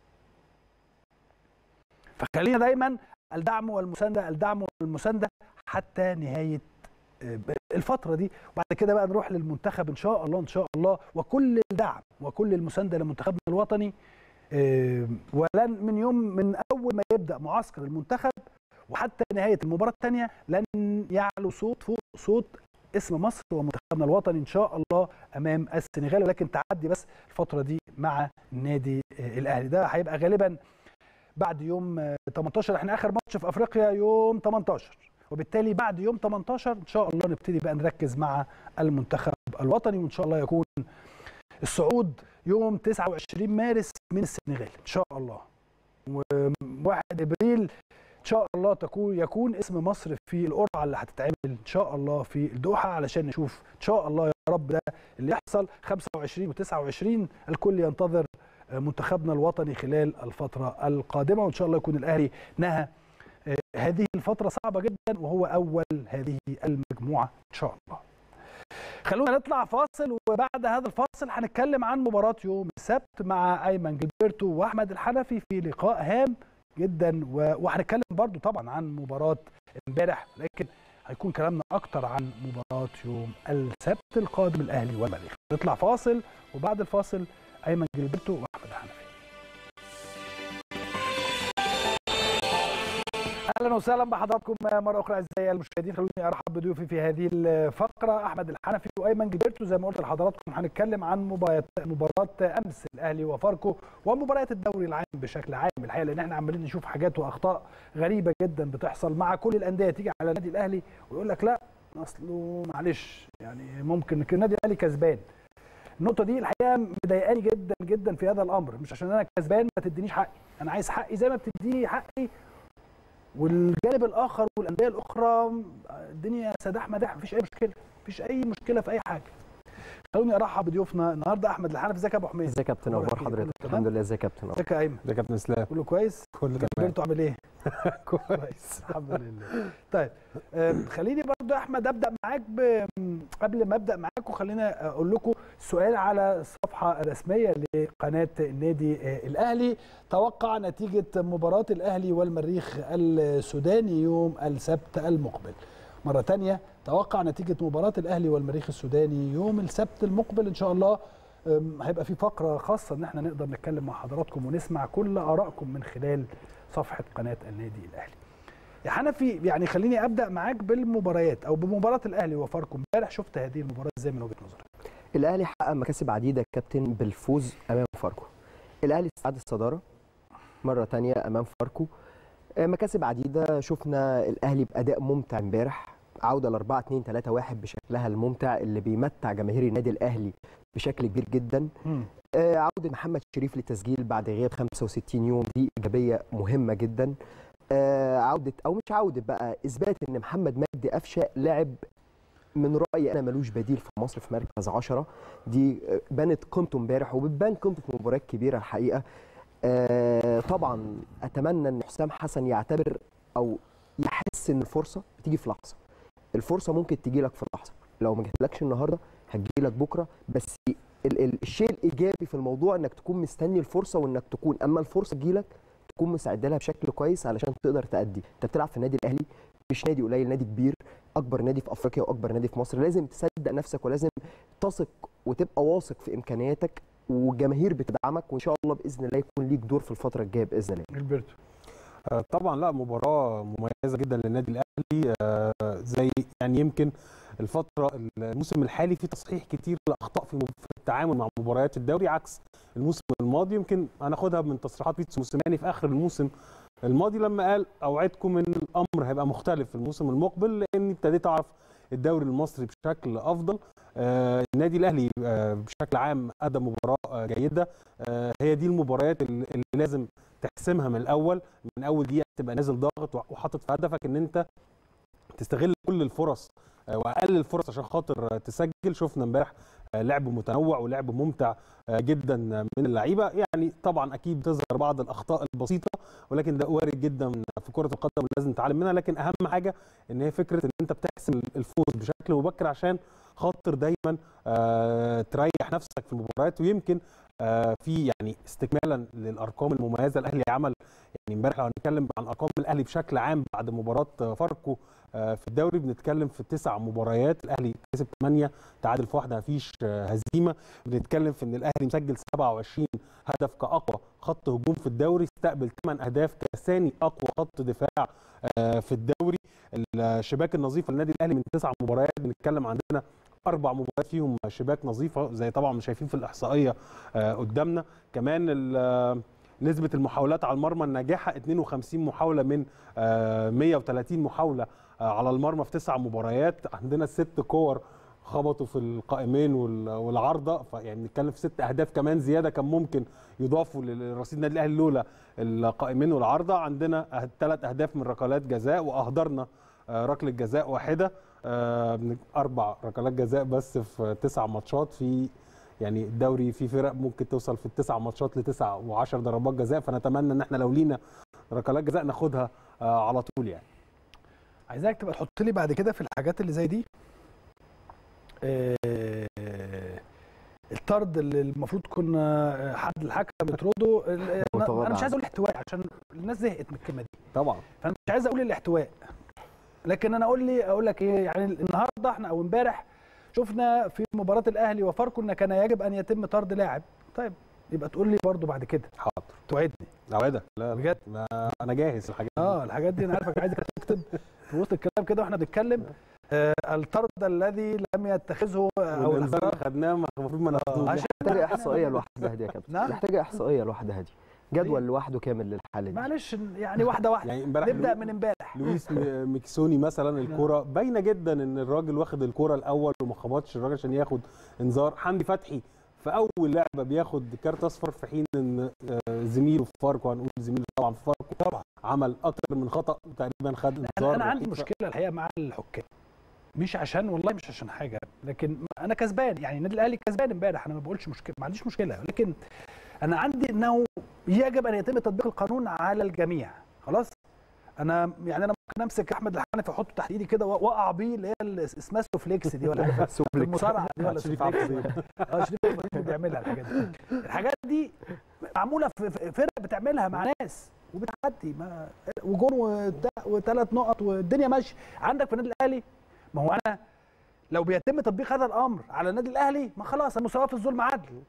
Speaker 1: فخلينا دايما الدعم والمسانده الدعم والمسانده حتى نهايه آه، الفتره دي وبعد كده بقى نروح للمنتخب ان شاء الله ان شاء الله وكل الدعم وكل المسانده لمنتخبنا الوطني آه، ولن من يوم من اول ما يبدا معسكر المنتخب وحتى نهايه المباراه الثانيه لن يعلو صوت فوق صوت اسم مصر ومنتخبنا الوطني ان شاء الله امام السنغال ولكن تعدي بس الفتره دي مع النادي آه، الاهلي ده هيبقى غالبا بعد يوم آه، 18 احنا اخر ماتش في افريقيا يوم 18 وبالتالي بعد يوم 18 ان شاء الله نبتدي بقى نركز مع المنتخب الوطني وان شاء الله يكون الصعود يوم 29 مارس من السنغال ان شاء الله و1 ابريل ان شاء الله تكون يكون اسم مصر في القرعه اللي هتتعمل ان شاء الله في الدوحه علشان نشوف ان شاء الله يا رب ده اللي يحصل 25 و29 الكل ينتظر منتخبنا الوطني خلال الفتره القادمه وان شاء الله يكون الاهلي نهى آه، هذه الفتره صعبه جدا وهو اول هذه المجموعه ان شاء الله خلونا نطلع فاصل وبعد هذا الفاصل هنتكلم عن مباراة يوم السبت مع أيمن جilberto وأحمد الحنفي في لقاء هام جدا و- وهنتكلم برضو طبعا عن مباراة امبارح لكن هيكون كلامنا أكتر عن مباراة يوم السبت القادم الأهلي والمريخ نطلع فاصل وبعد الفاصل أيمن جilberto وأحمد الحنفي اهلا وسهلا بحضراتكم مره اخرى اعزائي المشاهدين خلوني ارحب بضيوفي في هذه الفقره احمد الحنفي وايمن جبرتو زي ما قلت لحضراتكم هنتكلم عن مباراه مباراه امس الاهلي وفاركو ومباريات الدوري العام بشكل عام الحقيقه لان احنا عمالين نشوف حاجات واخطاء غريبه جدا بتحصل مع كل الانديه تيجي على النادي الاهلي ويقول لك لا اصله معلش يعني ممكن النادي الاهلي كسبان النقطه دي الحقيقه مضايقاني جدا جدا في هذا الامر مش عشان انا كسبان ما تدينيش حقي انا عايز حقي زي ما بتديني حقي والجانب الاخر والانديه الاخرى الدنيا سداح مداح مفيش اي مشكله مفيش اي مشكله في اي حاجه خلوني ارحب بضيوفنا النهارده احمد الحنفي ازيك يا ابو حميد
Speaker 13: ازيك يا كابتن اخبار
Speaker 1: أخبارك إيه؟
Speaker 13: حضرتك
Speaker 1: كله
Speaker 13: الحمد
Speaker 1: تمام؟
Speaker 13: لله ازيك يا كابتن
Speaker 1: ازيك يا ايمن
Speaker 14: ازيك يا كابتن اسلام
Speaker 1: كله كويس
Speaker 14: كله تمام
Speaker 1: جبرتوا عامل ايه كويس الحمد لله طيب آم، خليني برضو يا احمد ابدا معاك ب... قبل ما ابدا معاكم خلينا اقول لكم سؤال على الصفحه الرسميه لقناه النادي آه، الاهلي توقع نتيجه مباراه الاهلي والمريخ السوداني يوم السبت المقبل مره تانية توقع نتيجه مباراه الاهلي والمريخ السوداني يوم السبت المقبل ان شاء الله أم، هيبقى في فقره خاصه ان احنا نقدر نتكلم مع حضراتكم ونسمع كل ارائكم من خلال صفحه قناه النادي الاهلي. يا حنفي يعني خليني ابدا معاك بالمباريات او بمباراه الاهلي وفاركو امبارح شفت هذه المباراه ازاي من وجهه نظرك؟
Speaker 13: الاهلي حقق مكاسب عديده يا كابتن بالفوز امام فاركو الاهلي استعاد الصداره مره تانية امام فاركو آه، مكاسب عديده شفنا الاهلي باداء ممتع امبارح عوده ل 4 2 3 1 بشكلها الممتع اللي بيمتع جماهير النادي الاهلي بشكل كبير جدا آه، عوده محمد شريف للتسجيل بعد غياب 65 يوم دي ايجابيه مهمه جدا آه، عوده او مش عوده بقى اثبات ان محمد مجدي قفشه لاعب من رايي انا ملوش بديل في مصر في مركز 10 دي آه، بانت قيمته امبارح وبتبان قيمته في مباريات كبيره الحقيقه آه، طبعا اتمنى ان حسام حسن يعتبر او يحس ان الفرصه بتيجي في لحظه الفرصه ممكن تيجي لك في لحظه لو ما جاتلكش النهارده هتجي لك بكره بس ال ال الشيء الايجابي في الموضوع انك تكون مستني الفرصه وانك تكون اما الفرصه تجيلك تكون مستعد لها بشكل كويس علشان تقدر تأدي انت بتلعب في النادي الاهلي مش نادي قليل نادي كبير اكبر نادي في افريقيا واكبر نادي في مصر لازم تصدق نفسك ولازم تثق وتبقى واثق في امكانياتك والجماهير بتدعمك وان شاء الله باذن الله يكون ليك دور في الفتره الجايه باذن الله
Speaker 1: جilberto
Speaker 14: آه، طبعا لا مباراه مميزه جدا للنادي الاهلي آه، زي يعني يمكن الفتره الموسم الحالي في تصحيح كتير لاخطاء في في التعامل مع مباريات الدوري عكس الموسم الماضي يمكن هناخدها من تصريحات بيتسو موسيماني في اخر الموسم الماضي لما قال اوعدكم ان الامر هيبقى مختلف في الموسم المقبل لاني ابتديت اعرف الدوري المصري بشكل افضل آه، النادي الاهلي آه، بشكل عام ادى مباراه آه، جيده آه، هي دي المباريات اللي اللي لازم تحسمها من الاول من اول دقيقه تبقى نازل ضاغط وحاطط في هدفك ان انت تستغل كل الفرص آه، واقل الفرص عشان خاطر آه، تسجل شفنا امبارح آه، لعب متنوع ولعب ممتع آه، جدا من اللعيبه يعني طبعا اكيد بتظهر بعض الاخطاء البسيطه ولكن ده وارد جدا في كره القدم ولازم نتعلم منها لكن اهم حاجه ان هي فكره ان انت بتحسم الفوز بشكل مبكر عشان خاطر دايما آه، تريح نفسك في المباريات ويمكن آه، في يعني استكمالا للارقام المميزه الاهلي عمل يعني امبارح لو هنتكلم عن ارقام الاهلي بشكل عام بعد مباراه آه، فاركو آه، في الدوري بنتكلم في تسع مباريات الاهلي كسب 8 تعادل في واحده مفيش آه، هزيمه بنتكلم في ان الاهلي مسجل 27 هدف كاقوى خط هجوم في الدوري استقبل 8 اهداف كثاني اقوى خط دفاع آه، في الدوري الشباك النظيفه للنادي الاهلي من تسع مباريات بنتكلم عندنا اربع مباريات فيهم شباك نظيفه زي طبعا مش شايفين في الاحصائيه آه، قدامنا كمان ال- آه، نسبه المحاولات على المرمى الناجحه 52 محاوله من آه، 130 محاوله آه، على المرمى في تسع مباريات عندنا ست كور خبطوا في القائمين وال- والعارضه فيعني نتكلم في ست اهداف كمان زياده كان ممكن يضافوا لرصيد النادي الاهلي لولا القائمين والعارضه عندنا ثلاث اهداف من ركلات جزاء واهدرنا آه، ركله جزاء واحده آه، من اربع ركلات جزاء بس في تسع ماتشات في يعني الدوري في فرق ممكن توصل في التسع ماتشات لتسع و10 ضربات جزاء فنتمنى ان احنا لو لينا ركلات جزاء ناخدها آه، على طول يعني
Speaker 1: عايزاك تبقى تحط لي بعد كده في الحاجات اللي زي دي آه، الطرد اللي المفروض كنا حد الحكم يطرده ال-
Speaker 13: متغاضى
Speaker 1: انا مش
Speaker 13: عنه.
Speaker 1: عايز اقول احتواء عشان الناس زهقت من الكلمه دي
Speaker 14: طبعا
Speaker 1: فانا مش عايز اقول الاحتواء لكن انا اقول لي اقول لك ايه يعني النهارده احنا او امبارح شفنا في مباراه الاهلي وفاركو ان كان يجب ان يتم طرد لاعب طيب يبقى تقول لي برضو بعد كده
Speaker 14: حاضر
Speaker 1: توعدني
Speaker 14: اوعدك لا
Speaker 1: بجد
Speaker 14: ما انا جاهز الحاجات دي
Speaker 1: اه الحاجات دي انا عارفك عايزك تكتب في وسط الكلام كده واحنا بنتكلم آه الطرد الذي لم يتخذه او
Speaker 14: والانذار اللي
Speaker 1: الاحتراف
Speaker 14: خدناه المفروض ما ناخدوش
Speaker 1: عشان
Speaker 13: محتاجه احصائيه لوحدها دي يا كابتن
Speaker 1: نعم.
Speaker 13: محتاجه احصائيه لوحدها دي جدول لوحده كامل للحاله دي
Speaker 1: معلش يعني واحده واحده
Speaker 14: يعني امبارح
Speaker 1: نبدا
Speaker 14: لو-
Speaker 1: من امبارح
Speaker 14: لويس م- ميكسوني مثلا الكرة باينه جدا ان الراجل واخد الكرة الاول وما خبطش الراجل عشان ياخد انذار حمدي فتحي في اول لعبه بياخد كارت اصفر في حين ان آه، زميله في فاركو هنقول زميله طبعا في فاركو
Speaker 1: طبعا
Speaker 14: عمل اكتر من خطا تقريبا خد
Speaker 1: انا
Speaker 14: انذار
Speaker 1: انا عندي
Speaker 14: وحيد.
Speaker 1: مشكله الحقيقه مع الحكام مش عشان والله مش عشان حاجه لكن انا كسبان يعني النادي الاهلي كسبان امبارح انا ما بقولش مشكله ما عنديش مشكله لكن انا عندي انه يجب ان يتم تطبيق القانون على الجميع خلاص انا يعني انا ممكن امسك احمد الحنفي احطه تحت ايدي كده واقع بيه اللي هي اللي اسمها سوفليكس دي ولا عارفها
Speaker 13: سوبليكس.
Speaker 1: المصارعه دي ولا
Speaker 14: شريف
Speaker 1: سوفليكس
Speaker 14: عبد
Speaker 1: دي. اه شريف عبد العزيز بيعملها الحاجات دي الحاجات دي معموله في في فرق بتعملها مع ناس وبتعدي ما وجون وثلاث نقط والدنيا ماشيه عندك في النادي الاهلي ما هو انا لو بيتم تطبيق هذا الامر على النادي الاهلي ما خلاص المساواه في الظلم عدل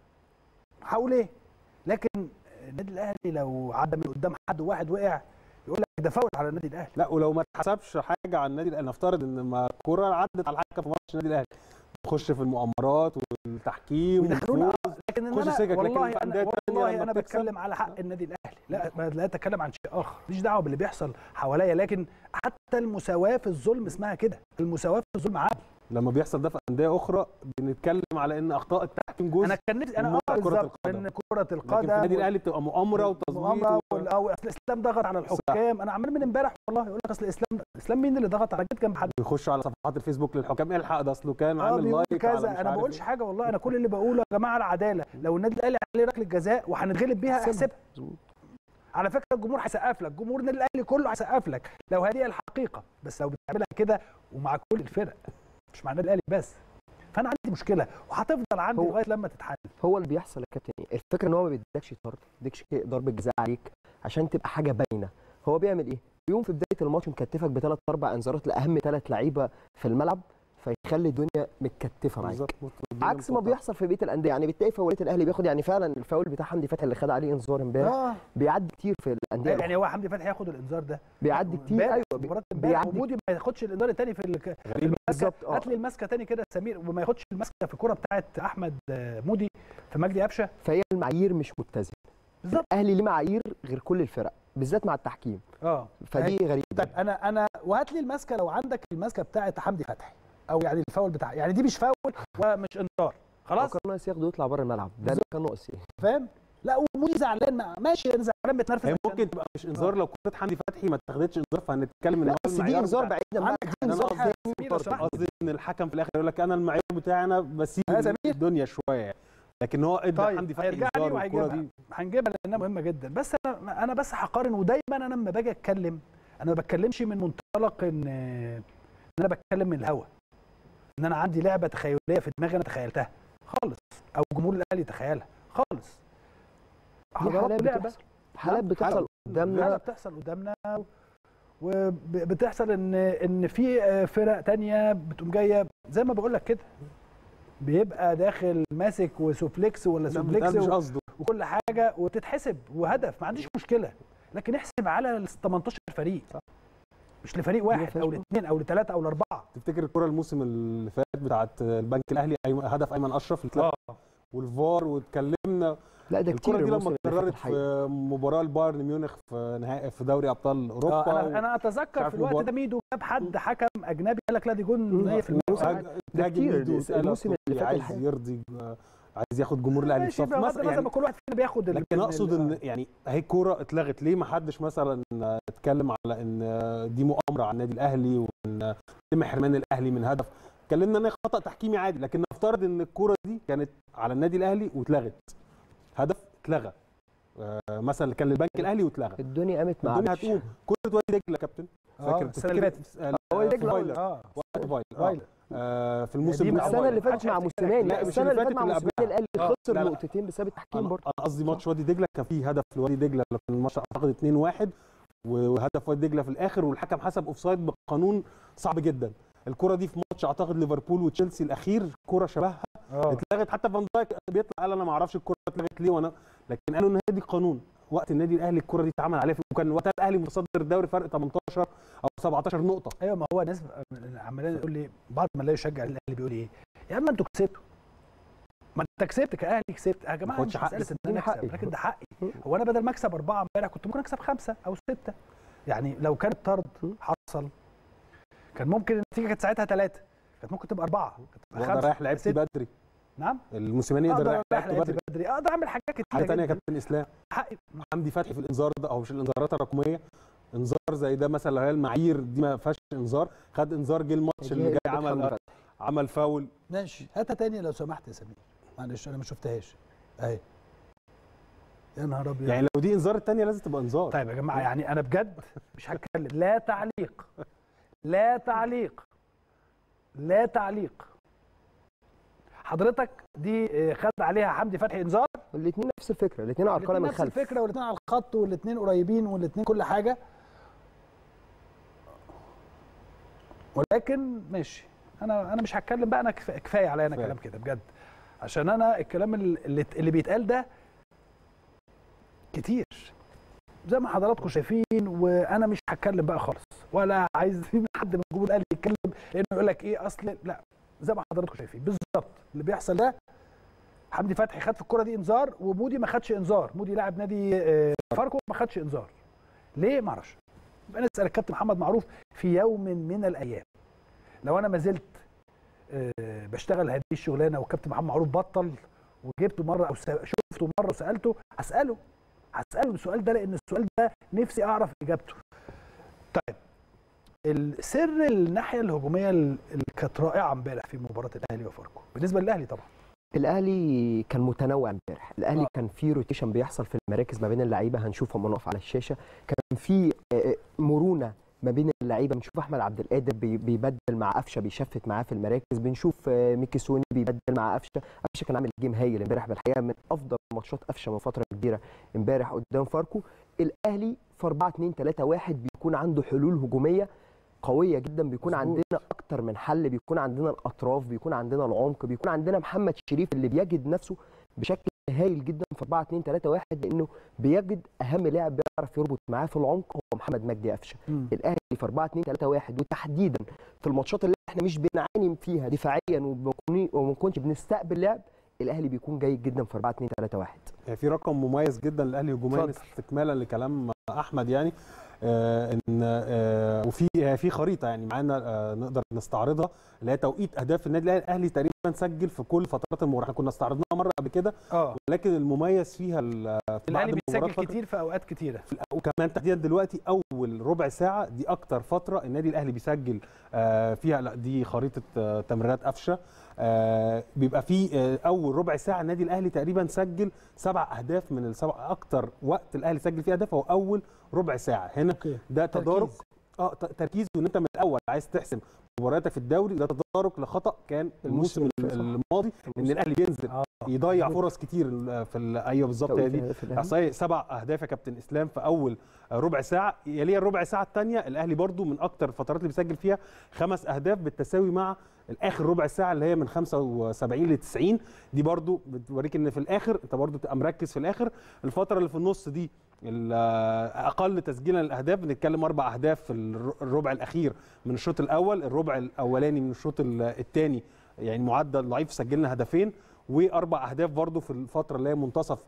Speaker 1: هقول ايه لكن النادي الاهلي لو عدى من قدام حد واحد وقع يقول لك ده فاول على النادي الاهلي
Speaker 14: لا ولو ما اتحسبش حاجه على النادي الاهلي نفترض ان ما الكره عدت على الحكم في ماتش النادي الاهلي نخش في المؤامرات والتحكيم
Speaker 1: ويدخلونا
Speaker 14: والفوز
Speaker 1: لكن ان
Speaker 14: خش
Speaker 1: انا
Speaker 14: سكك لكن
Speaker 1: والله
Speaker 14: في
Speaker 1: انا
Speaker 14: أندية تانية
Speaker 1: والله
Speaker 14: لما
Speaker 1: انا
Speaker 14: بتكسب-
Speaker 1: بتكلم على حق النادي الاهلي لا ما لا اتكلم عن شيء اخر ماليش دعوه باللي بيحصل حواليا لكن حتى المساواه في الظلم اسمها كده المساواه في الظلم عدل
Speaker 14: لما بيحصل ده في انديه اخرى بنتكلم على ان اخطاء التحكيم جزء
Speaker 1: انا كان نفسي انا
Speaker 14: من
Speaker 1: اه
Speaker 14: متعة كرة
Speaker 1: بالظبط
Speaker 14: القدم.
Speaker 1: ان كره
Speaker 14: لكن
Speaker 1: القدم
Speaker 14: في النادي الاهلي بتبقى مؤامره وتظبيط
Speaker 1: مؤامره
Speaker 14: و...
Speaker 1: وال- او اصل الاسلام ضغط على الحكام انا عمال من امبارح والله يقول لك اصل الاسلام الاسلام مين اللي ضغط على جيت جنب حد
Speaker 14: بيخشوا على صفحات الفيسبوك للحكام الحق ده اصله كان
Speaker 1: اه
Speaker 14: عامل
Speaker 1: بيقول
Speaker 14: لايك على
Speaker 1: كذا
Speaker 14: مش
Speaker 1: انا ما
Speaker 14: عارف
Speaker 1: بقولش
Speaker 14: إيه.
Speaker 1: حاجه والله انا كل اللي بقوله يا جماعه العداله لو النادي الاهلي عليه ركله جزاء وهنتغلب بيها احسبها على فكره الجمهور هيسقف لك جمهور النادي الاهلي كله هيسقف لك لو هذه الحقيقه بس لو بتعملها كده ومع كل الفرق مش مع النادي الاهلي بس فانا عندي مشكله وهتفضل عندي
Speaker 13: هو-
Speaker 1: لغايه لما تتحل
Speaker 13: هو اللي بيحصل يا كابتن إيه؟ الفكره ان هو ما بيديكش طرد ما بيديكش ضربه جزاء عليك عشان تبقى حاجه باينه هو بيعمل ايه بيقوم في بدايه الماتش مكتفك بثلاث اربع انذارات لاهم ثلاث لعيبه في الملعب فيخلي الدنيا متكتفه معاك
Speaker 14: بالظبط
Speaker 13: عكس ما بيحصل في بقيه الانديه يعني بتلاقي فاولات الاهلي بياخد يعني فعلا الفاول بتاع حمدي فتحي اللي خد عليه انذار امبارح
Speaker 1: اه
Speaker 13: بيعدي كتير في الانديه
Speaker 1: يعني
Speaker 13: الأخرى.
Speaker 1: هو حمدي فتحي ياخد الانذار ده
Speaker 13: بيعدي كتير
Speaker 1: امبارح
Speaker 13: ايوه
Speaker 1: في
Speaker 13: بي-
Speaker 1: مباراه امبارح
Speaker 13: بيعدي
Speaker 1: ومودي ما ياخدش الانذار الثاني في الك- في
Speaker 14: غريب
Speaker 1: المسكه
Speaker 13: بالظبط اه
Speaker 1: هات لي المسكه تاني كده سمير وما ياخدش المسكه في الكوره بتاعت احمد آه، مودي في مجدي قفشه
Speaker 13: فهي المعايير مش متزنه
Speaker 1: بالظبط
Speaker 13: الاهلي ليه معايير غير كل الفرق بالذات مع التحكيم
Speaker 1: اه
Speaker 13: فدي غريبه
Speaker 1: طيب انا انا وهات لي المسكه لو عندك المسكه بتاعت حمدي فتحي او يعني الفاول بتاع يعني دي مش فاول ومش انذار خلاص
Speaker 13: كان ناقص ياخده ويطلع بره الملعب ده اللي كان ناقص ايه
Speaker 1: فاهم لا ومودي زعلان ما- ماشي انا زعلان بتنرفز
Speaker 14: هي
Speaker 1: عشان-
Speaker 14: ممكن تبقى مش انذار لو كره حمدي فتحي ما اتخذتش انذار فهنتكلم ان
Speaker 13: لا
Speaker 14: هو
Speaker 13: بس دي
Speaker 14: المعيار
Speaker 13: انذار
Speaker 14: بتاع-
Speaker 13: بعيدا بقى
Speaker 1: عندك
Speaker 13: دي
Speaker 14: أنا
Speaker 13: انذار
Speaker 14: قصدي-
Speaker 13: تاني
Speaker 1: سمير لو
Speaker 13: وطرد.
Speaker 1: سمحت.
Speaker 14: قصدي ان الحكم في الاخر يقول لك انا المعيار بتاعي انا بسيب
Speaker 1: يا سمير.
Speaker 14: الدنيا شويه يعني لكن هو ادى
Speaker 1: طيب
Speaker 14: حمدي فتحي
Speaker 1: هيرجع لي
Speaker 14: انذار والكره
Speaker 1: وهيجيبها
Speaker 14: دي
Speaker 1: هنجيبها لانها مهمه جدا بس انا انا بس هقارن ودايما انا لما باجي اتكلم انا ما بتكلمش من منطلق ان ان انا بتكلم من الهوا ان انا عندي لعبه تخيليه في دماغي انا تخيلتها خالص او جمهور الاهلي تخيلها خالص
Speaker 13: دي
Speaker 1: حضرات
Speaker 13: حالات
Speaker 1: لعبه
Speaker 13: بتحصل حالات بتحصل
Speaker 1: حالة
Speaker 13: قدامنا
Speaker 1: بتحصل قدامنا وبتحصل ان ان في آه، فرق تانية بتقوم جايه زي ما بقول لك كده بيبقى داخل ماسك وسوفليكس ولا
Speaker 14: ده
Speaker 1: سوفليكس
Speaker 14: مش
Speaker 1: و-
Speaker 14: قصده
Speaker 1: وكل حاجه وتتحسب وهدف ما عنديش مشكله لكن احسب على ال 18 فريق مش لفريق واحد او لاثنين او لثلاثه او لاربعه
Speaker 14: تفتكر الكره الموسم اللي فات بتاعت البنك الاهلي أيمن- هدف ايمن اشرف اللي اتلغى والفار واتكلمنا
Speaker 13: لا ده كتير
Speaker 14: الكره دي
Speaker 13: الموسم
Speaker 14: لما
Speaker 13: اللي فات
Speaker 14: اتكررت
Speaker 13: الحقيقة.
Speaker 14: في مباراه البايرن ميونخ في نهائي في دوري ابطال اوروبا
Speaker 1: آه انا
Speaker 14: و-
Speaker 1: انا
Speaker 14: مش
Speaker 1: اتذكر
Speaker 14: عارف
Speaker 1: في الوقت
Speaker 14: مباراة.
Speaker 1: ده ميدو جاب حد حكم اجنبي قال لك لا دي جون 100%
Speaker 14: هاج-
Speaker 13: ده
Speaker 14: هاجم
Speaker 13: كتير
Speaker 14: ميدو وسأله
Speaker 13: الموسم اللي
Speaker 14: صوفي
Speaker 13: فات
Speaker 14: عايز
Speaker 13: الحقيقة.
Speaker 14: يرضي آه، عايز ياخد جمهور الاهلي في
Speaker 1: ماشي
Speaker 14: صف
Speaker 1: بغض
Speaker 14: مثلا
Speaker 1: النظر
Speaker 14: يعني
Speaker 1: ما كل واحد فينا بياخد ال-
Speaker 14: لكن
Speaker 1: ال-
Speaker 14: اقصد ان يعني اهي كوره اتلغت ليه ما حدش مثلا اتكلم على ان دي مؤامره على النادي الاهلي وان تم حرمان الاهلي من هدف اتكلمنا ان هي خطا تحكيمي عادي لكن نفترض ان الكوره دي كانت على النادي الاهلي واتلغت هدف اتلغى آه، مثلا كان للبنك الاهلي واتلغى
Speaker 13: الدنيا قامت مع
Speaker 14: الدنيا
Speaker 13: عبش.
Speaker 14: هتقوم كره وادي دجله يا كابتن
Speaker 1: آه،
Speaker 14: فاكر
Speaker 1: السنة اللي
Speaker 14: تفتكر
Speaker 1: فاتت.
Speaker 14: آه،
Speaker 13: هو وادي
Speaker 14: في
Speaker 13: دجلة،
Speaker 14: فايلر
Speaker 1: اه
Speaker 14: وقت فايلر آه.
Speaker 1: فايلر.
Speaker 14: آه، في الموسم
Speaker 1: دي
Speaker 14: بتاع
Speaker 13: السنه اللي
Speaker 14: فايلر.
Speaker 13: فاتت مع موسيماني
Speaker 14: لا، مش
Speaker 13: السنه اللي
Speaker 14: اللي
Speaker 13: فاتت مع
Speaker 14: فاتت، اللي
Speaker 13: موسيماني الاهلي
Speaker 1: آه.
Speaker 13: خسر
Speaker 14: لا، لا.
Speaker 13: نقطتين بسبب التحكيم
Speaker 14: انا
Speaker 13: برضه
Speaker 14: أنا قصدي ماتش وادي دجله كان فيه هدف لوادي دجله كان الماتش اعتقد 2-1 وهدف وادي دجله في الاخر والحكم حسب اوفسايد بقانون صعب جدا الكره دي في ماتش اعتقد ليفربول وتشيلسي الاخير كره شبهها
Speaker 1: اه
Speaker 14: اتلغت حتى فان دايك بيطلع قال انا ما اعرفش الكره اتلغت ليه وانا لكن قالوا ان هي دي قانون وقت النادي الاهلي الكره دي اتعمل عليها وكان وقتها الاهلي متصدر الدوري فرق 18 او 17 نقطه
Speaker 1: ايوه ما هو الناس عمالين يقول لي بعض ما لا يشجع الاهلي بيقول ايه يا اما انتوا كسبتوا ما انت كسبت كاهلي كسبت يا جماعه
Speaker 14: ما
Speaker 1: مش
Speaker 14: خدش حقي.
Speaker 1: مساله ان
Speaker 13: دي
Speaker 1: انا
Speaker 13: حقي.
Speaker 1: اكسب لكن ده حقي هو انا بدل ما اكسب اربعه امبارح كنت ممكن اكسب خمسه او سته يعني لو كان الطرد حصل كان ممكن النتيجه كانت ساعتها ثلاثه كانت ممكن تبقى اربعه كانت تبقى
Speaker 14: واقدر
Speaker 1: خمسه
Speaker 14: رايح لعبتي
Speaker 1: ستة.
Speaker 14: بدري
Speaker 1: نعم
Speaker 14: الموسيماني يقدر
Speaker 1: اقدر
Speaker 14: رايح
Speaker 1: رايح
Speaker 14: لعبتي
Speaker 1: لعبتي
Speaker 14: بدري
Speaker 1: بدري اقدر اعمل حاجات كتير
Speaker 14: حاجه ثانيه يا
Speaker 1: جداً.
Speaker 14: كابتن اسلام
Speaker 1: حقي
Speaker 14: حمدي فتحي في الانذار ده او مش الانذارات الرقميه انذار زي ده مثلا لو هي المعايير دي ما فيهاش انذار خد انذار جه الماتش اللي جاي عمل عمل فاول
Speaker 1: ماشي هاتها تاني لو سمحت يا سمير معلش انا ما شفتهاش اهي يا نهار ابيض
Speaker 14: يعني لو دي انذار الثانيه لازم تبقى انذار
Speaker 1: طيب يا جماعه يعني انا بجد مش هتكلم لا تعليق لا تعليق لا تعليق حضرتك دي آه، خد عليها حمدي فتحي انذار
Speaker 13: الاثنين نفس الفكره الاثنين على القلم
Speaker 1: الاتنين نفس
Speaker 13: الخلفي
Speaker 1: الفكره والاثنين على الخط والاثنين قريبين والاثنين كل حاجه ولكن ماشي انا انا مش هتكلم بقى انا كف- كفايه عليا انا
Speaker 14: كفاية.
Speaker 1: كلام كده بجد عشان انا الكلام اللي, اللي بيتقال ده كتير زي ما حضراتكم شايفين وانا مش هتكلم بقى خالص ولا عايز في حد من الجمهور قال يتكلم لانه يقول لك ايه اصل لا زي ما حضراتكم شايفين بالظبط اللي بيحصل ده حمدي فتحي خد في الكره دي انذار ومودي ما خدش انذار مودي لاعب نادي آه، فاركو ما خدش انذار ليه ما اعرفش يبقى نسال الكابتن محمد معروف في يوم من الايام لو انا ما زلت آه، بشتغل هذه الشغلانه والكابتن محمد معروف بطل وجبته مره او سا- شفته مره وسالته هساله هساله السؤال ده لان السؤال ده نفسي اعرف اجابته طيب السر الناحيه الهجوميه اللي كانت رائعه امبارح في مباراه الاهلي وفاركو بالنسبه للاهلي طبعا
Speaker 13: الاهلي كان متنوع امبارح الاهلي
Speaker 1: آه.
Speaker 13: كان في روتيشن بيحصل في المراكز ما بين اللعيبه هنشوفها لما نقف على الشاشه كان في آه، مرونه ما بين اللعيبه بنشوف احمد عبد القادر بي- بيبدل مع قفشه بيشفت معاه في المراكز بنشوف آه، ميكي سوني بيبدل مع قفشه قفشه كان عامل جيم هايل امبارح بالحقيقه من افضل ماتشات قفشه من فتره كبيره امبارح قدام فاركو الاهلي في 4 2 3 1 بيكون عنده حلول هجوميه قويه جدا بيكون
Speaker 1: مظبوط.
Speaker 13: عندنا اكتر من حل بيكون عندنا الاطراف بيكون عندنا العمق بيكون عندنا محمد شريف اللي بيجد نفسه بشكل هايل جدا في 4 2 3 1 لانه بيجد اهم لاعب بيعرف يربط معاه في العمق هو محمد مجدي قفشه
Speaker 1: مم.
Speaker 13: الاهلي في 4 2 3 1 وتحديدا في الماتشات اللي احنا مش بنعاني فيها دفاعيا وبنكون- وما بنكونش بنستقبل لعب الاهلي بيكون جيد جدا في 4 2 3 1
Speaker 14: يعني في رقم مميز جدا للاهلي هجوميا
Speaker 1: اتفضل.
Speaker 14: استكمالا لكلام احمد يعني آه ان آه وفي آه في خريطه يعني معانا آه نقدر نستعرضها اللي هي توقيت اهداف النادي الاهلي الاهلي تقريبا سجل في كل فترات المباراه احنا كنا استعرضناها مره قبل كده
Speaker 1: اه
Speaker 14: ولكن المميز فيها ال- في بعض
Speaker 1: الاهلي
Speaker 14: المباريات
Speaker 1: بيسجل
Speaker 14: فترة-
Speaker 1: كتير في اوقات كتيره
Speaker 14: في الأ- وكمان تحديدا دلوقتي اول ربع ساعه دي اكتر فتره النادي الاهلي بيسجل آه، فيها لا دي خريطه آه، تمريرات قفشه آه، بيبقى في آه، اول ربع ساعه النادي الاهلي تقريبا سجل سبع اهداف من السبع اكتر وقت الاهلي سجل فيه اهداف هو اول ربع ساعه هنا
Speaker 1: أوكي.
Speaker 14: ده تدارك
Speaker 1: تركيز.
Speaker 14: اه ت- تركيز وان انت من الاول عايز تحسم مبارياتك في الدوري ده تدارك لخطا كان الموسم
Speaker 13: الموسم اللي فات.
Speaker 14: الماضي ان الاهلي بينزل
Speaker 1: آه.
Speaker 14: يضيع
Speaker 1: مظبوط.
Speaker 14: فرص كتير في ال- ايوه بالظبط هي
Speaker 13: توقيت
Speaker 14: دي
Speaker 13: الهدف الأهلي.
Speaker 14: اصل هي سبع اهداف يا كابتن اسلام في اول ربع ساعه يليها الربع ساعه الثانيه الاهلي برضو من اكتر الفترات اللي بيسجل فيها خمس اهداف بالتساوي مع الاخر ربع ساعه اللي هي من 75 ل 90 دي برضو بتوريك ان في الاخر انت برضو تبقى مركز في الاخر الفتره اللي في النص دي ال- اقل تسجيلا للاهداف بنتكلم اربع اهداف في الر- الربع الاخير من الشوط الاول الربع الاولاني من الشوط الثاني يعني معدل ضعيف سجلنا هدفين واربع اهداف برضو في الفتره اللي هي منتصف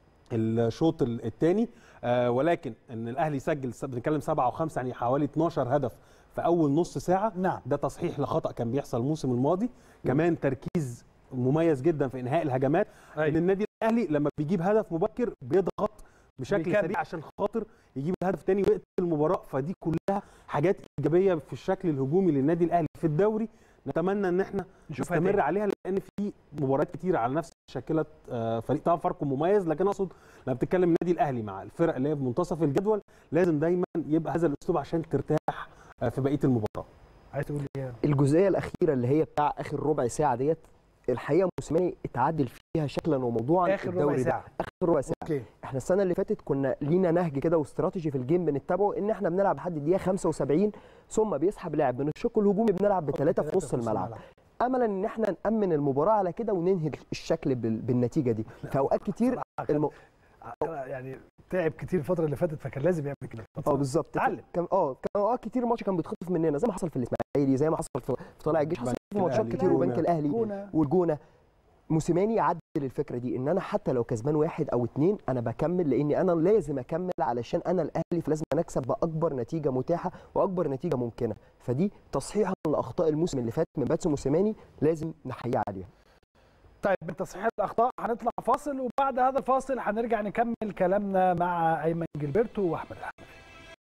Speaker 14: الشوط الثاني آه ولكن ان الاهلي سجل س- بنتكلم سبعه وخمسه يعني حوالي 12 هدف في اول نص ساعه
Speaker 1: نعم
Speaker 14: ده تصحيح لخطا كان بيحصل الموسم الماضي كمان تركيز مميز جدا في انهاء الهجمات ان النادي الاهلي لما بيجيب هدف مبكر بيضغط بشكل
Speaker 1: بيكمل.
Speaker 14: سريع عشان خاطر يجيب الهدف تاني ويقتل المباراه فدي كلها حاجات ايجابيه في الشكل الهجومي للنادي الاهلي في الدوري نتمنى ان احنا
Speaker 1: نشوفها
Speaker 14: نستمر
Speaker 1: تاني.
Speaker 14: عليها لان في مباريات كتير على نفس شكله آه، فريق طبعا فاركو مميز لكن اقصد لما بتتكلم النادي الاهلي مع الفرق اللي هي في منتصف الجدول لازم دايما يبقى هذا الاسلوب عشان ترتاح آه، في بقيه المباراه
Speaker 1: عايز تقول ايه
Speaker 13: الجزئيه الاخيره اللي هي بتاع اخر ربع ساعه ديت الحقيقه موسيماني اتعدل فيها شكلا وموضوعا
Speaker 1: آخر ربع
Speaker 13: الدوري ده.
Speaker 1: ساعة.
Speaker 13: اخر ربع ساعه
Speaker 1: اوكي
Speaker 13: احنا السنه اللي فاتت كنا لينا نهج كده واستراتيجي في الجيم بنتبعه ان احنا بنلعب لحد الدقيقه 75 ثم بيسحب لاعب من الشق الهجومي بنلعب بثلاثه في نص الملعب املا ان احنا نامن المباراه على كده وننهي الشكل بال- بالنتيجه دي في اوقات كتير الم...
Speaker 1: يعني تعب كتير الفتره اللي فاتت فكان لازم يعمل كده
Speaker 13: اه بالظبط
Speaker 1: اتعلم.
Speaker 13: كان اه كان اوقات كتير الماتش كان بيتخطف مننا زي ما حصل في الاسماعيلي زي ما حصل في في طلائع الجيش حصل في ماتشات
Speaker 14: الأهلي.
Speaker 13: كتير وبنك
Speaker 14: جونة.
Speaker 13: الاهلي
Speaker 1: جونة.
Speaker 13: والجونه موسيماني عدل الفكره دي ان انا حتى لو كسبان واحد او اتنين انا بكمل لاني انا لازم اكمل علشان انا الاهلي فلازم أنا اكسب باكبر نتيجه متاحه واكبر نتيجه ممكنه فدي تصحيحا لاخطاء الموسم اللي فات من باتسو موسيماني لازم نحييه عليها
Speaker 1: طيب من تصحيح الاخطاء هنطلع فاصل وبعد هذا الفاصل هنرجع نكمل كلامنا مع ايمن جilberto واحمد الحنفي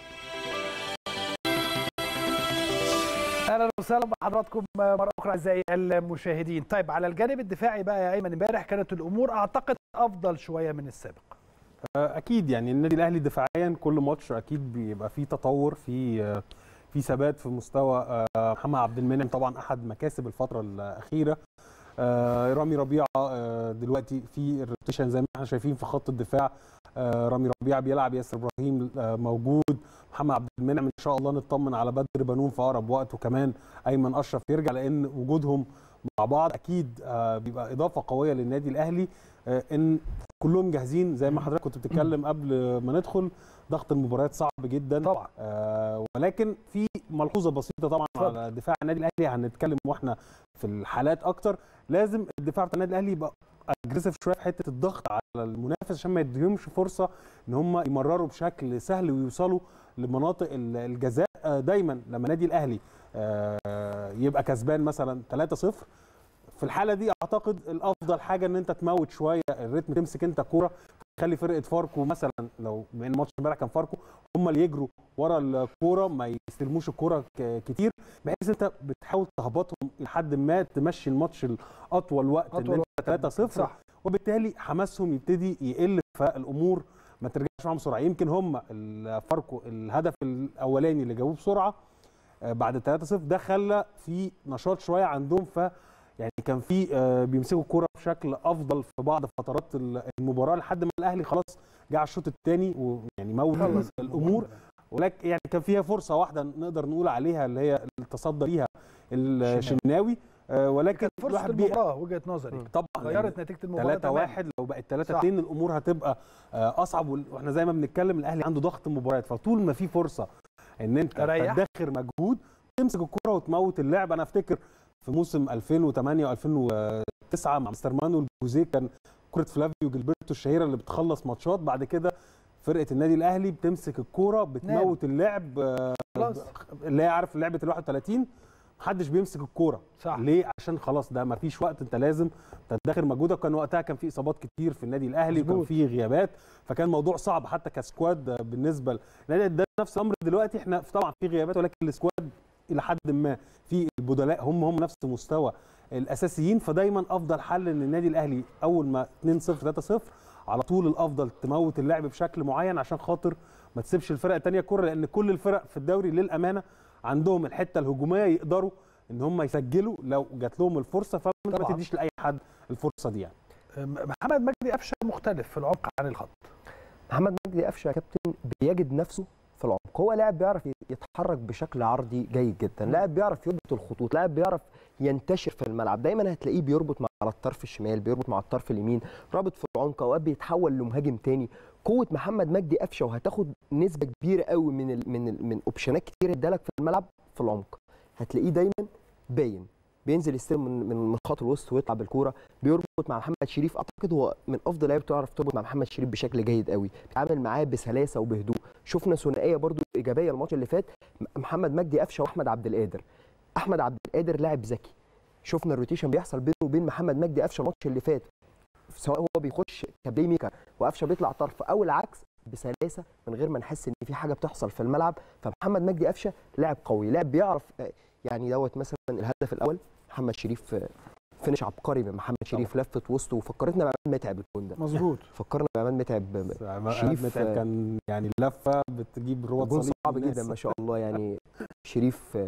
Speaker 1: اهلا وسهلا بحضراتكم مره اخرى اعزائي المشاهدين طيب على الجانب الدفاعي بقى يا ايمن امبارح كانت الامور اعتقد افضل شويه من السابق
Speaker 14: آه، اكيد يعني النادي الاهلي دفاعيا كل ماتش اكيد بيبقى فيه تطور في آه، في ثبات في مستوى آه، محمد عبد المنعم طبعا احد مكاسب الفتره الاخيره آه، رامي ربيعه آه، دلوقتي في الروتيشن زي ما احنا شايفين في خط الدفاع آه، رامي ربيعه بيلعب ياسر ابراهيم آه، موجود محمد عبد المنعم ان شاء الله نطمن على بدر بنون في اقرب وقت وكمان ايمن اشرف يرجع لان وجودهم مع بعض اكيد آه، بيبقى اضافه قويه للنادي الاهلي آه، ان كلهم جاهزين زي ما حضرتك كنت بتتكلم قبل ما ندخل ضغط المباريات صعب جدا
Speaker 1: طبعا
Speaker 14: آه ولكن في ملحوظه بسيطه طبعا
Speaker 1: اتفضل.
Speaker 14: على دفاع النادي الاهلي هنتكلم واحنا في الحالات اكتر لازم الدفاع بتاع النادي الاهلي يبقى اجريسيف شويه في حته الضغط على المنافس عشان ما يديهمش فرصه ان هم يمرروا بشكل سهل ويوصلوا لمناطق ال- الجزاء آه، دايما لما النادي الاهلي آه، يبقى كسبان مثلا 3-0 في الحاله دي اعتقد الافضل حاجه ان انت تموت شويه الريتم تمسك انت كوره تخلي فرقه فاركو مثلا لو بما ان ماتش امبارح كان فاركو هم اللي يجروا ورا الكوره ما يستلموش الكوره ك- كتير بحيث انت بتحاول تهبطهم لحد ما تمشي الماتش الاطول وقت ان
Speaker 1: أطول
Speaker 14: انت 3-0
Speaker 1: صح.
Speaker 14: وبالتالي حماسهم يبتدي يقل فالامور ما ترجعش معاهم بسرعه يمكن هم ال- فاركو الهدف الاولاني اللي جابوه بسرعه آه، بعد 3-0 ده خلى في نشاط شويه عندهم ف يعني كان في آه، بيمسكوا الكوره بشكل افضل في بعض فترات ال- المباراه لحد ما الاهلي خلاص جه على الشوط الثاني ويعني موت
Speaker 1: خلص
Speaker 14: الامور ولكن يعني كان فيها فرصه واحده نقدر نقول عليها اللي هي اللي تصدى ليها الشناوي آه، ولكن
Speaker 1: فرصه
Speaker 14: الواحد بي-
Speaker 1: المباراه وجهه نظري
Speaker 14: طبعا
Speaker 1: غيرت نتيجه المباراه
Speaker 14: 3
Speaker 1: تماماً.
Speaker 14: 1 لو بقت 3
Speaker 1: صح.
Speaker 14: 2 الامور هتبقى آه، اصعب وال- واحنا زي ما بنتكلم الاهلي عنده ضغط مباريات فطول ما في فرصه ان انت
Speaker 1: تريح.
Speaker 14: تدخر مجهود تمسك الكره وتموت اللعب انا افتكر في موسم 2008 و2009 مع مستر مانويل جوزيه كان كره فلافيو جilberto الشهيره اللي بتخلص ماتشات بعد كده فرقه النادي الاهلي بتمسك الكوره بتموت اللعب آه،
Speaker 1: خلاص.
Speaker 14: اللي هي عارف لعبه ال 31 محدش بيمسك الكوره
Speaker 1: صح.
Speaker 14: ليه عشان خلاص ده مفيش وقت انت لازم تدخر مجهودك كان وقتها كان في اصابات كتير في النادي الاهلي وكان
Speaker 1: مظبوط.
Speaker 14: في غيابات فكان الموضوع صعب حتى كسكواد آه، بالنسبه للنادي ده نفس الامر دلوقتي احنا طبعا في غيابات ولكن السكواد الى حد ما في البدلاء هم هم نفس مستوى الاساسيين فدايما افضل حل ان النادي الاهلي اول ما 2 0 3 0 على طول الافضل تموت اللعب بشكل معين عشان خاطر ما تسيبش الفرق الثانيه كره لان كل الفرق في الدوري للامانه عندهم الحته الهجوميه يقدروا ان هم يسجلوا لو جات لهم الفرصه فانت ما
Speaker 1: طبعاً.
Speaker 14: تديش لاي حد الفرصه دي يعني
Speaker 1: محمد مجدي قفشه مختلف في العمق عن الخط
Speaker 13: محمد مجدي قفشه يا كابتن بيجد نفسه في العمق هو لاعب بيعرف يتحرك بشكل عرضي جيد جدا لاعب بيعرف يربط الخطوط لاعب بيعرف ينتشر في الملعب دايما هتلاقيه بيربط مع على الطرف الشمال بيربط مع الطرف اليمين رابط في العمق اوقات بيتحول لمهاجم تاني قوه محمد مجدي قفشه وهتاخد نسبه كبيره قوي من ال من ال من اوبشنات كتير ادالك في الملعب في العمق هتلاقيه دايما باين بينزل يستلم من من خط الوسط ويطلع بالكوره بيربط مع محمد شريف اعتقد هو من افضل لعيبه تعرف تربط مع محمد شريف بشكل جيد قوي بيتعامل معاه بسلاسه وبهدوء شفنا ثنائيه برضو ايجابيه الماتش اللي فات محمد مجدي قفشه واحمد عبد القادر احمد عبد القادر لاعب ذكي شفنا الروتيشن بيحصل بينه وبين محمد مجدي قفشه الماتش اللي فات سواء هو بيخش كبلاي ميكر وقفشه بيطلع طرف او العكس بسلاسه من غير ما نحس ان في حاجه بتحصل في الملعب فمحمد مجدي قفشه لاعب قوي لاعب بيعرف يعني دوت مثلا الهدف الاول محمد شريف فينش عبقري من محمد شريف لفه وسطه وفكرتنا بعماد متعب الجون ده
Speaker 1: مظبوط
Speaker 13: فكرنا بعماد متعب
Speaker 14: شريف متعب كان يعني اللفه بتجيب رواد
Speaker 13: جون صعب جدا ما شاء الله يعني شريف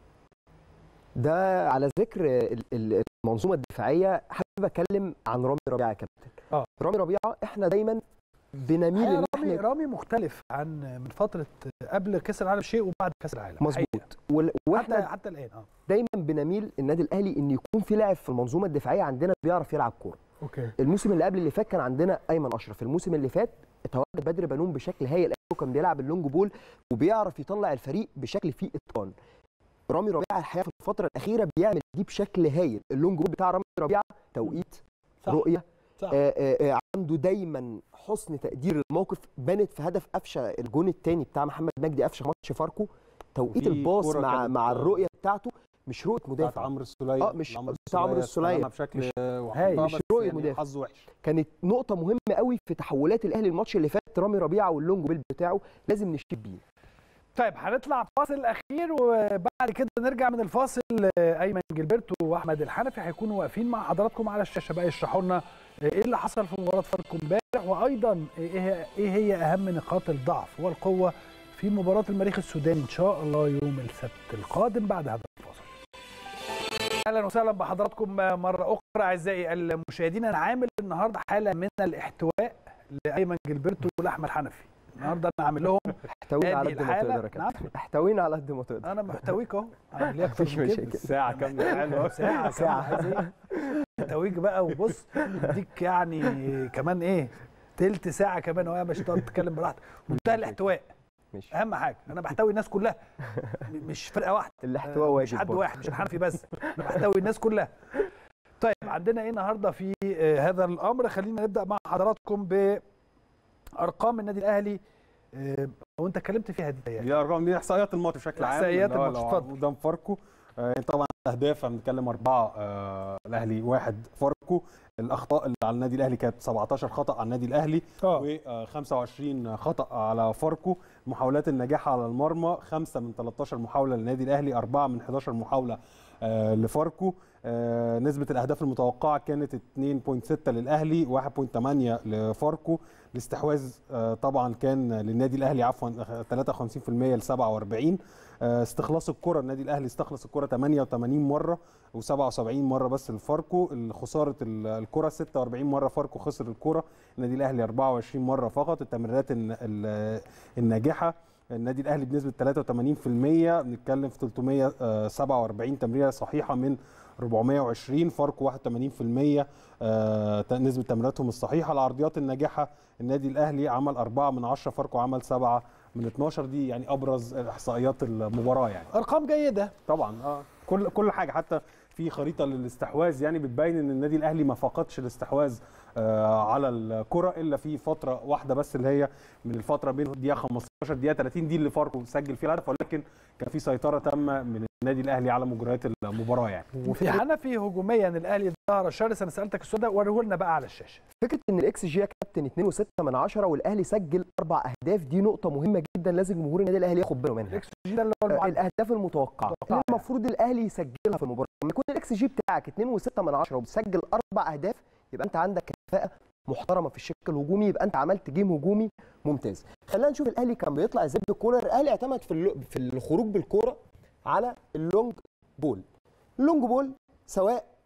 Speaker 13: ده على ذكر المنظومه الدفاعيه حابب اتكلم عن رامي ربيعه يا كابتن
Speaker 1: اه
Speaker 13: رامي ربيعه احنا دايما بنميل ان
Speaker 1: رامي رامي مختلف عن من فتره قبل كاس العالم شيء وبعد كاس العالم
Speaker 13: مظبوط واحنا
Speaker 1: حتى حتى الان اه
Speaker 13: دايما بنميل النادي الاهلي ان يكون في لاعب في المنظومه الدفاعيه عندنا بيعرف يلعب كوره
Speaker 1: اوكي
Speaker 13: الموسم اللي قبل اللي فات كان عندنا ايمن اشرف الموسم اللي فات تواجد بدر بنون بشكل هايل وكان بيلعب اللونج بول وبيعرف يطلع الفريق بشكل فيه اتقان رامي ربيعه الحقيقه في الفتره الاخيره بيعمل دي بشكل هايل اللونج بول بتاع رامي ربيعه توقيت صح. رؤيه صح. آآ آآ عنده دايما حسن تقدير الموقف بانت في هدف قفشه الجون الثاني بتاع محمد مجدي قفشه ماتش فاركو توقيت الباص مع مع الرؤيه بتاعته مش رؤيه مدافع
Speaker 14: بتاع عمرو السوليه
Speaker 13: اه مش بتاع عمرو السوليه
Speaker 14: بشكل
Speaker 13: مش, مش رؤيه يعني مدافع
Speaker 14: حظ وحش
Speaker 13: كانت نقطه مهمه قوي في تحولات الاهلي الماتش اللي فات رامي ربيعه واللونج بيل بتاعه لازم نشيد بيه
Speaker 1: طيب هنطلع فاصل اخير وبعد كده نرجع من الفاصل ايمن جilberto واحمد الحنفي هيكونوا واقفين مع حضراتكم على الشاشه بقى يشرحوا لنا ايه اللي حصل في مباراه فاركو امبارح وايضا ايه ايه هي اهم نقاط الضعف والقوه في مباراه المريخ السوداني ان شاء الله يوم السبت القادم بعد هذا الفاصل. اهلا وسهلا بحضراتكم مره اخرى اعزائي المشاهدين انا عامل النهارده حاله من الاحتواء لايمن جilberto والاحمد حنفي. النهارده انا عامل لهم
Speaker 13: احتوينا على قد ما تقدر يا كابتن احتوينا على قد ما تقدر
Speaker 1: انا محتويك اهو عامل ليه اكتر
Speaker 13: مفيش
Speaker 1: من كده
Speaker 13: مشاكل
Speaker 14: ساعه كامله حلوه
Speaker 1: ساعه ساعه محتويك بقى وبص اديك يعني كمان ايه تلت ساعه كمان اهو مش تقعد تتكلم براحتك منتهى الاحتواء
Speaker 13: مش
Speaker 1: اهم حاجه انا بحتوي الناس كلها مش فرقه واحده
Speaker 13: الاحتواء واجب
Speaker 1: مش حد
Speaker 13: برضه.
Speaker 1: واحد مش الحنفي بس انا بحتوي الناس كلها طيب عندنا ايه النهارده في هذا الامر خلينا نبدا مع حضراتكم ب ارقام النادي الاهلي أه وانت اتكلمت فيها دي
Speaker 14: دي ارقام دي احصائيات الماتش بشكل عام
Speaker 1: احصائيات الماتش اتفضل
Speaker 14: قدام فاركو آه طبعا اهداف بنتكلم اربعه آه الاهلي واحد فاركو الاخطاء اللي على النادي الاهلي كانت 17 خطا على النادي الاهلي و25 خطا على فاركو محاولات النجاح على المرمى خمسه من 13 محاوله للنادي الاهلي اربعه من 11 محاوله آه لفاركو آه نسبة الأهداف المتوقعة كانت 2.6 للأهلي 1.8 لفاركو الاستحواذ آه طبعا كان للنادي الأهلي عفوا 53% ل 47 آه استخلاص الكرة النادي الأهلي استخلص الكرة 88 مرة و77 مرة بس لفاركو خسارة الكرة 46 مرة فاركو خسر الكرة النادي الأهلي 24 مرة فقط التمريرات الناجحة النادي الاهلي بنسبه 83% بنتكلم في 347 تمريره صحيحه من 420 فاركو 81% آه نسبه تمريراتهم الصحيحه العرضيات الناجحه النادي الاهلي عمل 4 من 10 فاركو عمل 7 من 12 دي يعني ابرز احصائيات المباراه يعني
Speaker 1: ارقام جيده
Speaker 14: طبعا اه كل كل حاجه حتى في خريطه للاستحواذ يعني بتبين ان النادي الاهلي ما فقدش الاستحواذ آه على الكره الا في فتره واحده بس اللي هي من الفتره بين الدقيقه 15 دقيقه 30 دي اللي فاركو سجل فيها الهدف ولكن كان في سيطره تامه من النادي الاهلي على مجريات المباراه يعني
Speaker 1: وفي حنفي هجوميا الاهلي ظهر شرس انا سالتك السؤال ده وريه لنا بقى على الشاشه
Speaker 13: فكره ان الاكس جي يا كابتن 2.6 من 10 والاهلي سجل اربع اهداف دي نقطه مهمه جدا لازم جمهور النادي الاهلي ياخد باله منها
Speaker 1: الاكس جي ده اللي هو المعدل
Speaker 13: الاهداف المتوقعه اللي المفروض الاهلي يسجلها في المباراه لما يكون الاكس جي بتاعك 2.6 من 10 وبتسجل اربع اهداف يبقى انت عندك كفاءه محترمه في الشق الهجومي يبقى انت عملت جيم هجومي ممتاز خلينا نشوف الاهلي كان بيطلع ازاي بالكوره الاهلي اعتمد في اللو... في الخروج بالكوره على اللونج بول اللونج بول سواء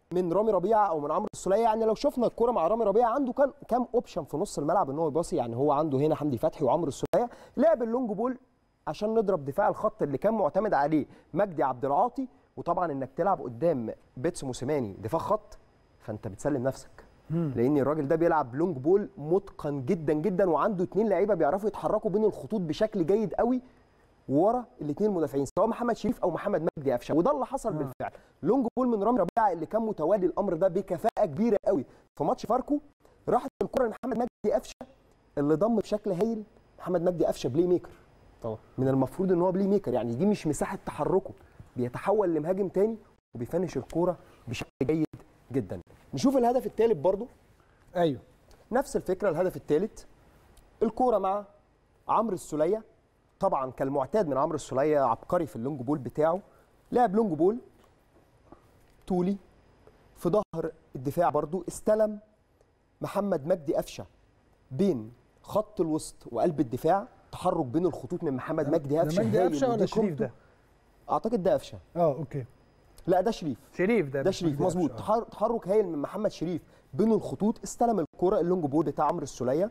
Speaker 13: من رامي ربيعه او من عمرو السوليه يعني لو شفنا الكوره مع رامي ربيعه عنده كان كام اوبشن في نص الملعب ان هو يباصي يعني هو عنده هنا حمدي فتحي وعمرو السوليه لعب اللونج بول عشان نضرب دفاع الخط اللي كان معتمد عليه مجدي عبد العاطي وطبعا انك تلعب قدام بيتس موسيماني دفاع خط فانت بتسلم نفسك لان الراجل ده بيلعب لونج بول متقن جدا جدا وعنده اتنين لعيبه بيعرفوا يتحركوا بين الخطوط بشكل جيد قوي ورا الاثنين المدافعين سواء محمد شريف او محمد مجدي قفشه وده اللي حصل بالفعل لونج بول من رامي ربيعه اللي كان متولي الامر ده بكفاءه كبيره قوي في ماتش فاركو راحت الكره لمحمد مجدي قفشه اللي ضم بشكل هايل محمد مجدي قفشه بلاي ميكر
Speaker 14: طبعا
Speaker 13: من المفروض ان هو بلاي ميكر يعني دي مش مساحه تحركه بيتحول لمهاجم تاني وبيفنش الكوره بشكل جيد جدا نشوف الهدف الثالث برضو
Speaker 1: ايوه
Speaker 13: نفس الفكره الهدف الثالث الكوره مع عمرو السوليه طبعا كالمعتاد من عمرو السوليه عبقري في اللونج بول بتاعه لعب لونج بول طولي في ظهر الدفاع برضو استلم محمد مجدي قفشه بين خط الوسط وقلب الدفاع تحرك بين الخطوط من محمد مجدي
Speaker 1: ده
Speaker 13: قفشه
Speaker 1: مجدي
Speaker 13: هايل
Speaker 1: قفشه ولا
Speaker 13: ودي
Speaker 1: شريف
Speaker 13: قيمته.
Speaker 1: ده؟
Speaker 13: اعتقد ده قفشه
Speaker 1: اه اوكي
Speaker 13: لا ده شريف
Speaker 1: شريف ده
Speaker 13: ده
Speaker 1: مش
Speaker 13: شريف
Speaker 1: مجدي
Speaker 13: مظبوط
Speaker 1: قفشة.
Speaker 13: تحر- تحرك هايل من محمد شريف بين الخطوط استلم الكرة اللونج بول بتاع عمرو السوليه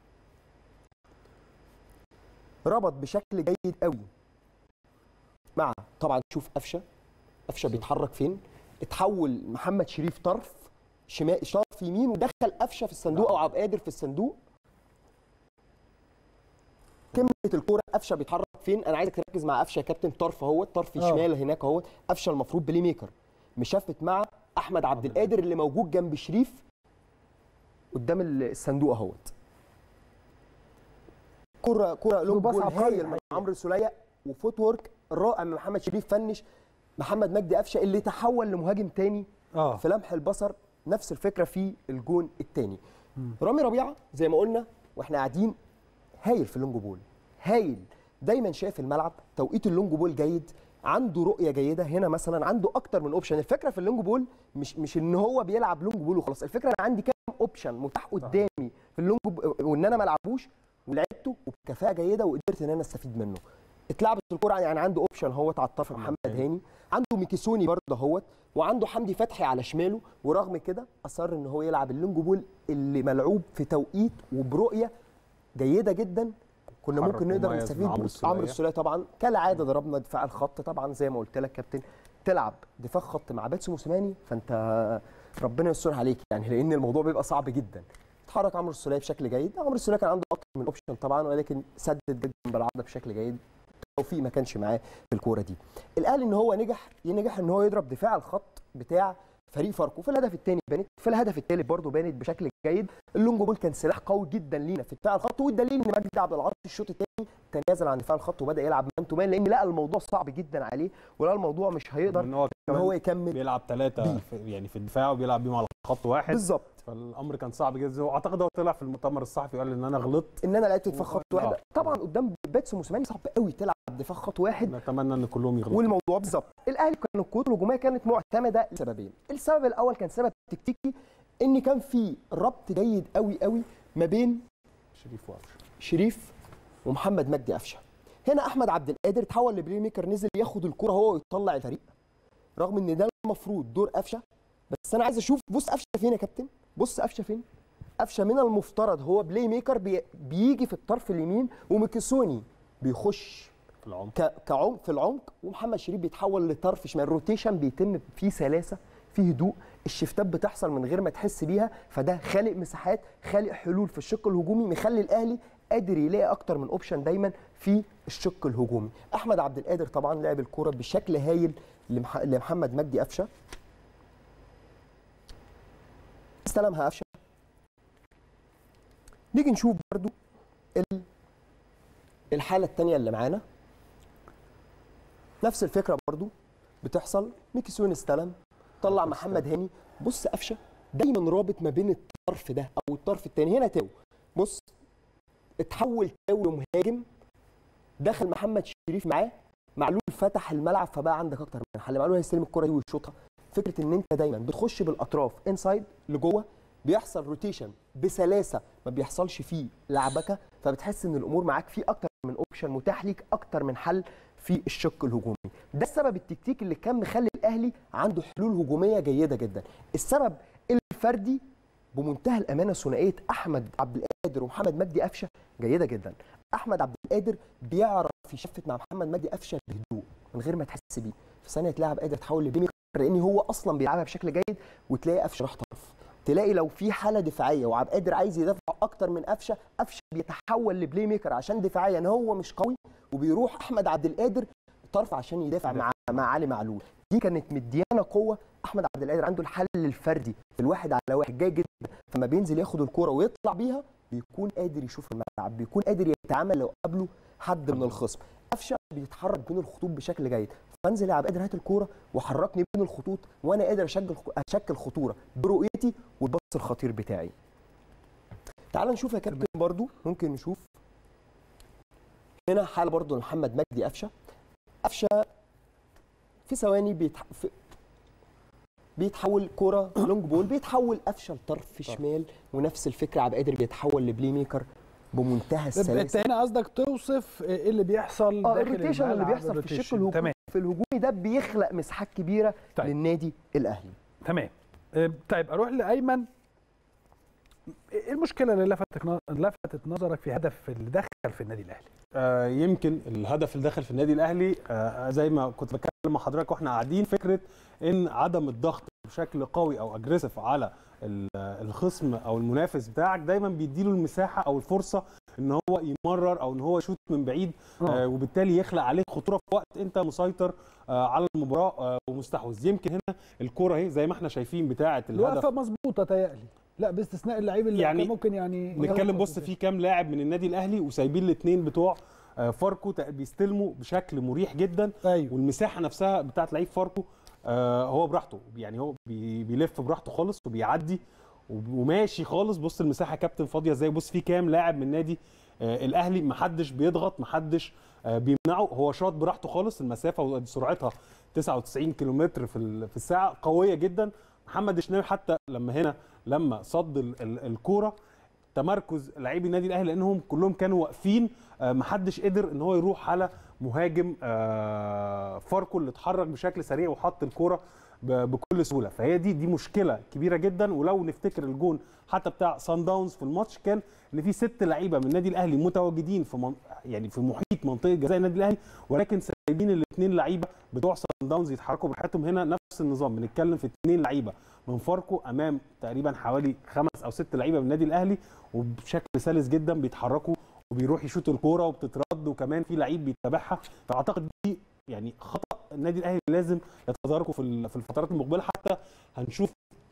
Speaker 13: ربط بشكل جيد قوي مع طبعا شوف قفشه قفشه بيتحرك فين اتحول محمد شريف طرف شمال طرف يمين ودخل قفشه في الصندوق او عبد القادر في الصندوق كميه الكوره قفشه بيتحرك فين انا عايزك تركز مع قفشه يا كابتن طرف اهو طرف
Speaker 1: آه.
Speaker 13: شمال هناك اهو قفشه المفروض بلاي ميكر مشفت مع احمد عبد القادر اللي موجود جنب شريف قدام الصندوق اهوت كرة كرة لونج
Speaker 1: باص
Speaker 13: بول
Speaker 1: عبقري
Speaker 13: هايل من عمرو السوليه وفوت وورك رائع من محمد شريف فنش محمد مجدي قفشه اللي تحول لمهاجم تاني
Speaker 1: اه
Speaker 13: في لمح البصر نفس الفكره في الجون الثاني رامي ربيعه زي ما قلنا واحنا قاعدين هايل في اللونج بول هايل دايما شايف الملعب توقيت اللونج بول جيد عنده رؤيه جيده هنا مثلا عنده اكتر من اوبشن الفكره في اللونج بول مش مش ان هو بيلعب لونج بول وخلاص الفكره انا عندي كام اوبشن متاح قدامي في اللونج بول وان انا ما العبوش ولعبته وبكفاءه جيده وقدرت ان انا استفيد منه اتلعبت الكره يعني عنده اوبشن اهوت على الطرف محمد هاني عنده ميكيسوني برضه اهوت وعنده حمدي فتحي على شماله ورغم كده اصر ان هو يلعب اللونج بول اللي ملعوب في توقيت وبرؤيه جيده جدا كنا
Speaker 14: تحرك
Speaker 13: ممكن نقدر
Speaker 14: مميز من
Speaker 13: نستفيد
Speaker 14: عمرو
Speaker 13: عمرو
Speaker 14: السولية.
Speaker 13: السوليه طبعا كالعاده ضربنا دفاع الخط طبعا زي ما قلت لك كابتن تلعب دفاع خط مع باتسو موسيماني فانت ربنا يستر عليك يعني لان الموضوع بيبقى صعب جدا اتحرك عمرو السوليه بشكل جيد عمرو السوليه كان عنده اكتر من اوبشن طبعا ولكن سدد جدا بالعرضه بشكل جيد التوفيق ما كانش معاه في الكوره دي الاهلي ان هو نجح ينجح ان هو يضرب دفاع الخط بتاع فريق فاركو في الهدف الثاني بانت في الهدف الثالث برضه بانت بشكل جيد اللونج بول كان سلاح قوي جدا لينا في دفاع الخط والدليل ان مجدي عبد العاطي الشوط الثاني تنازل عن دفاع الخط وبدا يلعب مان تو مان لان لقى الموضوع صعب جدا عليه ولقى الموضوع مش هيقدر
Speaker 14: ان هو
Speaker 13: ان
Speaker 14: كمان
Speaker 13: هو يكمل
Speaker 14: بيلعب ثلاثه يعني في الدفاع وبيلعب بيهم على خط واحد
Speaker 13: بالظبط
Speaker 14: فالامر كان صعب جدا واعتقد هو طلع في المؤتمر الصحفي وقال ان انا غلطت
Speaker 13: ان انا لعبت دفاع خط واحد
Speaker 14: آه.
Speaker 13: طبعا قدام باتسو موسيماني صعب قوي تلعب دفاع خط واحد
Speaker 14: نتمنى ان كلهم يغلطوا
Speaker 13: والموضوع بالظبط الاهلي كان القوات الهجوميه كانت معتمده لسببين السبب الاول كان سبب تكتيكي ان كان في ربط جيد قوي قوي ما بين
Speaker 14: شريف وقفشه
Speaker 13: شريف ومحمد مجدي قفشه هنا احمد عبد القادر تحول لبلاي ميكر نزل ياخد الكره هو ويطلع الفريق رغم ان ده المفروض دور قفشه بس انا عايز اشوف بص قفشه فين يا كابتن بص قفشه فين قفشه من المفترض هو بلاي ميكر بي بيجي في الطرف اليمين وميكيسوني بيخش
Speaker 14: في العمق
Speaker 13: ك- كعمق في العمق ومحمد شريف بيتحول لطرف شمال الروتيشن بيتم فيه سلاسه فيه هدوء الشفتات بتحصل من غير ما تحس بيها فده خالق مساحات خالق حلول في الشق الهجومي مخلي الاهلي قادر يلاقي اكتر من اوبشن دايما في الشق الهجومي احمد عبد القادر طبعا لعب الكوره بشكل هايل لمح... لمحمد مجدي قفشه استلمها قفشه نيجي نشوف برضو ال- الحاله الثانيه اللي معانا نفس الفكره برضو بتحصل ميكي سوين استلم طلع محمد هاني بص قفشه دايما رابط ما بين الطرف ده او الطرف الثاني هنا تاو بص اتحول تاو لمهاجم دخل محمد شريف معاه معلول فتح الملعب فبقى عندك اكتر من حل معلول هيستلم الكره دي ويشوطها فكره ان انت دايما بتخش بالاطراف انسايد لجوه بيحصل روتيشن بسلاسه ما بيحصلش فيه لعبكه فبتحس ان الامور معاك في اكتر من اوبشن متاح ليك اكتر من حل في الشق الهجومي ده السبب التكتيكي اللي كان مخلي الاهلي عنده حلول هجوميه جيده جدا السبب الفردي بمنتهى الامانه ثنائيه احمد عبد القادر ومحمد مجدي قفشه جيده جدا احمد عبد القادر بيعرف يشفت مع محمد مجدي قفشه بهدوء من غير ما تحس بيه في ثانيه تلاعب قادر تحول لبيمي لان هو اصلا بيلعبها بشكل جيد وتلاقي قفشه راح طرف تلاقي لو في حاله دفاعيه وعبد القادر عايز يدافع اكتر من قفشه قفشه بيتحول لبلاي ميكر عشان دفاعيا هو مش قوي وبيروح احمد عبد القادر طرف عشان يدافع مع مع علي معلول دي كانت مديانه قوه احمد عبد القادر عنده الحل الفردي في الواحد على واحد جاي جدا فما بينزل ياخد الكوره ويطلع بيها بيكون قادر يشوف الملعب بيكون قادر يتعامل لو قابله حد من الخصم قفشه بيتحرك بين الخطوط بشكل جيد فانزل يا عبد القادر هات الكوره وحركني بين الخطوط وانا قادر اشكل اشكل خطوره برؤيتي والباص الخطير بتاعي تعال نشوف يا كابتن برضو ممكن نشوف هنا حاله برضو لمحمد مجدي قفشه قفشه في ثواني بيتح... في... بيتحول كرة لونج بول بيتحول قفشه لطرف شمال ونفس الفكره عبد القادر بيتحول لبلاي ميكر بمنتهى
Speaker 1: انت
Speaker 13: السلاسه
Speaker 1: هنا قصدك توصف ايه اللي بيحصل
Speaker 13: اه
Speaker 1: داخل
Speaker 13: الروتيشن اللي
Speaker 1: الملعب،
Speaker 13: بيحصل في
Speaker 1: الروتيشن.
Speaker 13: الشق الهجومي
Speaker 1: تمام
Speaker 13: في الهجومي ده بيخلق مساحات كبيره طيب. للنادي الاهلي
Speaker 1: تمام آه، طيب اروح لايمن ايه المشكله اللي لفتت ن- لفتت نظرك في هدف اللي دخل في النادي الاهلي
Speaker 14: آه، يمكن الهدف اللي داخل في النادي الاهلي آه، زي ما كنت بتكلم مع حضرتك واحنا قاعدين فكره ان عدم الضغط بشكل قوي او اجريسيف على ال- الخصم او المنافس بتاعك دايما بيديله المساحه او الفرصه ان هو يمرر او ان هو يشوط من بعيد آه، وبالتالي يخلق عليك خطوره في وقت انت مسيطر آه، على المباراه آه، ومستحوذ يمكن هنا الكره اهي زي ما احنا شايفين بتاعه الهدف
Speaker 1: الوقفه مظبوطه تهيألي لا باستثناء اللعيب اللي
Speaker 14: يعني
Speaker 1: كان ممكن يعني
Speaker 14: نتكلم بص في كام لاعب من النادي الاهلي وسايبين الاثنين بتوع آه، فاركو تق- بيستلموا بشكل مريح جدا
Speaker 1: أيوه.
Speaker 14: والمساحه نفسها بتاعت لعيب فاركو آه، هو براحته يعني هو بي- بيلف براحته خالص وبيعدي وب- وماشي خالص بص المساحه كابتن فاضيه ازاي بص في كام لاعب من النادي آه، الاهلي محدش بيضغط محدش آه، بيمنعه هو شاط براحته خالص المسافه وسرعتها 99 كيلومتر في ال- في الساعه قويه جدا محمد الشناوي حتى لما هنا لما صد ال- ال- الكوره تمركز لاعبي النادي الاهلي لانهم كلهم كانوا واقفين آه، محدش قدر ان هو يروح على مهاجم آه، فاركو اللي اتحرك بشكل سريع وحط الكوره ب- بكل سهوله فهي دي دي مشكله كبيره جدا ولو نفتكر الجون حتى بتاع سان داونز في الماتش كان ان في ست لعيبه من النادي الاهلي متواجدين في من يعني في محيط منطقه جزاء النادي الاهلي ولكن سايبين الاثنين لعيبه بتوع سان داونز يتحركوا براحتهم هنا نفس النظام بنتكلم في اثنين لعيبه من فاركو امام تقريبا حوالي خمس او ست لعيبه من النادي الاهلي وبشكل سلس جدا بيتحركوا وبيروح يشوط الكوره وبتترد وكمان في لعيب بيتابعها فاعتقد دي يعني خطا النادي الاهلي لازم يتداركه في ال- في الفترات المقبله حتى هنشوف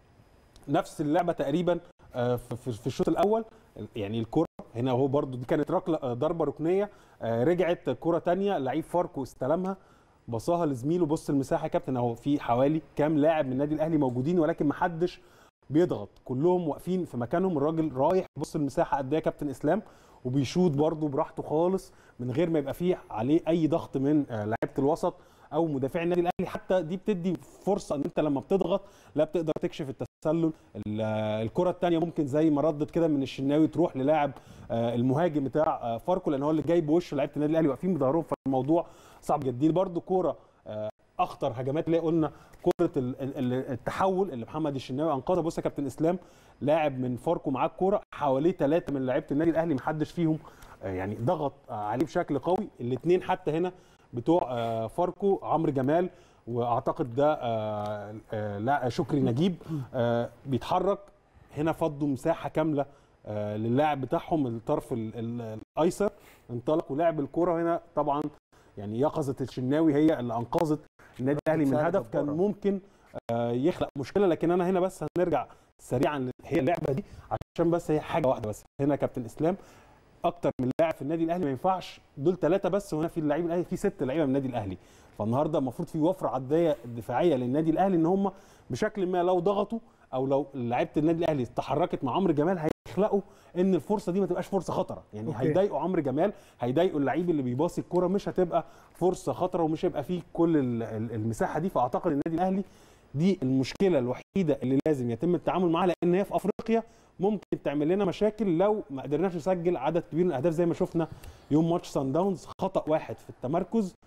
Speaker 14: نفس اللعبه تقريبا آه، في- في في الشوط الاول يعني الكره هنا هو برضو دي كانت ركله آه، ضربه ركنيه آه، رجعت كره تانية لعيب فاركو استلمها بصاها لزميله بص المساحه يا كابتن اهو في حوالي كام لاعب من النادي الاهلي موجودين ولكن محدش بيضغط كلهم واقفين في مكانهم الراجل رايح بص المساحه قد ايه يا كابتن اسلام وبيشوط برده براحته خالص من غير ما يبقى فيه عليه اي ضغط من آه، لعيبه الوسط او مدافعي النادي الاهلي حتى دي بتدي فرصه ان انت لما بتضغط لا بتقدر تكشف التسلل ال- آه، الكره الثانيه ممكن زي ما ردت كده من الشناوي تروح للاعب آه، المهاجم بتاع آه، فاركو لان هو اللي جاي بوشه لعيبه النادي الاهلي واقفين بظهرهم فالموضوع صعب جدا دي برده كوره آه، اخطر هجمات اللي هي قلنا كره ال- ال- ال- التحول اللي محمد الشناوي انقذها بص يا كابتن اسلام لاعب من فاركو معاه الكوره حواليه ثلاثه من لعيبه النادي الاهلي محدش فيهم آه، يعني ضغط آه، عليه بشكل قوي الاثنين حتى هنا بتوع آه، فاركو عمرو جمال واعتقد ده آه، آه، لا شكري نجيب آه، بيتحرك هنا فضوا مساحه كامله آه، للاعب بتاعهم الطرف ال- ال- الايسر انطلق ولعب الكوره هنا طبعا يعني يقظه الشناوي هي اللي انقذت النادي الاهلي من
Speaker 13: فعلا
Speaker 14: هدف كان
Speaker 13: جبارة.
Speaker 14: ممكن آه، يخلق مشكله لكن انا هنا بس هنرجع سريعا هي اللعبه دي عشان بس هي حاجه واحده بس هنا كابتن اسلام اكتر من لاعب في النادي الاهلي ما ينفعش دول ثلاثه بس وهنا في اللعيب الاهلي في ست لعيبه من النادي الاهلي فالنهارده المفروض في وفره عدديه دفاعيه للنادي الاهلي ان هم بشكل ما لو ضغطوا او لو لعيبه النادي الاهلي تحركت مع عمرو جمال هيخلقوا ان الفرصه دي ما تبقاش فرصه خطره يعني
Speaker 1: أوكي.
Speaker 14: هيضايقوا عمرو جمال هيضايقوا اللعيب اللي بيباصي الكوره مش هتبقى فرصه خطره ومش هيبقى فيه كل ال- ال- المساحه دي فاعتقد النادي الاهلي دي المشكله الوحيده اللي لازم يتم التعامل معاها لان هي في افريقيا ممكن تعمل لنا مشاكل لو ما قدرناش نسجل عدد كبير من الاهداف زي ما شفنا يوم ماتش سان داونز خطا واحد في التمركز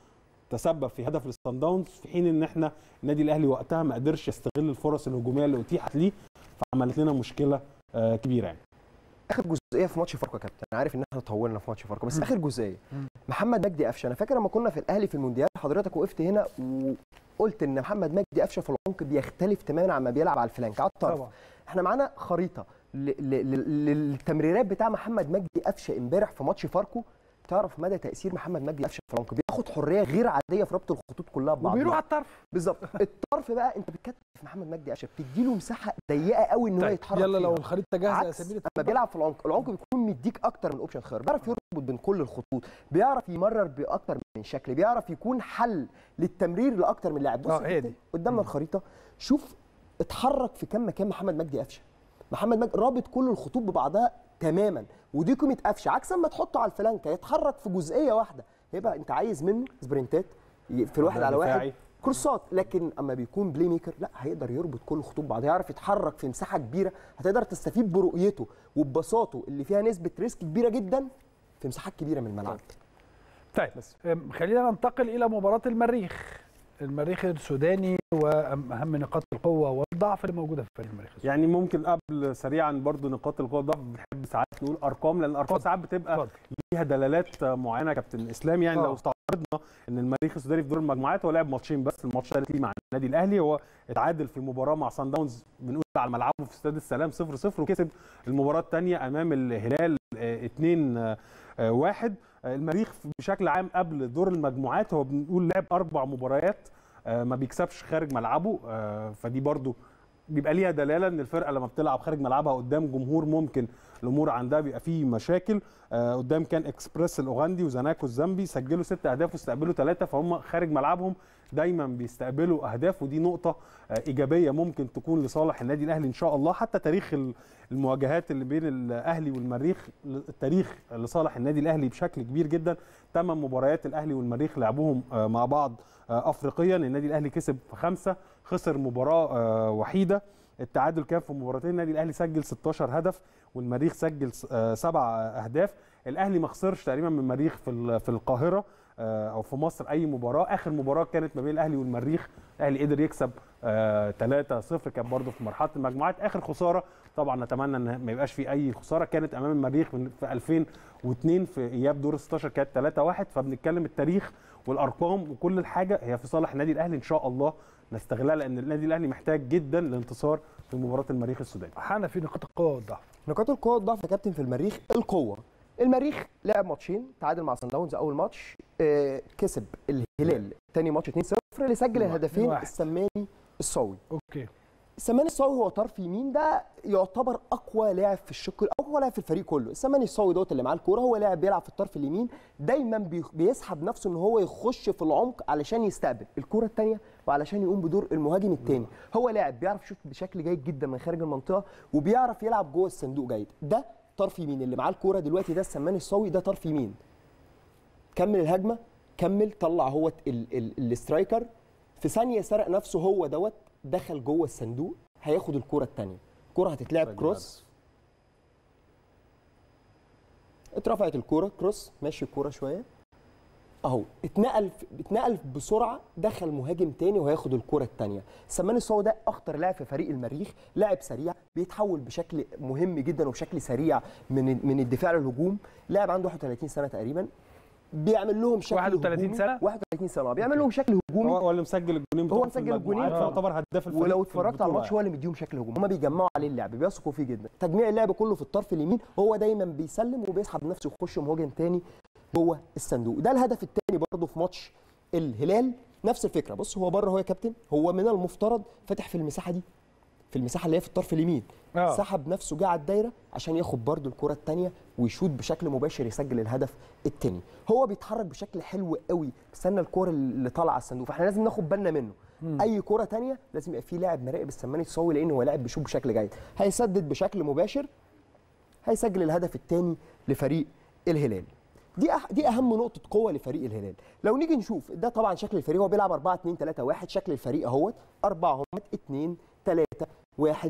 Speaker 14: تسبب في هدف للصن داونز في حين ان احنا النادي الاهلي وقتها ما قدرش يستغل الفرص الهجوميه اللي اتيحت ليه فعملت لنا مشكله آه، كبيره يعني
Speaker 13: اخر جزئيه في ماتش فاركو يا كابتن انا عارف ان احنا طولنا في ماتش فاركو بس اخر جزئيه محمد مجدي قفشه انا فاكر لما كنا في الاهلي في المونديال حضرتك وقفت هنا وقلت ان محمد مجدي قفشه في العمق بيختلف تماما عما بيلعب على الفلانك على الطرف
Speaker 1: طبعا.
Speaker 13: احنا معانا خريطه ل- ل- ل- للتمريرات بتاع محمد مجدي قفشه امبارح في ماتش فاركو تعرف مدى تاثير محمد مجدي قفشه في العمق بياخد حريه غير عاديه في ربط الخطوط كلها ببعض
Speaker 1: وبيروح على الطرف
Speaker 13: بالظبط الطرف بقى انت بتكتف محمد مجدي قفشه بتديله مساحه ضيقه قوي ان هو
Speaker 1: طيب،
Speaker 13: يتحرك
Speaker 1: يلا لو
Speaker 13: فيها.
Speaker 1: الخريطه جاهزه يا
Speaker 13: عكس
Speaker 1: سمير
Speaker 13: لما بيلعب في العمق العمق بيكون مديك اكتر من اوبشن خيار بيعرف يربط بين كل الخطوط بيعرف يمرر باكتر من شكل بيعرف يكون حل للتمرير لاكتر من لاعب بص
Speaker 1: اه، هي
Speaker 13: يا
Speaker 1: دي.
Speaker 13: كابتن، قدامنا الخريطه شوف اتحرك في كام مكان محمد مجدي قفشه محمد مجدي رابط كل الخطوط ببعضها تماما ودي قيمه قفشه عكس ما تحطه على الفلانكه يتحرك في جزئيه واحده يبقى انت عايز منه سبرنتات ي- في الواحد على واحد
Speaker 14: دفاعي.
Speaker 13: كورسات لكن اما بيكون بلاي ميكر لا هيقدر يربط كل الخطوط بعض يعرف يتحرك في مساحه كبيره هتقدر تستفيد برؤيته وببساطته اللي فيها نسبه ريسك كبيره جدا في مساحات كبيره من الملعب
Speaker 1: طيب أم، خلينا ننتقل الى مباراه المريخ المريخ السوداني واهم نقاط القوه والضعف اللي موجوده في فريق المريخ السوداني
Speaker 14: يعني ممكن قبل سريعا برضو نقاط القوه والضعف بنحب ساعات نقول ارقام لان الارقام ساعات بتبقى ليها دلالات معينه يا كابتن اسلام يعني
Speaker 1: آه.
Speaker 14: لو استعرضنا ان المريخ السوداني في دور المجموعات هو لعب ماتشين بس الماتش الثالث ليه مع النادي الاهلي هو اتعادل في المباراه مع سان داونز بنقول على ملعبه في استاد السلام 0 0 وكسب المباراه الثانيه امام الهلال 2 1 المريخ بشكل عام قبل دور المجموعات هو بنقول لعب اربع مباريات آه، ما بيكسبش خارج ملعبه آه، فدي برضو بيبقى ليها دلاله ان الفرقه لما بتلعب خارج ملعبها قدام جمهور ممكن الامور عندها بيبقى فيه مشاكل آه، قدام كان اكسبريس الاوغندي وزناكو الزامبي سجلوا ست اهداف واستقبلوا ثلاثه فهم خارج ملعبهم دايما بيستقبلوا اهداف ودي نقطه آه، ايجابيه ممكن تكون لصالح النادي الاهلي ان شاء الله حتى تاريخ ال- المواجهات اللي بين الاهلي والمريخ التاريخ لصالح النادي الاهلي بشكل كبير جدا ثمان مباريات الاهلي والمريخ لعبوهم آه، مع بعض آه، افريقيا النادي الاهلي كسب في خمسه خسر مباراه آه، وحيده التعادل كان في مباراتين النادي الاهلي سجل 16 هدف والمريخ سجل س- آه، سبع اهداف الاهلي ما خسرش تقريبا من المريخ في ال- في القاهره آه، او في مصر اي مباراه اخر مباراه كانت ما بين الاهلي والمريخ الاهلي قدر يكسب 3 0 كان برضه في مرحله المجموعات اخر خساره طبعا نتمنى ان ما يبقاش في اي خساره كانت امام المريخ من- في 2002 في اياب دور 16 كانت 3 1 فبنتكلم التاريخ والارقام وكل الحاجه هي في صالح النادي الاهلي ان شاء الله نستغلها لان النادي الاهلي محتاج جدا الانتصار في مباراه المريخ السوداني
Speaker 1: حنا في نقاط القوه والضعف
Speaker 13: نقاط القوه والضعف يا كابتن في المريخ القوه المريخ لعب ماتشين تعادل مع سان داونز اول ماتش آه، كسب الهلال تاني ماتش 2-0 اللي سجل الهدفين
Speaker 1: واحد.
Speaker 13: السماني الصاوي
Speaker 1: اوكي
Speaker 13: السماني الصاوي هو طرف يمين ده يعتبر اقوى لاعب في الشق اقوى لاعب في الفريق كله السماني الصاوي دوت اللي معاه الكوره هو لاعب بيلعب في الطرف اليمين دايما بي- بيسحب نفسه ان هو يخش في العمق علشان يستقبل الكوره الثانيه وعلشان يقوم بدور المهاجم الثاني هو لاعب بيعرف يشوط بشكل جيد جدا من خارج المنطقه وبيعرف يلعب جوه الصندوق جيد ده طرف يمين اللي معاه الكوره دلوقتي ده السماني الصاوي ده طرف يمين كمل الهجمه كمل طلع هو ال- ال- الاسترايكر في ثانيه سرق نفسه هو دوت دخل جوه الصندوق هياخد الكره الثانيه الكره هتتلعب كروس اترفعت الكره كروس ماشي الكره شويه اهو اتنقل اتنقل بسرعه دخل مهاجم تاني وهياخد الكره الثانيه سمان الصاوي ده اخطر لاعب في فريق المريخ لاعب سريع بيتحول بشكل مهم جدا وبشكل سريع من من الدفاع للهجوم لاعب عنده 31 سنه تقريبا بيعمل لهم شكل
Speaker 1: 31
Speaker 13: هجومي.
Speaker 1: سنة؟
Speaker 13: 31 سنه بيعمل لهم شكل هجومي
Speaker 14: هو هو اللي مسجل الجونين
Speaker 13: هو
Speaker 14: بتوعه في
Speaker 13: مسجل الجونين
Speaker 14: المجموعات فيعتبر هداف الفريق
Speaker 13: ولو
Speaker 14: في
Speaker 13: اتفرجت على
Speaker 14: البطولة
Speaker 13: الماتش هو اللي مديهم شكل هجوم هما بيجمعوا عليه اللعب بيثقوا فيه جدا تجميع اللعب كله في الطرف اليمين هو دايما بيسلم وبيسحب نفسه يخش مهاجم تاني جوه الصندوق ده الهدف الثاني برضه في ماتش الهلال نفس الفكره بص هو بره هو يا كابتن هو من المفترض فاتح في المساحه دي في المساحه اللي هي في الطرف اليمين
Speaker 1: آه.
Speaker 13: سحب نفسه جه على الدايره عشان ياخد برده الكره الثانيه ويشوط بشكل مباشر يسجل الهدف الثاني هو بيتحرك بشكل حلو قوي استنى الكره اللي طالعه على الصندوق فاحنا لازم ناخد بالنا منه
Speaker 1: مم.
Speaker 13: اي كره ثانيه لازم يبقى في لاعب مراقب السماني الصاوي لان هو لاعب بيشوط بشكل جيد هيسدد بشكل مباشر هيسجل الهدف الثاني لفريق الهلال دي أح دي اهم نقطه قوه لفريق الهلال لو نيجي نشوف ده طبعا شكل الفريق هو بيلعب 4 2 3 1 شكل الفريق اهوت 4 هم 2 3 1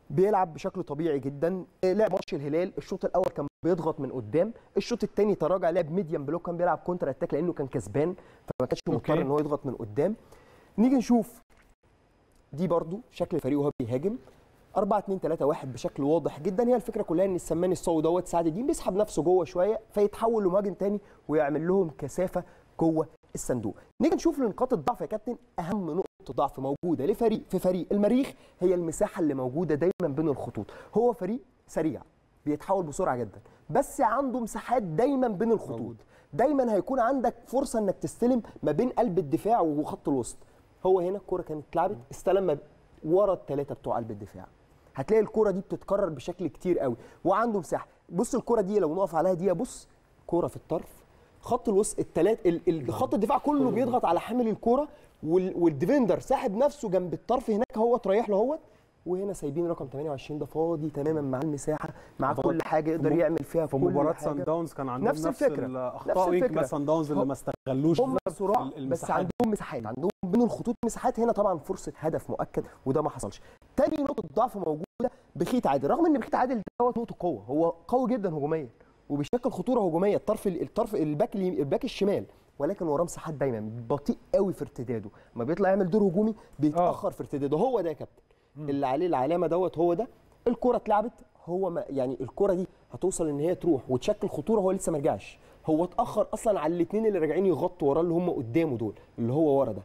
Speaker 13: بيلعب بشكل طبيعي جدا آه، لعب ماتش الهلال الشوط الاول كان بيضغط من قدام الشوط الثاني تراجع لعب ميديم بلوك كان بيلعب كونتر اتاك لانه كان كسبان فما كانش مضطر
Speaker 1: أوكي.
Speaker 13: ان هو يضغط من قدام نيجي نشوف دي برضو شكل الفريق وهو بيهاجم 4 2 3 1 بشكل واضح جدا هي الفكره كلها ان السمان الصاوي دوت سعد الدين بيسحب نفسه جوه شويه فيتحول لمهاجم تاني ويعمل لهم كثافه جوه الصندوق نيجي نشوف نقاط الضعف يا كابتن اهم نقطه ضعف موجوده لفريق في فريق المريخ هي المساحه اللي موجوده دايما بين الخطوط هو فريق سريع بيتحول بسرعه جدا بس عنده مساحات دايما بين الخطوط دايما هيكون عندك فرصه انك تستلم ما بين قلب الدفاع وخط الوسط هو هنا الكره كانت اتلعبت استلم ما- ورا الثلاثه بتوع قلب الدفاع هتلاقي الكره دي بتتكرر بشكل كتير قوي وعنده مساحه بص الكره دي لو نقف عليها دي بص كره في الطرف خط الوسط الثلاث خط الدفاع كله بيضغط على حامل الكره وال- والديفندر ساحب نفسه جنب الطرف هناك هو رايح له هوت وهنا سايبين رقم 28 ده فاضي تماما مع المساحه مع
Speaker 14: طبعاً.
Speaker 13: كل حاجه يقدر
Speaker 14: في م-
Speaker 13: يعمل فيها
Speaker 14: في
Speaker 13: كل
Speaker 14: مباراه
Speaker 13: حاجة.
Speaker 14: سان داونز كان عندهم
Speaker 13: نفس الفكره
Speaker 14: الاخطاء ويمكن بس سان داونز اللي ما استغلوش
Speaker 13: هم صراع بس
Speaker 14: المساحات
Speaker 13: عندهم مساحات عندهم بين الخطوط مساحات هنا طبعا فرصه هدف مؤكد وده ما حصلش تاني نقطه ضعف موجوده بخيت عادل رغم ان بخيت عادل دوت نقطه قوه هو قوي جدا هجوميا وبيشكل خطوره هجوميه الطرف الطرف الباك اليم- الباك الشمال ولكن وراه مساحات دايما بطيء قوي في ارتداده ما بيطلع يعمل دور هجومي بيتاخر في ارتداده هو ده يا كابتن اللي عليه العلامه دوت هو ده الكره اتلعبت هو ما يعني الكره دي هتوصل ان هي تروح وتشكل خطوره هو لسه ما رجعش هو اتاخر اصلا على الاثنين اللي راجعين يغطوا وراه اللي هم قدامه دول اللي هو ورا ده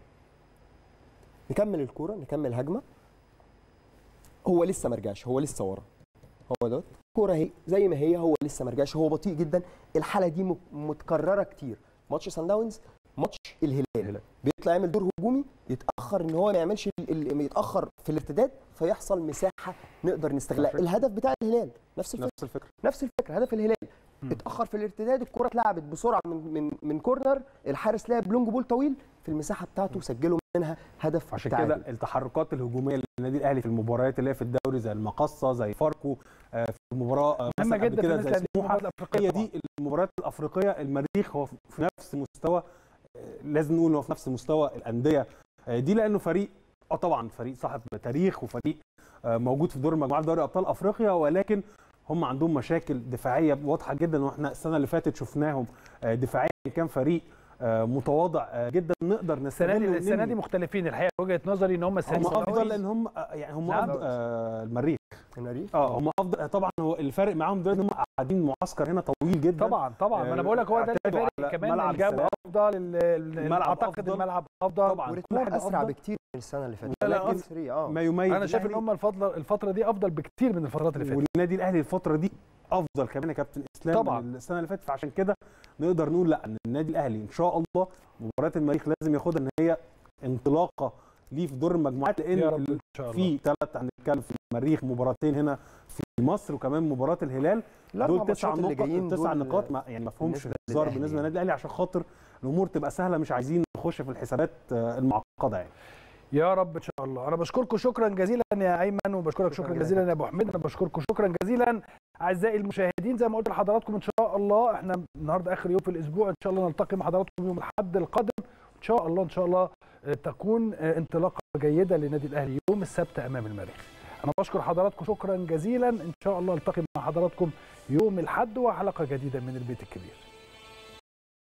Speaker 13: نكمل الكوره نكمل هجمه هو لسه ما رجعش هو لسه ورا هو ده الكوره اهي زي ما هي هو لسه ما رجعش هو بطيء جدا الحاله دي م- متكرره كتير ماتش سان داونز ماتش الهلال بيطلع يعمل دور هجومي يتاخر ان هو ما يعملش ال- ال- يتاخر في الارتداد فيحصل مساحه نقدر نستغلها الهدف بتاع الهلال نفس الفكره
Speaker 14: نفس الفكره
Speaker 13: نفس الفكره هدف الهلال اتاخر في الارتداد الكره اتلعبت بسرعه من من من كورنر الحارس لعب لونج بول طويل في المساحه بتاعته سجلوا منها هدف
Speaker 14: عشان
Speaker 13: تعادل.
Speaker 14: كده التحركات الهجوميه للنادي الاهلي في المباريات اللي هي في الدوري زي المقصه زي فاركو آه، في المباراه آه،
Speaker 1: مهمة
Speaker 14: مثلا قبل
Speaker 1: جدا
Speaker 14: كده
Speaker 1: بالنسبة
Speaker 14: زي
Speaker 1: للمباريات
Speaker 14: سموحه
Speaker 1: الأفريقية
Speaker 14: هي دي المباريات الافريقيه المريخ هو في نفس مستوى آه، لازم نقول هو في نفس مستوى الانديه آه، دي لانه فريق اه طبعا فريق صاحب تاريخ وفريق آه، موجود في دور المجموعات دوري ابطال افريقيا ولكن هم عندهم مشاكل دفاعيه واضحه جدا واحنا السنه اللي فاتت شفناهم آه، دفاعيا كان فريق آه، متواضع آه، جدا نقدر
Speaker 1: السنه
Speaker 14: نستغله
Speaker 1: دي السنه
Speaker 14: وننهي.
Speaker 1: دي مختلفين الحقيقه وجهه نظري ان هم السنه
Speaker 14: هم
Speaker 1: دي
Speaker 14: افضل لان هم آه، يعني هم
Speaker 1: نعم.
Speaker 14: أفضل آه المريخ
Speaker 13: المريخ
Speaker 14: اه هم افضل آه، طبعا هو الفرق معاهم دلوقتي ان هم قاعدين معسكر هنا طويل جدا
Speaker 1: طبعا طبعا ما انا بقول لك هو ده اللي
Speaker 14: اعتادوا
Speaker 1: فارق
Speaker 14: على
Speaker 1: كمان
Speaker 14: ملعب
Speaker 1: الجو
Speaker 14: السلام.
Speaker 1: افضل ال- ال-
Speaker 14: الملعب
Speaker 1: اعتقد
Speaker 14: أفضل.
Speaker 1: الملعب افضل
Speaker 14: طبعا
Speaker 1: كل
Speaker 13: ورتمهم
Speaker 1: حاجه
Speaker 13: اسرع
Speaker 1: افضل
Speaker 13: بكتير من السنه اللي فاتت
Speaker 14: لا، لا،
Speaker 13: ولكن
Speaker 14: أص-
Speaker 13: فري اه
Speaker 14: ما يميز
Speaker 1: انا شايف ان
Speaker 14: الأهلي
Speaker 1: هم الفتره الفتره دي افضل بكتير من الفترات اللي فاتت
Speaker 14: والنادي الاهلي الفتره دي افضل كمان يا كابتن اسلام
Speaker 1: طبعاً.
Speaker 14: من السنه اللي فاتت فعشان كده نقدر نقول لا ان النادي الاهلي ان شاء الله مباريات المريخ لازم ياخدها ان هي انطلاقه ليه في دور المجموعات لان
Speaker 1: يا رب
Speaker 14: ال-
Speaker 1: ان شاء الله
Speaker 14: في ثلاث هنتكلم في المريخ مباراتين هنا في مصر وكمان مباراه الهلال
Speaker 13: الأربع
Speaker 14: دول تسع
Speaker 13: ماتشات اللي
Speaker 14: نقط
Speaker 13: جايين
Speaker 14: تسع
Speaker 13: دول
Speaker 14: نقاط ما يعني ما فيهمش
Speaker 13: بالنسبة
Speaker 14: هزار
Speaker 13: للأهلي
Speaker 14: بالنسبه
Speaker 13: يعني.
Speaker 14: للنادي الاهلي عشان خاطر الامور تبقى سهله مش عايزين نخش في الحسابات آه، المعقده يعني
Speaker 1: يا رب ان شاء الله انا بشكركم شكرا جزيلا يا ايمن وبشكرك شكرا,
Speaker 13: شكراً
Speaker 1: جزيلا يا ابو حميد انا بشكركم شكرا جزيلا اعزائي المشاهدين زي ما قلت لحضراتكم ان شاء الله احنا النهارده اخر يوم في الاسبوع ان شاء الله نلتقي مع حضراتكم يوم الاحد القادم ان شاء الله ان شاء الله آه، تكون آه، انطلاقه جيده للنادي الاهلي يوم السبت امام المريخ انا بشكر حضراتكم شكرا جزيلا ان شاء الله التقي مع حضراتكم يوم الاحد وحلقه جديده من البيت الكبير